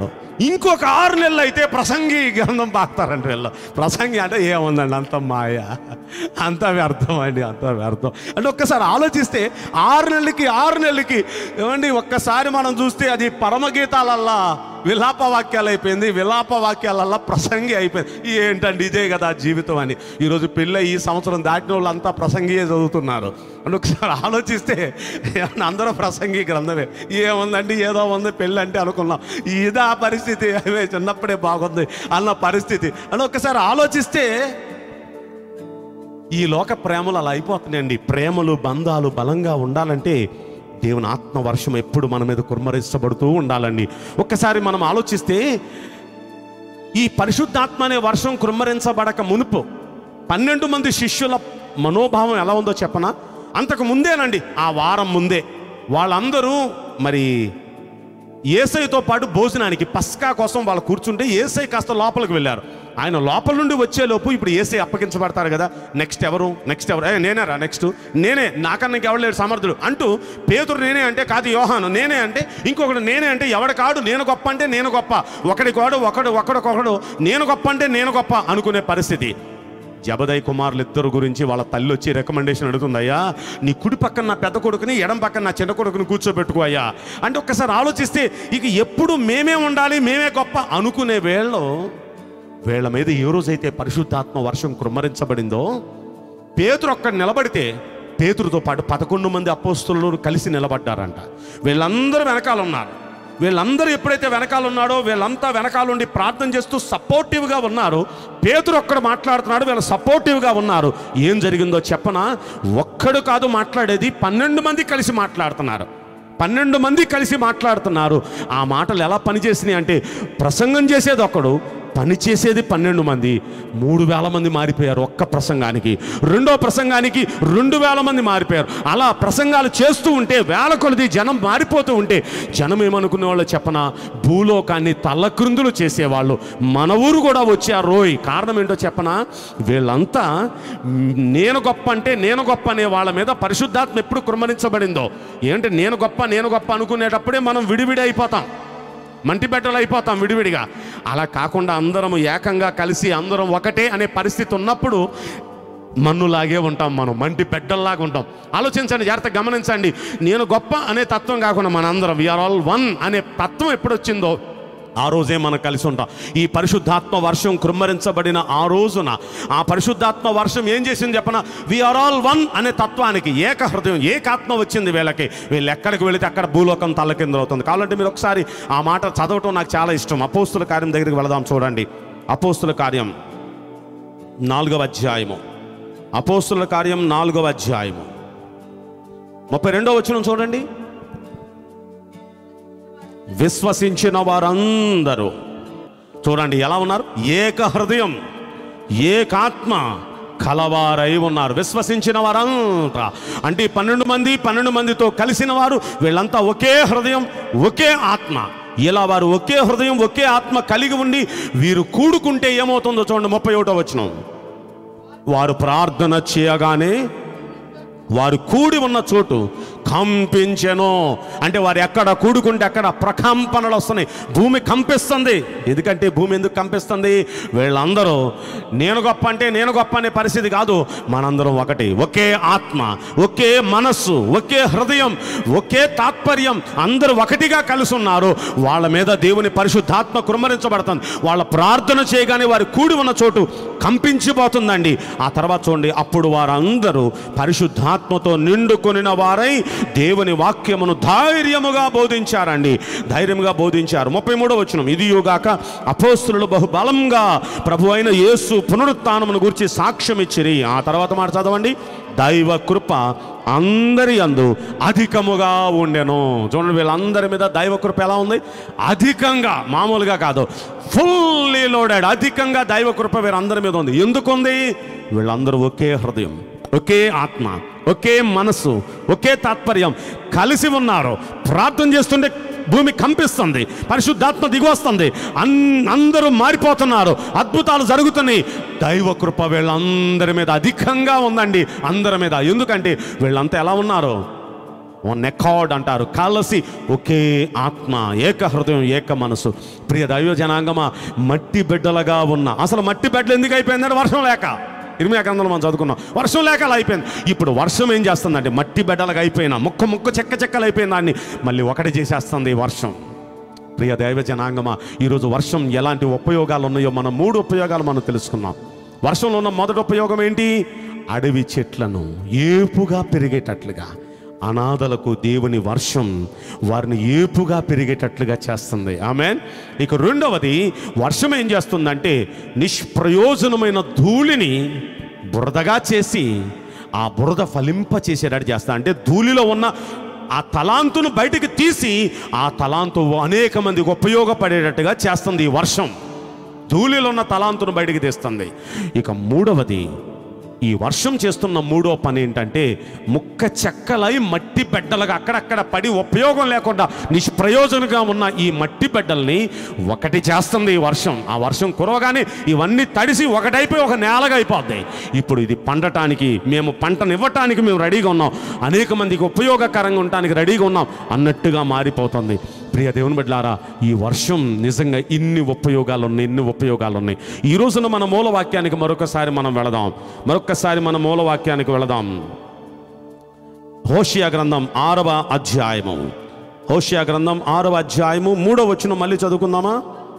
ఇంకొక ఆరు నెలలు అయితే ప్రసంగి గ్రంథం పాకుతారండి వీళ్ళు ప్రసంగి అంటే ఏముందండి అంత మాయ అంత వ్యర్థం అండి అంత వ్యర్థం అంటే ఒక్కసారి ఆలోచిస్తే ఆరు నెలలకి ఆరు నెలలకి ఏమండి ఒక్కసారి మనం చూస్తే అది పరమగీతాలల్లా విలాప వాక్యాలు అయిపోయింది విలాప వాక్యాలల్లా ప్రసంగి అయిపోయింది ఏంటండి ఇదే కదా జీవితం అని ఈరోజు పెళ్ళి ఈ సంవత్సరం దాటిన వాళ్ళంతా ప్రసంగియే చదువుతున్నారు అని ఒకసారి ఆలోచిస్తే ఏమన్నా అందరూ ప్రసంగి గ్రంథమే ఏముందండి ఏదో ఉంది పెళ్ళి అంటే అనుకున్నాం ఇదా పరిస్థితి అవే చిన్నప్పుడే బాగుంది అన్న పరిస్థితి అని ఒకసారి ఆలోచిస్తే ఈ లోక ప్రేమలు అలా అయిపోతున్నాయండి ప్రేమలు బంధాలు బలంగా ఉండాలంటే దేవుని ఆత్మ వర్షం ఎప్పుడు మన మీద కుర్మరించబడుతూ ఉండాలండి ఒక్కసారి మనం ఆలోచిస్తే ఈ పరిశుద్ధాత్మ అనే వర్షం కుమ్మరించబడక మునుపు పన్నెండు మంది శిష్యుల మనోభావం ఎలా ఉందో చెప్పనా అంతకు ముందేనండి ఆ వారం ముందే వాళ్ళందరూ మరి ఏసైతో పాటు భోజనానికి పస్కా కోసం వాళ్ళు కూర్చుంటే ఏసై కాస్త లోపలికి వెళ్ళారు ఆయన లోపల నుండి వచ్చేలోపు ఇప్పుడు ఏసై అప్పగించబడతారు కదా నెక్స్ట్ ఎవరు నెక్స్ట్ ఎవరు ఏ నేనేరా నెక్స్ట్ నేనే నాకన్నా ఇంకెవరు లేడు సమర్థుడు అంటూ పేతురు నేనే అంటే కాదు యోహాను నేనే అంటే ఇంకొకడు నేనే అంటే ఎవడు కాడు నేను గొప్ప అంటే నేను గొప్ప ఒకడి కోడు ఒకడు ఒకడికొకడు నేను గొప్ప అంటే నేను గొప్ప అనుకునే పరిస్థితి జబదయ్ కుమారులు ఇద్దరు గురించి వాళ్ళ తల్లి వచ్చి రికమెండేషన్ అడుగుతుందయ్యా నీ కుడి పక్కన నా పెద్ద కొడుకుని ఎడం పక్కన నా చిన్న కొడుకుని కూర్చోబెట్టుకో అయ్యా అంటే ఒక్కసారి ఆలోచిస్తే ఇక ఎప్పుడు మేమే ఉండాలి మేమే గొప్ప అనుకునే వేళలో వీళ్ళ మీద ఏ రోజైతే పరిశుద్ధాత్మ వర్షం కుమ్మరించబడిందో పేతురు ఒక్కడ నిలబడితే పేతురుతో పాటు పదకొండు మంది అపోస్తులు కలిసి నిలబడ్డారంట వీళ్ళందరూ వెనకాల ఉన్నారు వీళ్ళందరూ ఎప్పుడైతే వెనకాల ఉన్నాడో వీళ్ళంతా వెనకాలండి ప్రార్థన చేస్తూ సపోర్టివ్గా ఉన్నారు పేతురు ఒక్కడు మాట్లాడుతున్నాడు వీళ్ళు సపోర్టివ్గా ఉన్నారు ఏం జరిగిందో చెప్పనా ఒక్కడు కాదు మాట్లాడేది పన్నెండు మంది కలిసి మాట్లాడుతున్నారు పన్నెండు మంది కలిసి మాట్లాడుతున్నారు ఆ మాటలు ఎలా పనిచేసినాయి అంటే ప్రసంగం చేసేది ఒకడు పని చేసేది పన్నెండు మంది మూడు వేల మంది మారిపోయారు ఒక్క ప్రసంగానికి రెండో ప్రసంగానికి రెండు వేల మంది మారిపోయారు అలా ప్రసంగాలు చేస్తూ ఉంటే వేల కొలది జనం మారిపోతూ ఉంటే జనం ఏమనుకునే వాళ్ళు చెప్పన భూలోకాన్ని తల్లక్రిందులు చేసేవాళ్ళు మన ఊరు కూడా వచ్చారు రోయ్ కారణం ఏంటో చెప్పనా వీళ్ళంతా మ్, నేను గొప్ప అంటే నేను గొప్ప అనే వాళ్ళ మీద పరిశుద్ధాత్మ ఎప్పుడు కుమ్మరించబడిందో ఏంటి నేను గొప్ప నేను గొప్ప అనుకునేటప్పుడే మనం విడివిడి అయిపోతాం మంటి బెట్టలు అయిపోతాం విడివిడిగా అలా కాకుండా అందరం ఏకంగా కలిసి అందరం ఒకటే అనే పరిస్థితి ఉన్నప్పుడు మన్నులాగే ఉంటాం మనం మంటి పెద్దల్లాగా ఉంటాం ఆలోచించండి జాగ్రత్తగా గమనించండి నేను గొప్ప అనే తత్వం కాకుండా మనందరం వీఆర్ ఆల్ వన్ అనే తత్వం ఎప్పుడు వచ్చిందో ఆ రోజే మనం కలిసి ఉంటాం ఈ పరిశుద్ధాత్మ వర్షం కృమ్మరించబడిన ఆ రోజున ఆ పరిశుద్ధాత్మ వర్షం ఏం చేసింది చెప్పన వీఆర్ ఆల్ వన్ అనే తత్వానికి ఏక హృదయం ఏకాత్మ వచ్చింది వీళ్ళకి వీళ్ళు ఎక్కడికి వెళితే అక్కడ భూలోకం తల్లకిందులవుతుంది కావాలంటే మీరు ఒకసారి ఆ మాట చదవటం నాకు చాలా ఇష్టం అపోస్తుల కార్యం దగ్గరికి వెళదాం చూడండి అపోస్తుల కార్యం నాలుగవ అధ్యాయము అపోస్తుల కార్యం నాలుగవ అధ్యాయము ముప్పై రెండవ వచనం చూడండి విశ్వసించిన వారందరూ చూడండి ఎలా ఉన్నారు ఏక హృదయం ఏకాత్మ కలవారై ఉన్నారు విశ్వసించిన వారంతా అంటే ఈ పన్నెండు మంది పన్నెండు మందితో కలిసిన వారు వీళ్ళంతా ఒకే హృదయం ఒకే ఆత్మ ఇలా వారు ఒకే హృదయం ఒకే ఆత్మ కలిగి ఉండి వీరు కూడుకుంటే ఏమవుతుందో చూడండి ముప్పై ఒకటో వచ్చిన వారు ప్రార్థన చేయగానే వారు కూడి ఉన్న చోటు కంపించెను అంటే వారు ఎక్కడ కూడుకుంటే అక్కడ ప్రకంపనలు వస్తున్నాయి భూమి కంపిస్తుంది ఎందుకంటే భూమి ఎందుకు కంపిస్తుంది వీళ్ళందరూ నేను గొప్ప అంటే నేను గొప్ప అనే పరిస్థితి కాదు మనందరం ఒకటి ఒకే ఆత్మ ఒకే మనస్సు ఒకే హృదయం ఒకే తాత్పర్యం అందరూ ఒకటిగా కలిసి ఉన్నారు వాళ్ళ మీద దేవుని పరిశుద్ధాత్మ కుమ్మరించబడుతుంది వాళ్ళ ప్రార్థన చేయగానే వారు కూడి ఉన్న చోటు కంపించిపోతుందండి ఆ తర్వాత చూడండి అప్పుడు వారందరూ పరిశుద్ధాత్మతో నిండుకొనిన వారై దేవుని వాక్యమును ధైర్యముగా బోధించారండి ధైర్యంగా బోధించారు ముప్పై మూడో వచ్చిన ఇది యోగాక అపోస్తులు బహుబలంగా ప్రభు అయిన యేసు పునరుత్నమును గురించి సాక్ష్యం ఇచ్చిరి ఆ తర్వాత మాట చదవండి దైవ కృప అందరి అందు అధికముగా ఉండెను చూడండి వీళ్ళందరి మీద దైవ కృప ఎలా ఉంది అధికంగా మామూలుగా కాదు ఫుల్లీ లోడెడ్ అధికంగా దైవ కృప వీరందరి మీద ఉంది ఎందుకుంది వీళ్ళందరూ ఒకే హృదయం ఒకే ఆత్మ ఒకే మనస్సు ఒకే తాత్పర్యం కలిసి ఉన్నారు ప్రార్థన చేస్తుంటే భూమి కంపిస్తుంది పరిశుద్ధాత్మ దిగొస్తుంది అన్ అందరూ మారిపోతున్నారు అద్భుతాలు జరుగుతున్నాయి దైవ కృప వీళ్ళందరి మీద అధికంగా ఉందండి అందరి మీద ఎందుకంటే వీళ్ళంతా ఎలా ఉన్నారు వన్ ఎకార్డ్ అంటారు కలిసి ఒకే ఆత్మ ఏక హృదయం ఏక మనసు ప్రియ దైవ జనాంగమా మట్టి బిడ్డలుగా ఉన్న అసలు మట్టి బిడ్డలు ఎందుకు అయిపోయిందంటే వర్షం లేక ఇరిమి గ్రంథంలో మనం చదువుకున్నాం వర్షం లేక అలా అయిపోయింది ఇప్పుడు వర్షం ఏం చేస్తుందంటే మట్టి బిడ్డలుగా అయిపోయినా ముక్క ముక్క చెక్క చెక్కలు అయిపోయిన దాన్ని మళ్ళీ ఒకటి చేసేస్తుంది ఈ వర్షం ప్రియ దైవ జనాంగమా ఈరోజు వర్షం ఎలాంటి ఉపయోగాలు ఉన్నాయో మనం మూడు ఉపయోగాలు మనం తెలుసుకున్నాం వర్షంలో ఉన్న మొదటి ఉపయోగం ఏంటి అడవి చెట్లను ఏపుగా పెరిగేటట్లుగా అనాథలకు దేవుని వర్షం వారిని ఏపుగా పెరిగేటట్లుగా చేస్తుంది ఆమె ఇక రెండవది వర్షం ఏం చేస్తుందంటే నిష్ప్రయోజనమైన ధూళిని బురదగా చేసి ఆ బురద ఫలింప చేసేటట్టు చేస్తా అంటే ధూళిలో ఉన్న ఆ తలాంతును బయటికి తీసి ఆ తలాంతు అనేక మందికి ఉపయోగపడేటట్టుగా చేస్తుంది ఈ వర్షం ధూళిలో ఉన్న తలాంతును బయటికి తీస్తుంది ఇక మూడవది ఈ వర్షం చేస్తున్న మూడో పని ఏంటంటే ముక్క చెక్కలై మట్టి బిడ్డలుగా అక్కడక్కడ పడి ఉపయోగం లేకుండా నిష్ప్రయోజనంగా ఉన్న ఈ మట్టి బిడ్డల్ని ఒకటి చేస్తుంది ఈ వర్షం ఆ వర్షం కురవగానే ఇవన్నీ తడిసి ఒకటైపోయి ఒక నేలగా అయిపోద్ది ఇప్పుడు ఇది పండటానికి మేము పంటనివ్వటానికి మేము రెడీగా ఉన్నాం అనేక మందికి ఉపయోగకరంగా ఉండటానికి రెడీగా ఉన్నాం అన్నట్టుగా మారిపోతుంది ప్రియ దేవుని బిడ్డలారా ఈ వర్షం నిజంగా ఇన్ని ఉపయోగాలు ఉన్నాయి ఇన్ని ఉపయోగాలు ఉన్నాయి ఈ రోజున మన మూలవాక్యానికి మరొకసారి మనం వెళదాం మరొకసారి మన మూలవాక్యానికి వెళదాం హోషియా గ్రంథం ఆరవ అధ్యాయము హోషియా గ్రంథం ఆరవ అధ్యాయము మూడవ వచ్చిన మళ్ళీ చదువుకుందామా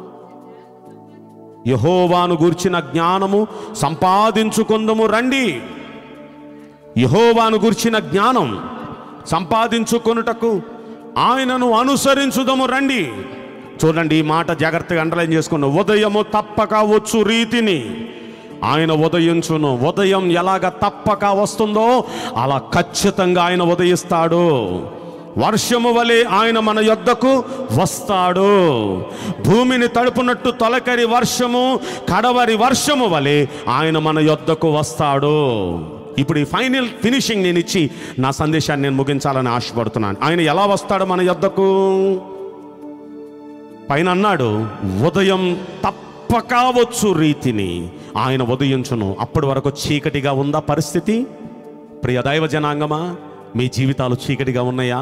యహోవాను గూర్చిన జ్ఞానము సంపాదించుకుందము రండి యహోవాను గూర్చిన జ్ఞానం సంపాదించుకొనుటకు ఆయనను అనుసరించుదము రండి చూడండి ఈ మాట జాగ్రత్తగా అండర్లైన్ చేసుకున్న ఉదయము తప్పక వచ్చు రీతిని ఆయన ఉదయించును ఉదయం ఎలాగ తప్పక వస్తుందో అలా ఖచ్చితంగా ఆయన ఉదయిస్తాడు వర్షము వలె ఆయన మన యొద్దకు వస్తాడు భూమిని తడుపునట్టు తొలకరి వర్షము కడవరి వర్షము వలె ఆయన మన యొద్దకు వస్తాడు ఇప్పుడు ఈ ఫైనల్ ఫినిషింగ్ నేను ఇచ్చి నా సందేశాన్ని నేను ముగించాలని ఆశపడుతున్నాను ఆయన ఎలా వస్తాడు మన యొద్దకు పైన అన్నాడు ఉదయం తప్పక వచ్చు రీతిని ఆయన ఉదయించును అప్పటి వరకు చీకటిగా ఉందా పరిస్థితి ప్రియ దైవ జనాంగమా మీ జీవితాలు చీకటిగా ఉన్నాయా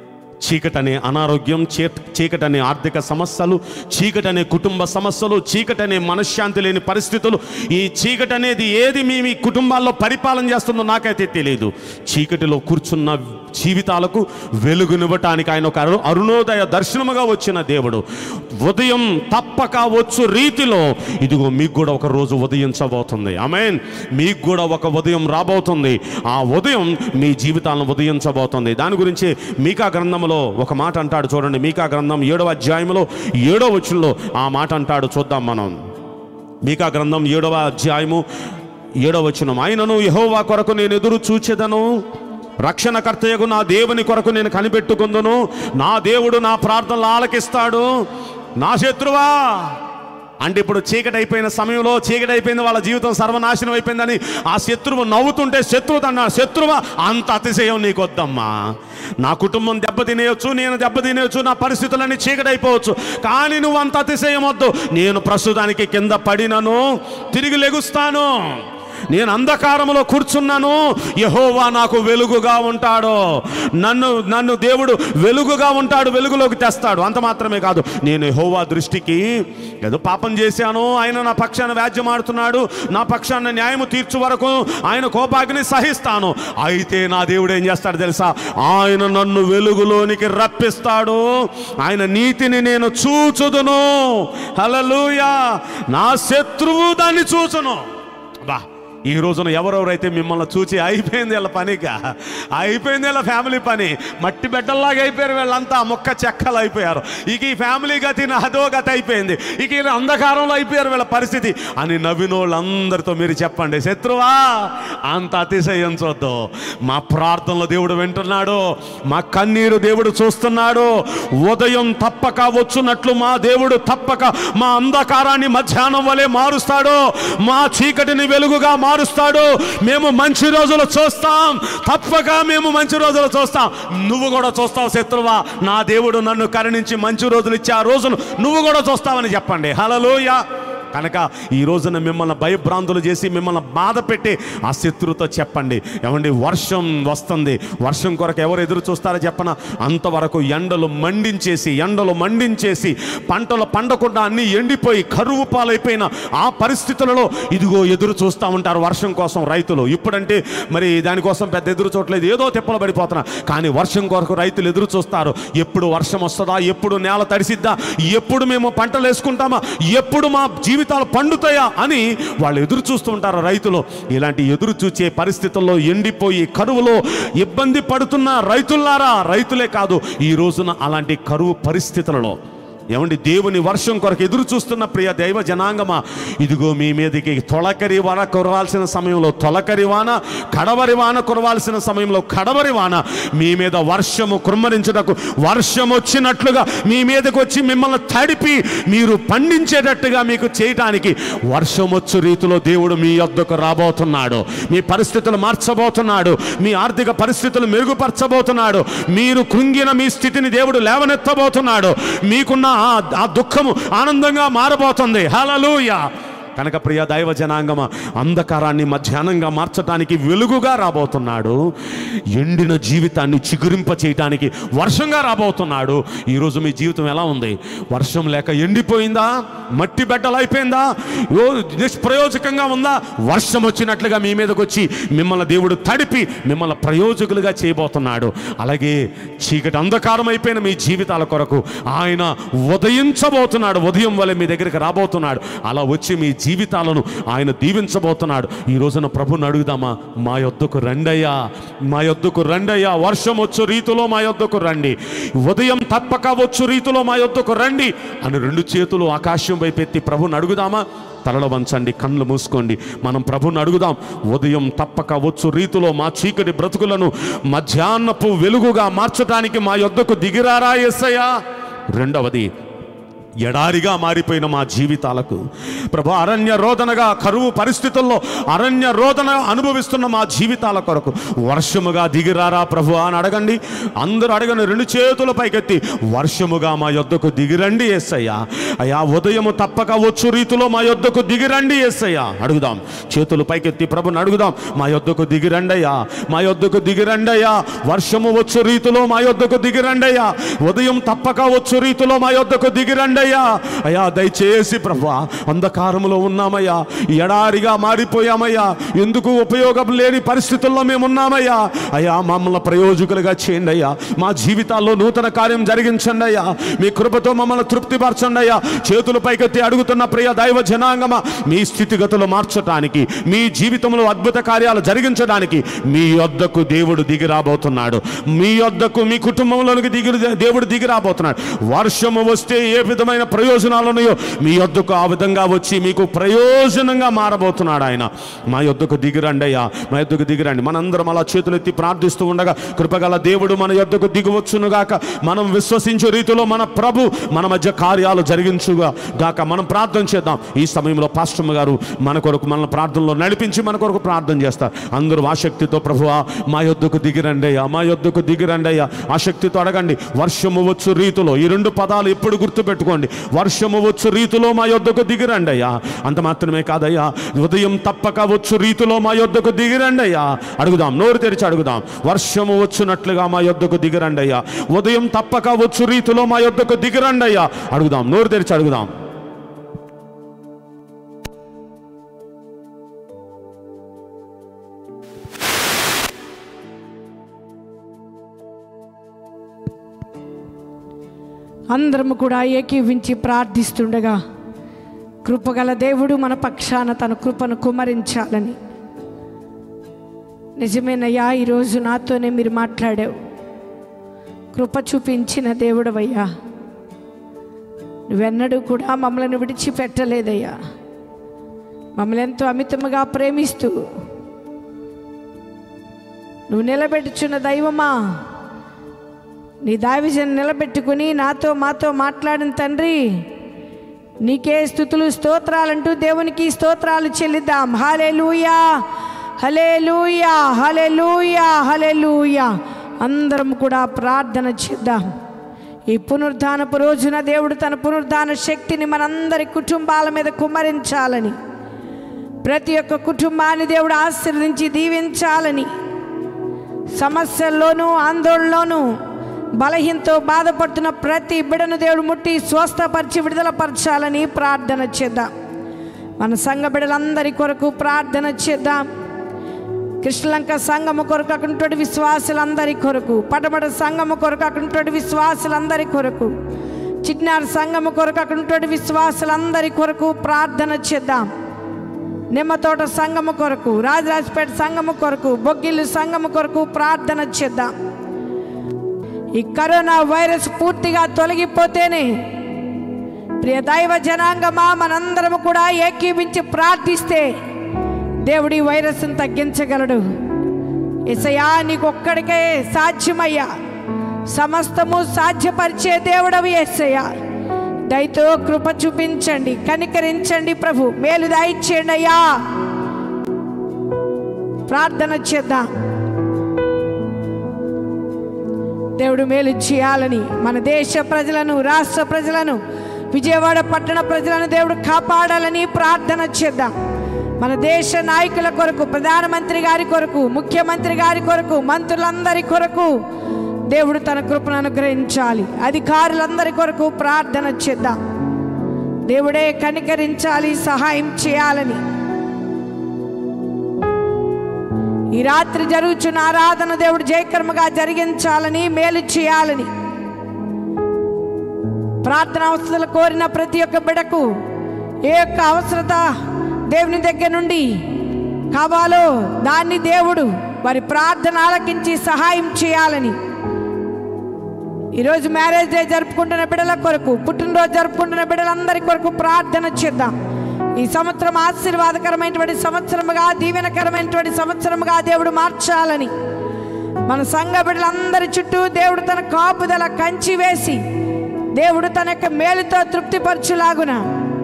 చీకటనే అనారోగ్యం చీ- చీకటనే ఆర్థిక సమస్యలు చీకటనే కుటుంబ సమస్యలు చీకటనే మనశ్శాంతి లేని పరిస్థితులు ఈ చీకటి అనేది ఏది మీ మీ కుటుంబాల్లో పరిపాలన చేస్తుందో నాకైతే తెలియదు చీకటిలో కూర్చున్న జీవితాలకు వెలుగునివ్వటానికి ఆయన ఒక అరు అరుణోదయ దర్శనముగా వచ్చిన దేవుడు ఉదయం తప్పక వచ్చు రీతిలో ఇదిగో మీకు కూడా ఒక రోజు ఉదయించబోతుంది ఆమెన్ మీకు కూడా ఒక ఉదయం రాబోతుంది ఆ ఉదయం మీ జీవితాలను ఉదయించబోతుంది దాని గురించి మీకా గ్రంథంలో ఒక మాట అంటాడు చూడండి మీకా గ్రంథం ఏడవ అధ్యాయంలో ఏడవ వచనంలో ఆ మాట అంటాడు చూద్దాం మనం మీకా గ్రంథం ఏడవ అధ్యాయము ఏడవ వచనం ఆయనను యెహోవా కొరకు నేను ఎదురు చూచెదను రక్షణకర్తయగు నా దేవుని కొరకు నేను కనిపెట్టుకుందును నా దేవుడు నా ప్రార్థనలు ఆలకిస్తాడు నా శత్రువా అంటే ఇప్పుడు చీకటి అయిపోయిన సమయంలో చీకటి అయిపోయింది వాళ్ళ జీవితం సర్వనాశనం అయిపోయిందని ఆ శత్రువు నవ్వుతుంటే శత్రువు అన్నా శత్రువా అంత అతిశయం నీకు వద్దమ్మా నా కుటుంబం దెబ్బతినేయొచ్చు నేను దెబ్బతినేయొచ్చు నా పరిస్థితులన్నీ చీకటి అయిపోవచ్చు కానీ నువ్వు అంత అతిశయం వద్దు నేను ప్రస్తుతానికి కింద పడినను తిరిగి లెగుస్తాను నేను అంధకారంలో కూర్చున్నాను యహోవా నాకు వెలుగుగా ఉంటాడు నన్ను నన్ను దేవుడు వెలుగుగా ఉంటాడు వెలుగులోకి తెస్తాడు అంత మాత్రమే కాదు నేను యహోవా దృష్టికి ఏదో పాపం చేశాను ఆయన నా పక్షాన వ్యాజ్యం ఆడుతున్నాడు నా పక్షాన న్యాయము తీర్చు వరకు ఆయన కోపాగ్ని సహిస్తాను అయితే నా దేవుడు ఏం చేస్తాడు తెలుసా ఆయన నన్ను వెలుగులోనికి రప్పిస్తాడు ఆయన నీతిని నేను చూచుదును హల్లెలూయా నా శత్రువు దాన్ని చూచును బా ఈ రోజున ఎవరెవరైతే మిమ్మల్ని చూచి అయిపోయింది వీళ్ళ పనిగా అయిపోయింది వీళ్ళ ఫ్యామిలీ పని మట్టి బిడ్డల్లాగా అయిపోయారు వీళ్ళంతా మొక్క చెక్కలు అయిపోయారు ఇక ఈ ఫ్యామిలీ గతి నాదో గతి అయిపోయింది ఇక వీళ్ళు అంధకారంలో అయిపోయారు వీళ్ళ పరిస్థితి అని నవ్విన వాళ్ళందరితో మీరు చెప్పండి శత్రువా అంత అతిశయించొద్దు మా ప్రార్థనలో దేవుడు వింటున్నాడు మా కన్నీరు దేవుడు చూస్తున్నాడు ఉదయం తప్పక వచ్చున్నట్లు మా దేవుడు తప్పక మా అంధకారాన్ని మధ్యాహ్నం వలె మారుస్తాడు మా చీకటిని వెలుగుగా మారుస్తాడు మేము మంచి రోజులు చూస్తాం తప్పక మేము మంచి రోజులు చూస్తాం నువ్వు కూడా చూస్తావు శత్రువా నా దేవుడు నన్ను కరుణించి మంచి రోజులు ఇచ్చే ఆ రోజును నువ్వు కూడా చూస్తావని చెప్పండి హలలోయ కనుక ఈ రోజున మిమ్మల్ని భయభ్రాంతులు చేసి మిమ్మల్ని బాధ పెట్టి ఆ శత్రువుతో చెప్పండి ఏమండి వర్షం వస్తుంది వర్షం కొరకు ఎవరు ఎదురు చూస్తారో చెప్పన అంతవరకు ఎండలు మండించేసి ఎండలు మండించేసి పంటలు పండకుండా అన్నీ ఎండిపోయి కరువు పాలైపోయిన ఆ పరిస్థితులలో ఇదిగో ఎదురు చూస్తూ ఉంటారు వర్షం కోసం రైతులు ఇప్పుడంటే మరి దానికోసం పెద్ద ఎదురు చూడలేదు ఏదో తిప్పలు పడిపోతున్నా కానీ వర్షం కొరకు రైతులు ఎదురు చూస్తారు ఎప్పుడు వర్షం వస్తుందా ఎప్పుడు నేల తడిసిద్దా ఎప్పుడు మేము పంటలు వేసుకుంటామా ఎప్పుడు మా జీవితాలు పండుతాయా అని వాళ్ళు ఎదురు చూస్తూ ఉంటారు రైతులు ఇలాంటి ఎదురు చూచే పరిస్థితుల్లో ఎండిపోయి కరువులో ఇబ్బంది పడుతున్న రైతులారా రైతులే కాదు ఈ రోజున అలాంటి కరువు పరిస్థితులలో ఏమండి దేవుని వర్షం కొరకు ఎదురు చూస్తున్న ప్రియ దైవ జనాంగమా ఇదిగో మీ మీదకి తొలకరి వాన కురవాల్సిన సమయంలో తొలకరి వాన కడవరి వాన కురవాల్సిన సమయంలో కడవరి వాన మీ మీద వర్షము కుమ్మరించుటకు వర్షం వచ్చినట్లుగా మీ మీదకి వచ్చి మిమ్మల్ని తడిపి మీరు పండించేటట్టుగా మీకు చేయటానికి వర్షం వచ్చు రీతిలో దేవుడు మీ యొద్దకు రాబోతున్నాడు మీ పరిస్థితులు మార్చబోతున్నాడు మీ ఆర్థిక పరిస్థితులు మెరుగుపరచబోతున్నాడు మీరు కృంగిన మీ స్థితిని దేవుడు లేవనెత్తబోతున్నాడు మీకున్న ఆ- ఆ దుఃఖము ఆనందంగా మారబోతుంది హలలుయ కనుక ప్రియ దైవ జనాంగమ అంధకారాన్ని మధ్యాహ్నంగా మార్చడానికి వెలుగుగా రాబోతున్నాడు ఎండిన జీవితాన్ని చిగురింప చేయటానికి వర్షంగా రాబోతున్నాడు ఈరోజు మీ జీవితం ఎలా ఉంది వర్షం లేక ఎండిపోయిందా మట్టి బెడ్డలు అయిపోయిందా ఓ నిష్ప్రయోజకంగా ఉందా వర్షం వచ్చినట్లుగా మీ మీదకి వచ్చి మిమ్మల్ని దేవుడు తడిపి మిమ్మల్ని ప్రయోజకులుగా చేయబోతున్నాడు అలాగే చీకటి అంధకారం అయిపోయిన మీ జీవితాల కొరకు ఆయన ఉదయించబోతున్నాడు ఉదయం వల్ల మీ దగ్గరికి రాబోతున్నాడు అలా వచ్చి మీ జీవితాలను ఆయన దీవించబోతున్నాడు ఈ రోజున ప్రభుని అడుగుదామా మా యొద్దకు రండయ్యా మా యొద్దకు రండయ్యా వర్షం వచ్చు రీతిలో మా యొద్దకు రండి ఉదయం తప్పక వచ్చు రీతిలో మా యొద్దకు రండి అని రెండు చేతులు ఆకాశం వైపెత్తి ప్రభుని అడుగుదామా తలలో వంచండి కళ్ళు మూసుకోండి మనం ప్రభుని అడుగుదాం ఉదయం తప్పక వచ్చు రీతిలో మా చీకటి బ్రతుకులను మధ్యాహ్నపు వెలుగుగా మార్చడానికి మా యొద్దకు దిగిరారా ఎస్సయ్యా రెండవది ఎడారిగా మారిపోయిన మా జీవితాలకు ప్రభు అరణ్య రోదనగా కరువు పరిస్థితుల్లో అరణ్య రోదన అనుభవిస్తున్న మా జీవితాల కొరకు వర్షముగా దిగిరారా ప్రభు అని అడగండి అందరూ అడగండి రెండు చేతుల పైకెత్తి వర్షముగా మా యొద్దకు దిగిరండి ఎస్సయ్యా అయ్యా ఉదయము తప్పక వచ్చు రీతిలో మా యొద్దకు దిగిరండి ఎస్సయ్యా అడుగుదాం చేతులు పైకెత్తి ప్రభుని అడుగుదాం మా యొద్దకు దిగిరండయ్యా మా యొద్దకు దిగిరండయ్యా వర్షము వచ్చు రీతిలో మా యొద్దకు దిగిరండయ్యా ఉదయం తప్పక వచ్చు రీతిలో మా యొద్దకు దిగిరండయ్యా అయ్యా దయచేసి ప్రభా అంధకారములో ఉన్నామయ్యా ఎడారిగా మారిపోయామయ్యా ఎందుకు ఉపయోగం లేని పరిస్థితుల్లో మేము ఉన్నామయ్యా అయ్యా మమ్మల్ని ప్రయోజకులుగా చేయండి అయ్యా మా జీవితాల్లో నూతన కార్యం జరిగించండి అయ్యా మీ కృపతో మమ్మల్ని తృప్తిపరచండి అయ్యా చేతులు పైకెత్తి అడుగుతున్న ప్రియ దైవ జనాంగమా మీ స్థితిగతులు మార్చడానికి మీ జీవితంలో అద్భుత కార్యాలు జరిగించడానికి మీ యొద్దకు దేవుడు దిగి రాబోతున్నాడు మీ యొద్దకు మీ కుటుంబంలోనికి దిగి దేవుడు దిగి రాబోతున్నాడు వర్షము వస్తే ఏ విధమైన ప్రయోజనాలు ఉన్నాయో మీ యొద్దకు ఆ విధంగా వచ్చి మీకు ప్రయోజనంగా మారబోతున్నాడు ఆయన మా యొద్దకు దిగిరండి అయ్యా మా యొద్దకు దిగిరండి మనందరం అలా చేతులెత్తి ప్రార్థిస్తూ ఉండగా కృపగల దేవుడు మన యొద్దకు దిగువచ్చును గాక మనం విశ్వసించే రీతిలో మన ప్రభు మన మధ్య కార్యాలు జరిగించుగా గాక మనం ప్రార్థన చేద్దాం ఈ సమయంలో పాస్టమ్ గారు మన కొరకు మన ప్రార్థనలో నడిపించి మన కొరకు ప్రార్థన చేస్తారు అందరూ ఆసక్తితో ప్రభువా మా యొద్దకు దిగిరండి అయ్యా మా యొద్దకు దిగిరండి అయ్యా ఆసక్తితో అడగండి వర్షము వచ్చు రీతిలో ఈ రెండు పదాలు ఎప్పుడు గుర్తుపెట్టుకోండి వర్షము వచ్చు రీతిలో మా యొద్దకు దిగిరండి అయ్యా అంత మాత్రమే కాదయ్యా ఉదయం తప్పక వచ్చు రీతిలో మా యొద్దకు దిగిరండి అయ్యా అడుగుదాం నోరు తెరిచి అడుగుదాం వర్షము వచ్చినట్లుగా మా యొద్దకు దిగిరండి అయ్యా ఉదయం తప్పక వచ్చు రీతిలో మా యొద్దకు దిగిరండి అయ్యా అడుగుదాం నోరు తెరిచి అడుగుదాం అందరము కూడా ఏకీవించి ప్రార్థిస్తుండగా కృపగల దేవుడు మన పక్షాన తన కృపను కుమరించాలని నిజమేనయ్యా ఈరోజు నాతోనే మీరు మాట్లాడావు కృప చూపించిన దేవుడవయ్యా నువ్వెన్నడూ కూడా మమ్మల్ని విడిచిపెట్టలేదయ్యా మమ్మల్ని ఎంతో అమితముగా ప్రేమిస్తూ నువ్వు నిలబెట్టుచున్న దైవమా నీ దావిజన్ నిలబెట్టుకుని నాతో మాతో మాట్లాడిన తండ్రి నీకే స్థుతులు స్తోత్రాలంటూ దేవునికి స్తోత్రాలు చెల్లిద్దాం హలెలూయా హలెలూయా హలెలూయా హలెలూయా అందరం కూడా ప్రార్థన చేద్దాం ఈ పునరుద్ధానపు రోజున దేవుడు తన పునరుద్ధాన శక్తిని మనందరి కుటుంబాల మీద కుమ్మరించాలని ప్రతి ఒక్క కుటుంబాన్ని దేవుడు ఆశీర్వదించి దీవించాలని సమస్యల్లోనూ ఆందోళనలోనూ బలహీనతో బాధపడుతున్న ప్రతి బిడను దేవుడు ముట్టి స్వస్థపరిచి విడుదలపరచాలని ప్రార్థన చేద్దాం మన సంఘ బిడలందరి కొరకు ప్రార్థన చేద్దాం కృష్ణలంక సంఘము కొరకు అక్కడున్నటువంటి విశ్వాసులందరి కొరకు పటమట సంఘము కొరకు అక్కడున్నటువంటి విశ్వాసులందరి కొరకు చిన్నారి సంఘము కొరకు అక్కడున్నటువంటి విశ్వాసులందరి కొరకు ప్రార్థన చేద్దాం నిమ్మతోట సంఘము కొరకు రాజరాజపేట సంఘము కొరకు బొగ్గిల్లు సంఘము కొరకు ప్రార్థన చేద్దాం ఈ కరోనా వైరస్ పూర్తిగా తొలగిపోతేనే ప్రియ దైవ జనాంగమా మనందరము కూడా ఏకీభించి ప్రార్థిస్తే దేవుడి వైరస్ను తగ్గించగలడు ఎసయా నీకు ఒక్కడికే సాధ్యమయ్యా సమస్తము సాధ్యపరిచే దేవుడవి ఎస్సయ్యా దయతో కృప చూపించండి కనికరించండి ప్రభు మేలు దయచేయండి అయ్యా ప్రార్థన చేద్దాం దేవుడు మేలు చేయాలని మన దేశ ప్రజలను రాష్ట్ర ప్రజలను విజయవాడ పట్టణ ప్రజలను దేవుడు కాపాడాలని ప్రార్థన చేద్దాం మన దేశ నాయకుల కొరకు ప్రధానమంత్రి గారి కొరకు ముఖ్యమంత్రి గారి కొరకు మంత్రులందరి కొరకు దేవుడు తన కృపను అనుగ్రహించాలి అధికారులందరి కొరకు ప్రార్థన చేద్దాం దేవుడే కనికరించాలి సహాయం చేయాలని ఈ రాత్రి జరుగుచున్న ఆరాధన దేవుడు జయకర్మగా జరిగించాలని మేలు చేయాలని ప్రార్థన అవసరాలు కోరిన ప్రతి ఒక్క బిడకు ఏ యొక్క అవసరత దేవుని దగ్గర నుండి కావాలో దాన్ని దేవుడు వారి ప్రార్థన ఆలకించి సహాయం చేయాలని ఈరోజు మ్యారేజ్ డే జరుపుకుంటున్న బిడ్డల కొరకు పుట్టినరోజు జరుపుకుంటున్న బిడ్డలందరి కొరకు ప్రార్థన చేద్దాం ఈ సంవత్సరం ఆశీర్వాదకరమైనటువంటి సంవత్సరముగా దీవెనకరమైనటువంటి సంవత్సరముగా దేవుడు మార్చాలని మన సంఘ బిడ్డలందరి చుట్టూ దేవుడు తన కాపుదల కంచి వేసి దేవుడు తన యొక్క మేలుతో తృప్తిపరచులాగున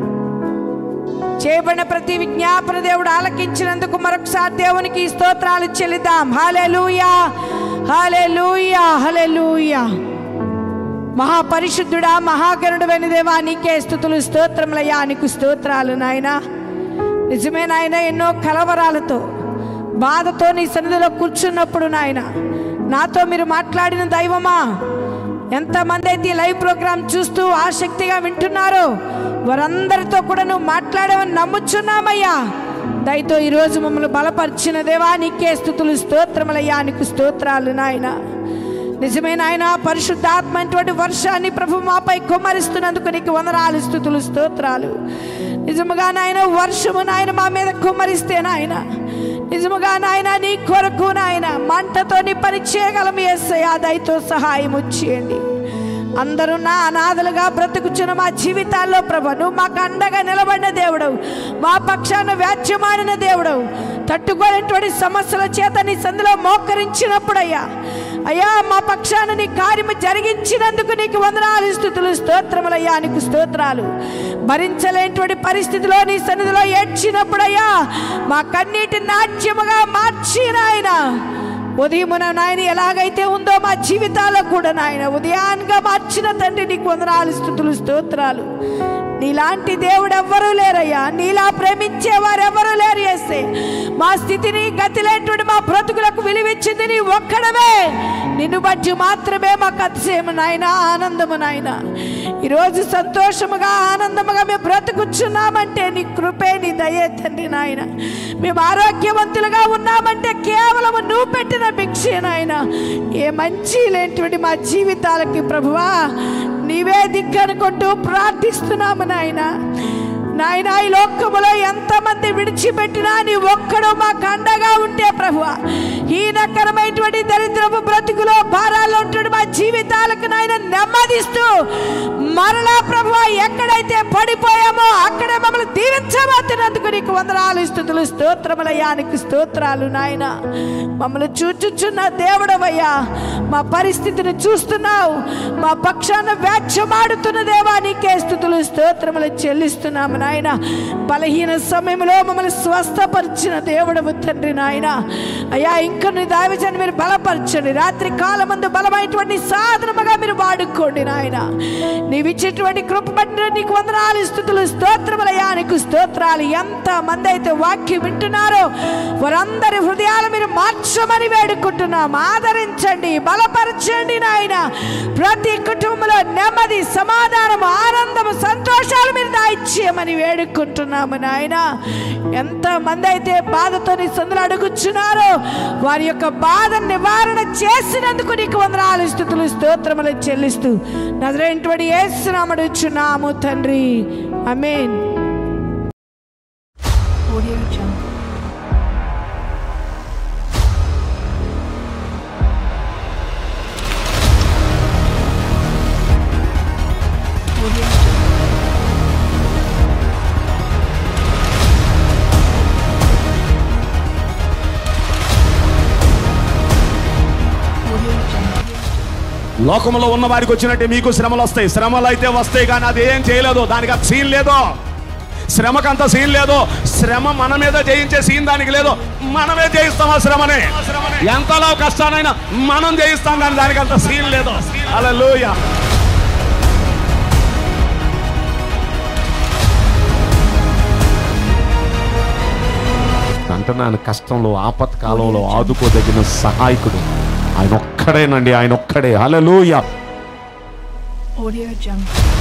చేయబడిన ప్రతి విజ్ఞాపన దేవుడు ఆలకించినందుకు మరొకసారి దేవునికి స్తోత్రాలు చెల్లిద్దాం హల్లెలూయా హల్లెలూయా హల్లెలూయా మహాపరిశుద్ధుడా మహాగరుడైన దేవా నీకే స్థుతులు స్తోత్రములయ్యా నీకు స్తోత్రాలు నాయనా నిజమే నాయన ఎన్నో కలవరాలతో బాధతో నీ సన్నిధిలో కూర్చున్నప్పుడు నాయన నాతో మీరు మాట్లాడిన దైవమా ఎంతమంది అయితే ఈ లైవ్ ప్రోగ్రామ్ చూస్తూ ఆసక్తిగా వింటున్నారో వారందరితో కూడా నువ్వు మాట్లాడావని నమ్ముచున్నామయ్యా దయతో ఈరోజు మమ్మల్ని బలపరిచిన దేవా నీకే స్థుతులు స్తోత్రములయ్యా నీకు స్తోత్రాలు నాయనా నిజమే నాయన పరిశుద్ధాత్మ అటువంటి వర్షాన్ని ప్రభు మాపై కుమ్మరిస్తున్నందుకు నీకు వందనాలు స్థుతులు స్తోత్రాలు నిజముగా నాయన వర్షము నాయన మా మీద కుమ్మరిస్తే నాయన నిజముగా నాయన నీ కొరకు నాయన మంటతో నీ పని చేయగలము ఎస్సయ్యా దయతో సహాయం చేయండి అందరూ నా అనాథలుగా బ్రతుకుచున్న మా జీవితాల్లో ప్రభు నువ్వు మాకు అండగా నిలబడిన దేవుడవు మా పక్షాన వ్యాధ్యమాడిన దేవుడవు తట్టుకోలేటువంటి సమస్యల చేత నీ సందులో మోకరించినప్పుడయ్యా అయ్యా మా పక్షాన నీ కార్యము జరిగించినందుకు నీకు వందనాలు స్థుతులు స్తోత్రములయ్యా నీకు స్తోత్రాలు భరించలేనటువంటి పరిస్థితిలో నీ సన్నిధిలో ఏడ్చినప్పుడయ్యా మా కన్నీటి నాట్యముగా మార్చి నాయన ఉదయమున నాయన ఎలాగైతే ఉందో మా జీవితాల్లో కూడా నాయన ఉదయాన్గా మార్చిన తండ్రి నీకు వందనాలు స్థుతులు స్తోత్రాలు నీలాంటి దేవుడు ఎవ్వరూ లేరయ్యా నీలా ప్రేమించే వారు ఎవరూ లేరు చేస్తే మా స్థితిని గతి లేనటువంటి మా బ్రతుకులకు విలువిచ్చింది నీ ఒక్కడమే నిన్ను బట్టి మాత్రమే మాకు అతిశయము నాయన ఆనందము నాయన ఈరోజు సంతోషముగా ఆనందముగా మేము బ్రతుకుచున్నామంటే నీ కృపే నీ దయే తండ్రి నాయన మేము ఆరోగ్యవంతులుగా ఉన్నామంటే కేవలం నువ్వు పెట్టిన భిక్షే నాయన ఏ మంచి లేనటువంటి మా జీవితాలకి ప్రభువా నీవే దిక్కనుకుంటూ ప్రార్థిస్తున్నాము నాయన నాయన ఈ లోకములో ఎంతమంది విడిచిపెట్టినా నీ ఒక్కడు మాకు అండగా ఉంటే ప్రభు హీనకరమైనటువంటి దరిద్రపు బ్రతుకులో భారాల్లో ఉంటున్న మా జీవితాలకు నాయన నెమ్మదిస్తూ మరలా ప్రభు ఎక్కడైతే పడిపోయామో అక్కడే మమ్మల్ని దీవించబోతున్నందుకు నీకు వందనాలు స్థుతులు స్తోత్రములయ్యా నీకు స్తోత్రాలు నాయన మమ్మల్ని చూచుచున్న దేవుడవయ్యా మా పరిస్థితిని చూస్తున్నావు మా పక్షాన వ్యాఖ్యమాడుతున్న దేవా నీకే స్థుతులు స్తోత్రములు చెల్లిస్తున్నాము నాయన బలహీన సమయంలో మమ్మల్ని స్వస్థపరిచిన దేవుడవు తండ్రి నాయన అయ్యా ఇంకా నీ దైవజాన్ని మీరు బలపరచండి రాత్రి కాలం ముందు బలమైనటువంటి సాధనముగా మీరు వాడుకోండి నాయన నీవిచ్చేటువంటి కృప బట్టి నీకు వందనాలు స్థుతులు స్తోత్రములయ్యా నీకు స్తోత్రాలు ఎంత మంది అయితే వాక్యం వింటున్నారో వారందరి హృదయాలు మీరు మార్చమని వేడుకుంటున్నాం ఆదరించండి బలపరచండి నాయన ప్రతి కుటుంబంలో నెమ్మది సమాధానం ఆనందము సంతోషాలు మీరు దాయిచ్చేయమని వేడుకుంటున్నాము నాయన ఎంత మంది అయితే బాధతో నీ సందులు అడుగుచున్నారో వారి యొక్క బాధ నివారణ చేసినందుకు నీకు వందనాలు స్థుతులు స్తోత్రములు చెల్లిస్తూ నజరైనటువంటి ఏసునామడుచున్నాము తండ్రి అమేన్ Audio Jungle. Audio Jungle. Audio Jungle. లోకంలో ఉన్న వారికి వచ్చినట్టే మీకు శ్రమలు వస్తాయి శ్రమలు అయితే వస్తాయి కానీ అది ఏం చేయలేదు దానికి అంత సీన్ లేదు శ్రమకంత సీన్ లేదు శ్రమ మన మీద జయించే సీన్ దానికి లేదు మనమే జయిస్తాం ఆ శ్రమని ఎంతలో కష్టానైనా మనం జయిస్తాం కానీ దానికి అంత సీన్ లేదు అలా అంటున్నాను కష్టంలో ఆపత్కాలంలో ఆదుకోదగిన సహాయకుడు ఆయన ఒక్కడేనండి ఆయన ఒక్కడే హల్లెలూయా Audio Jungle.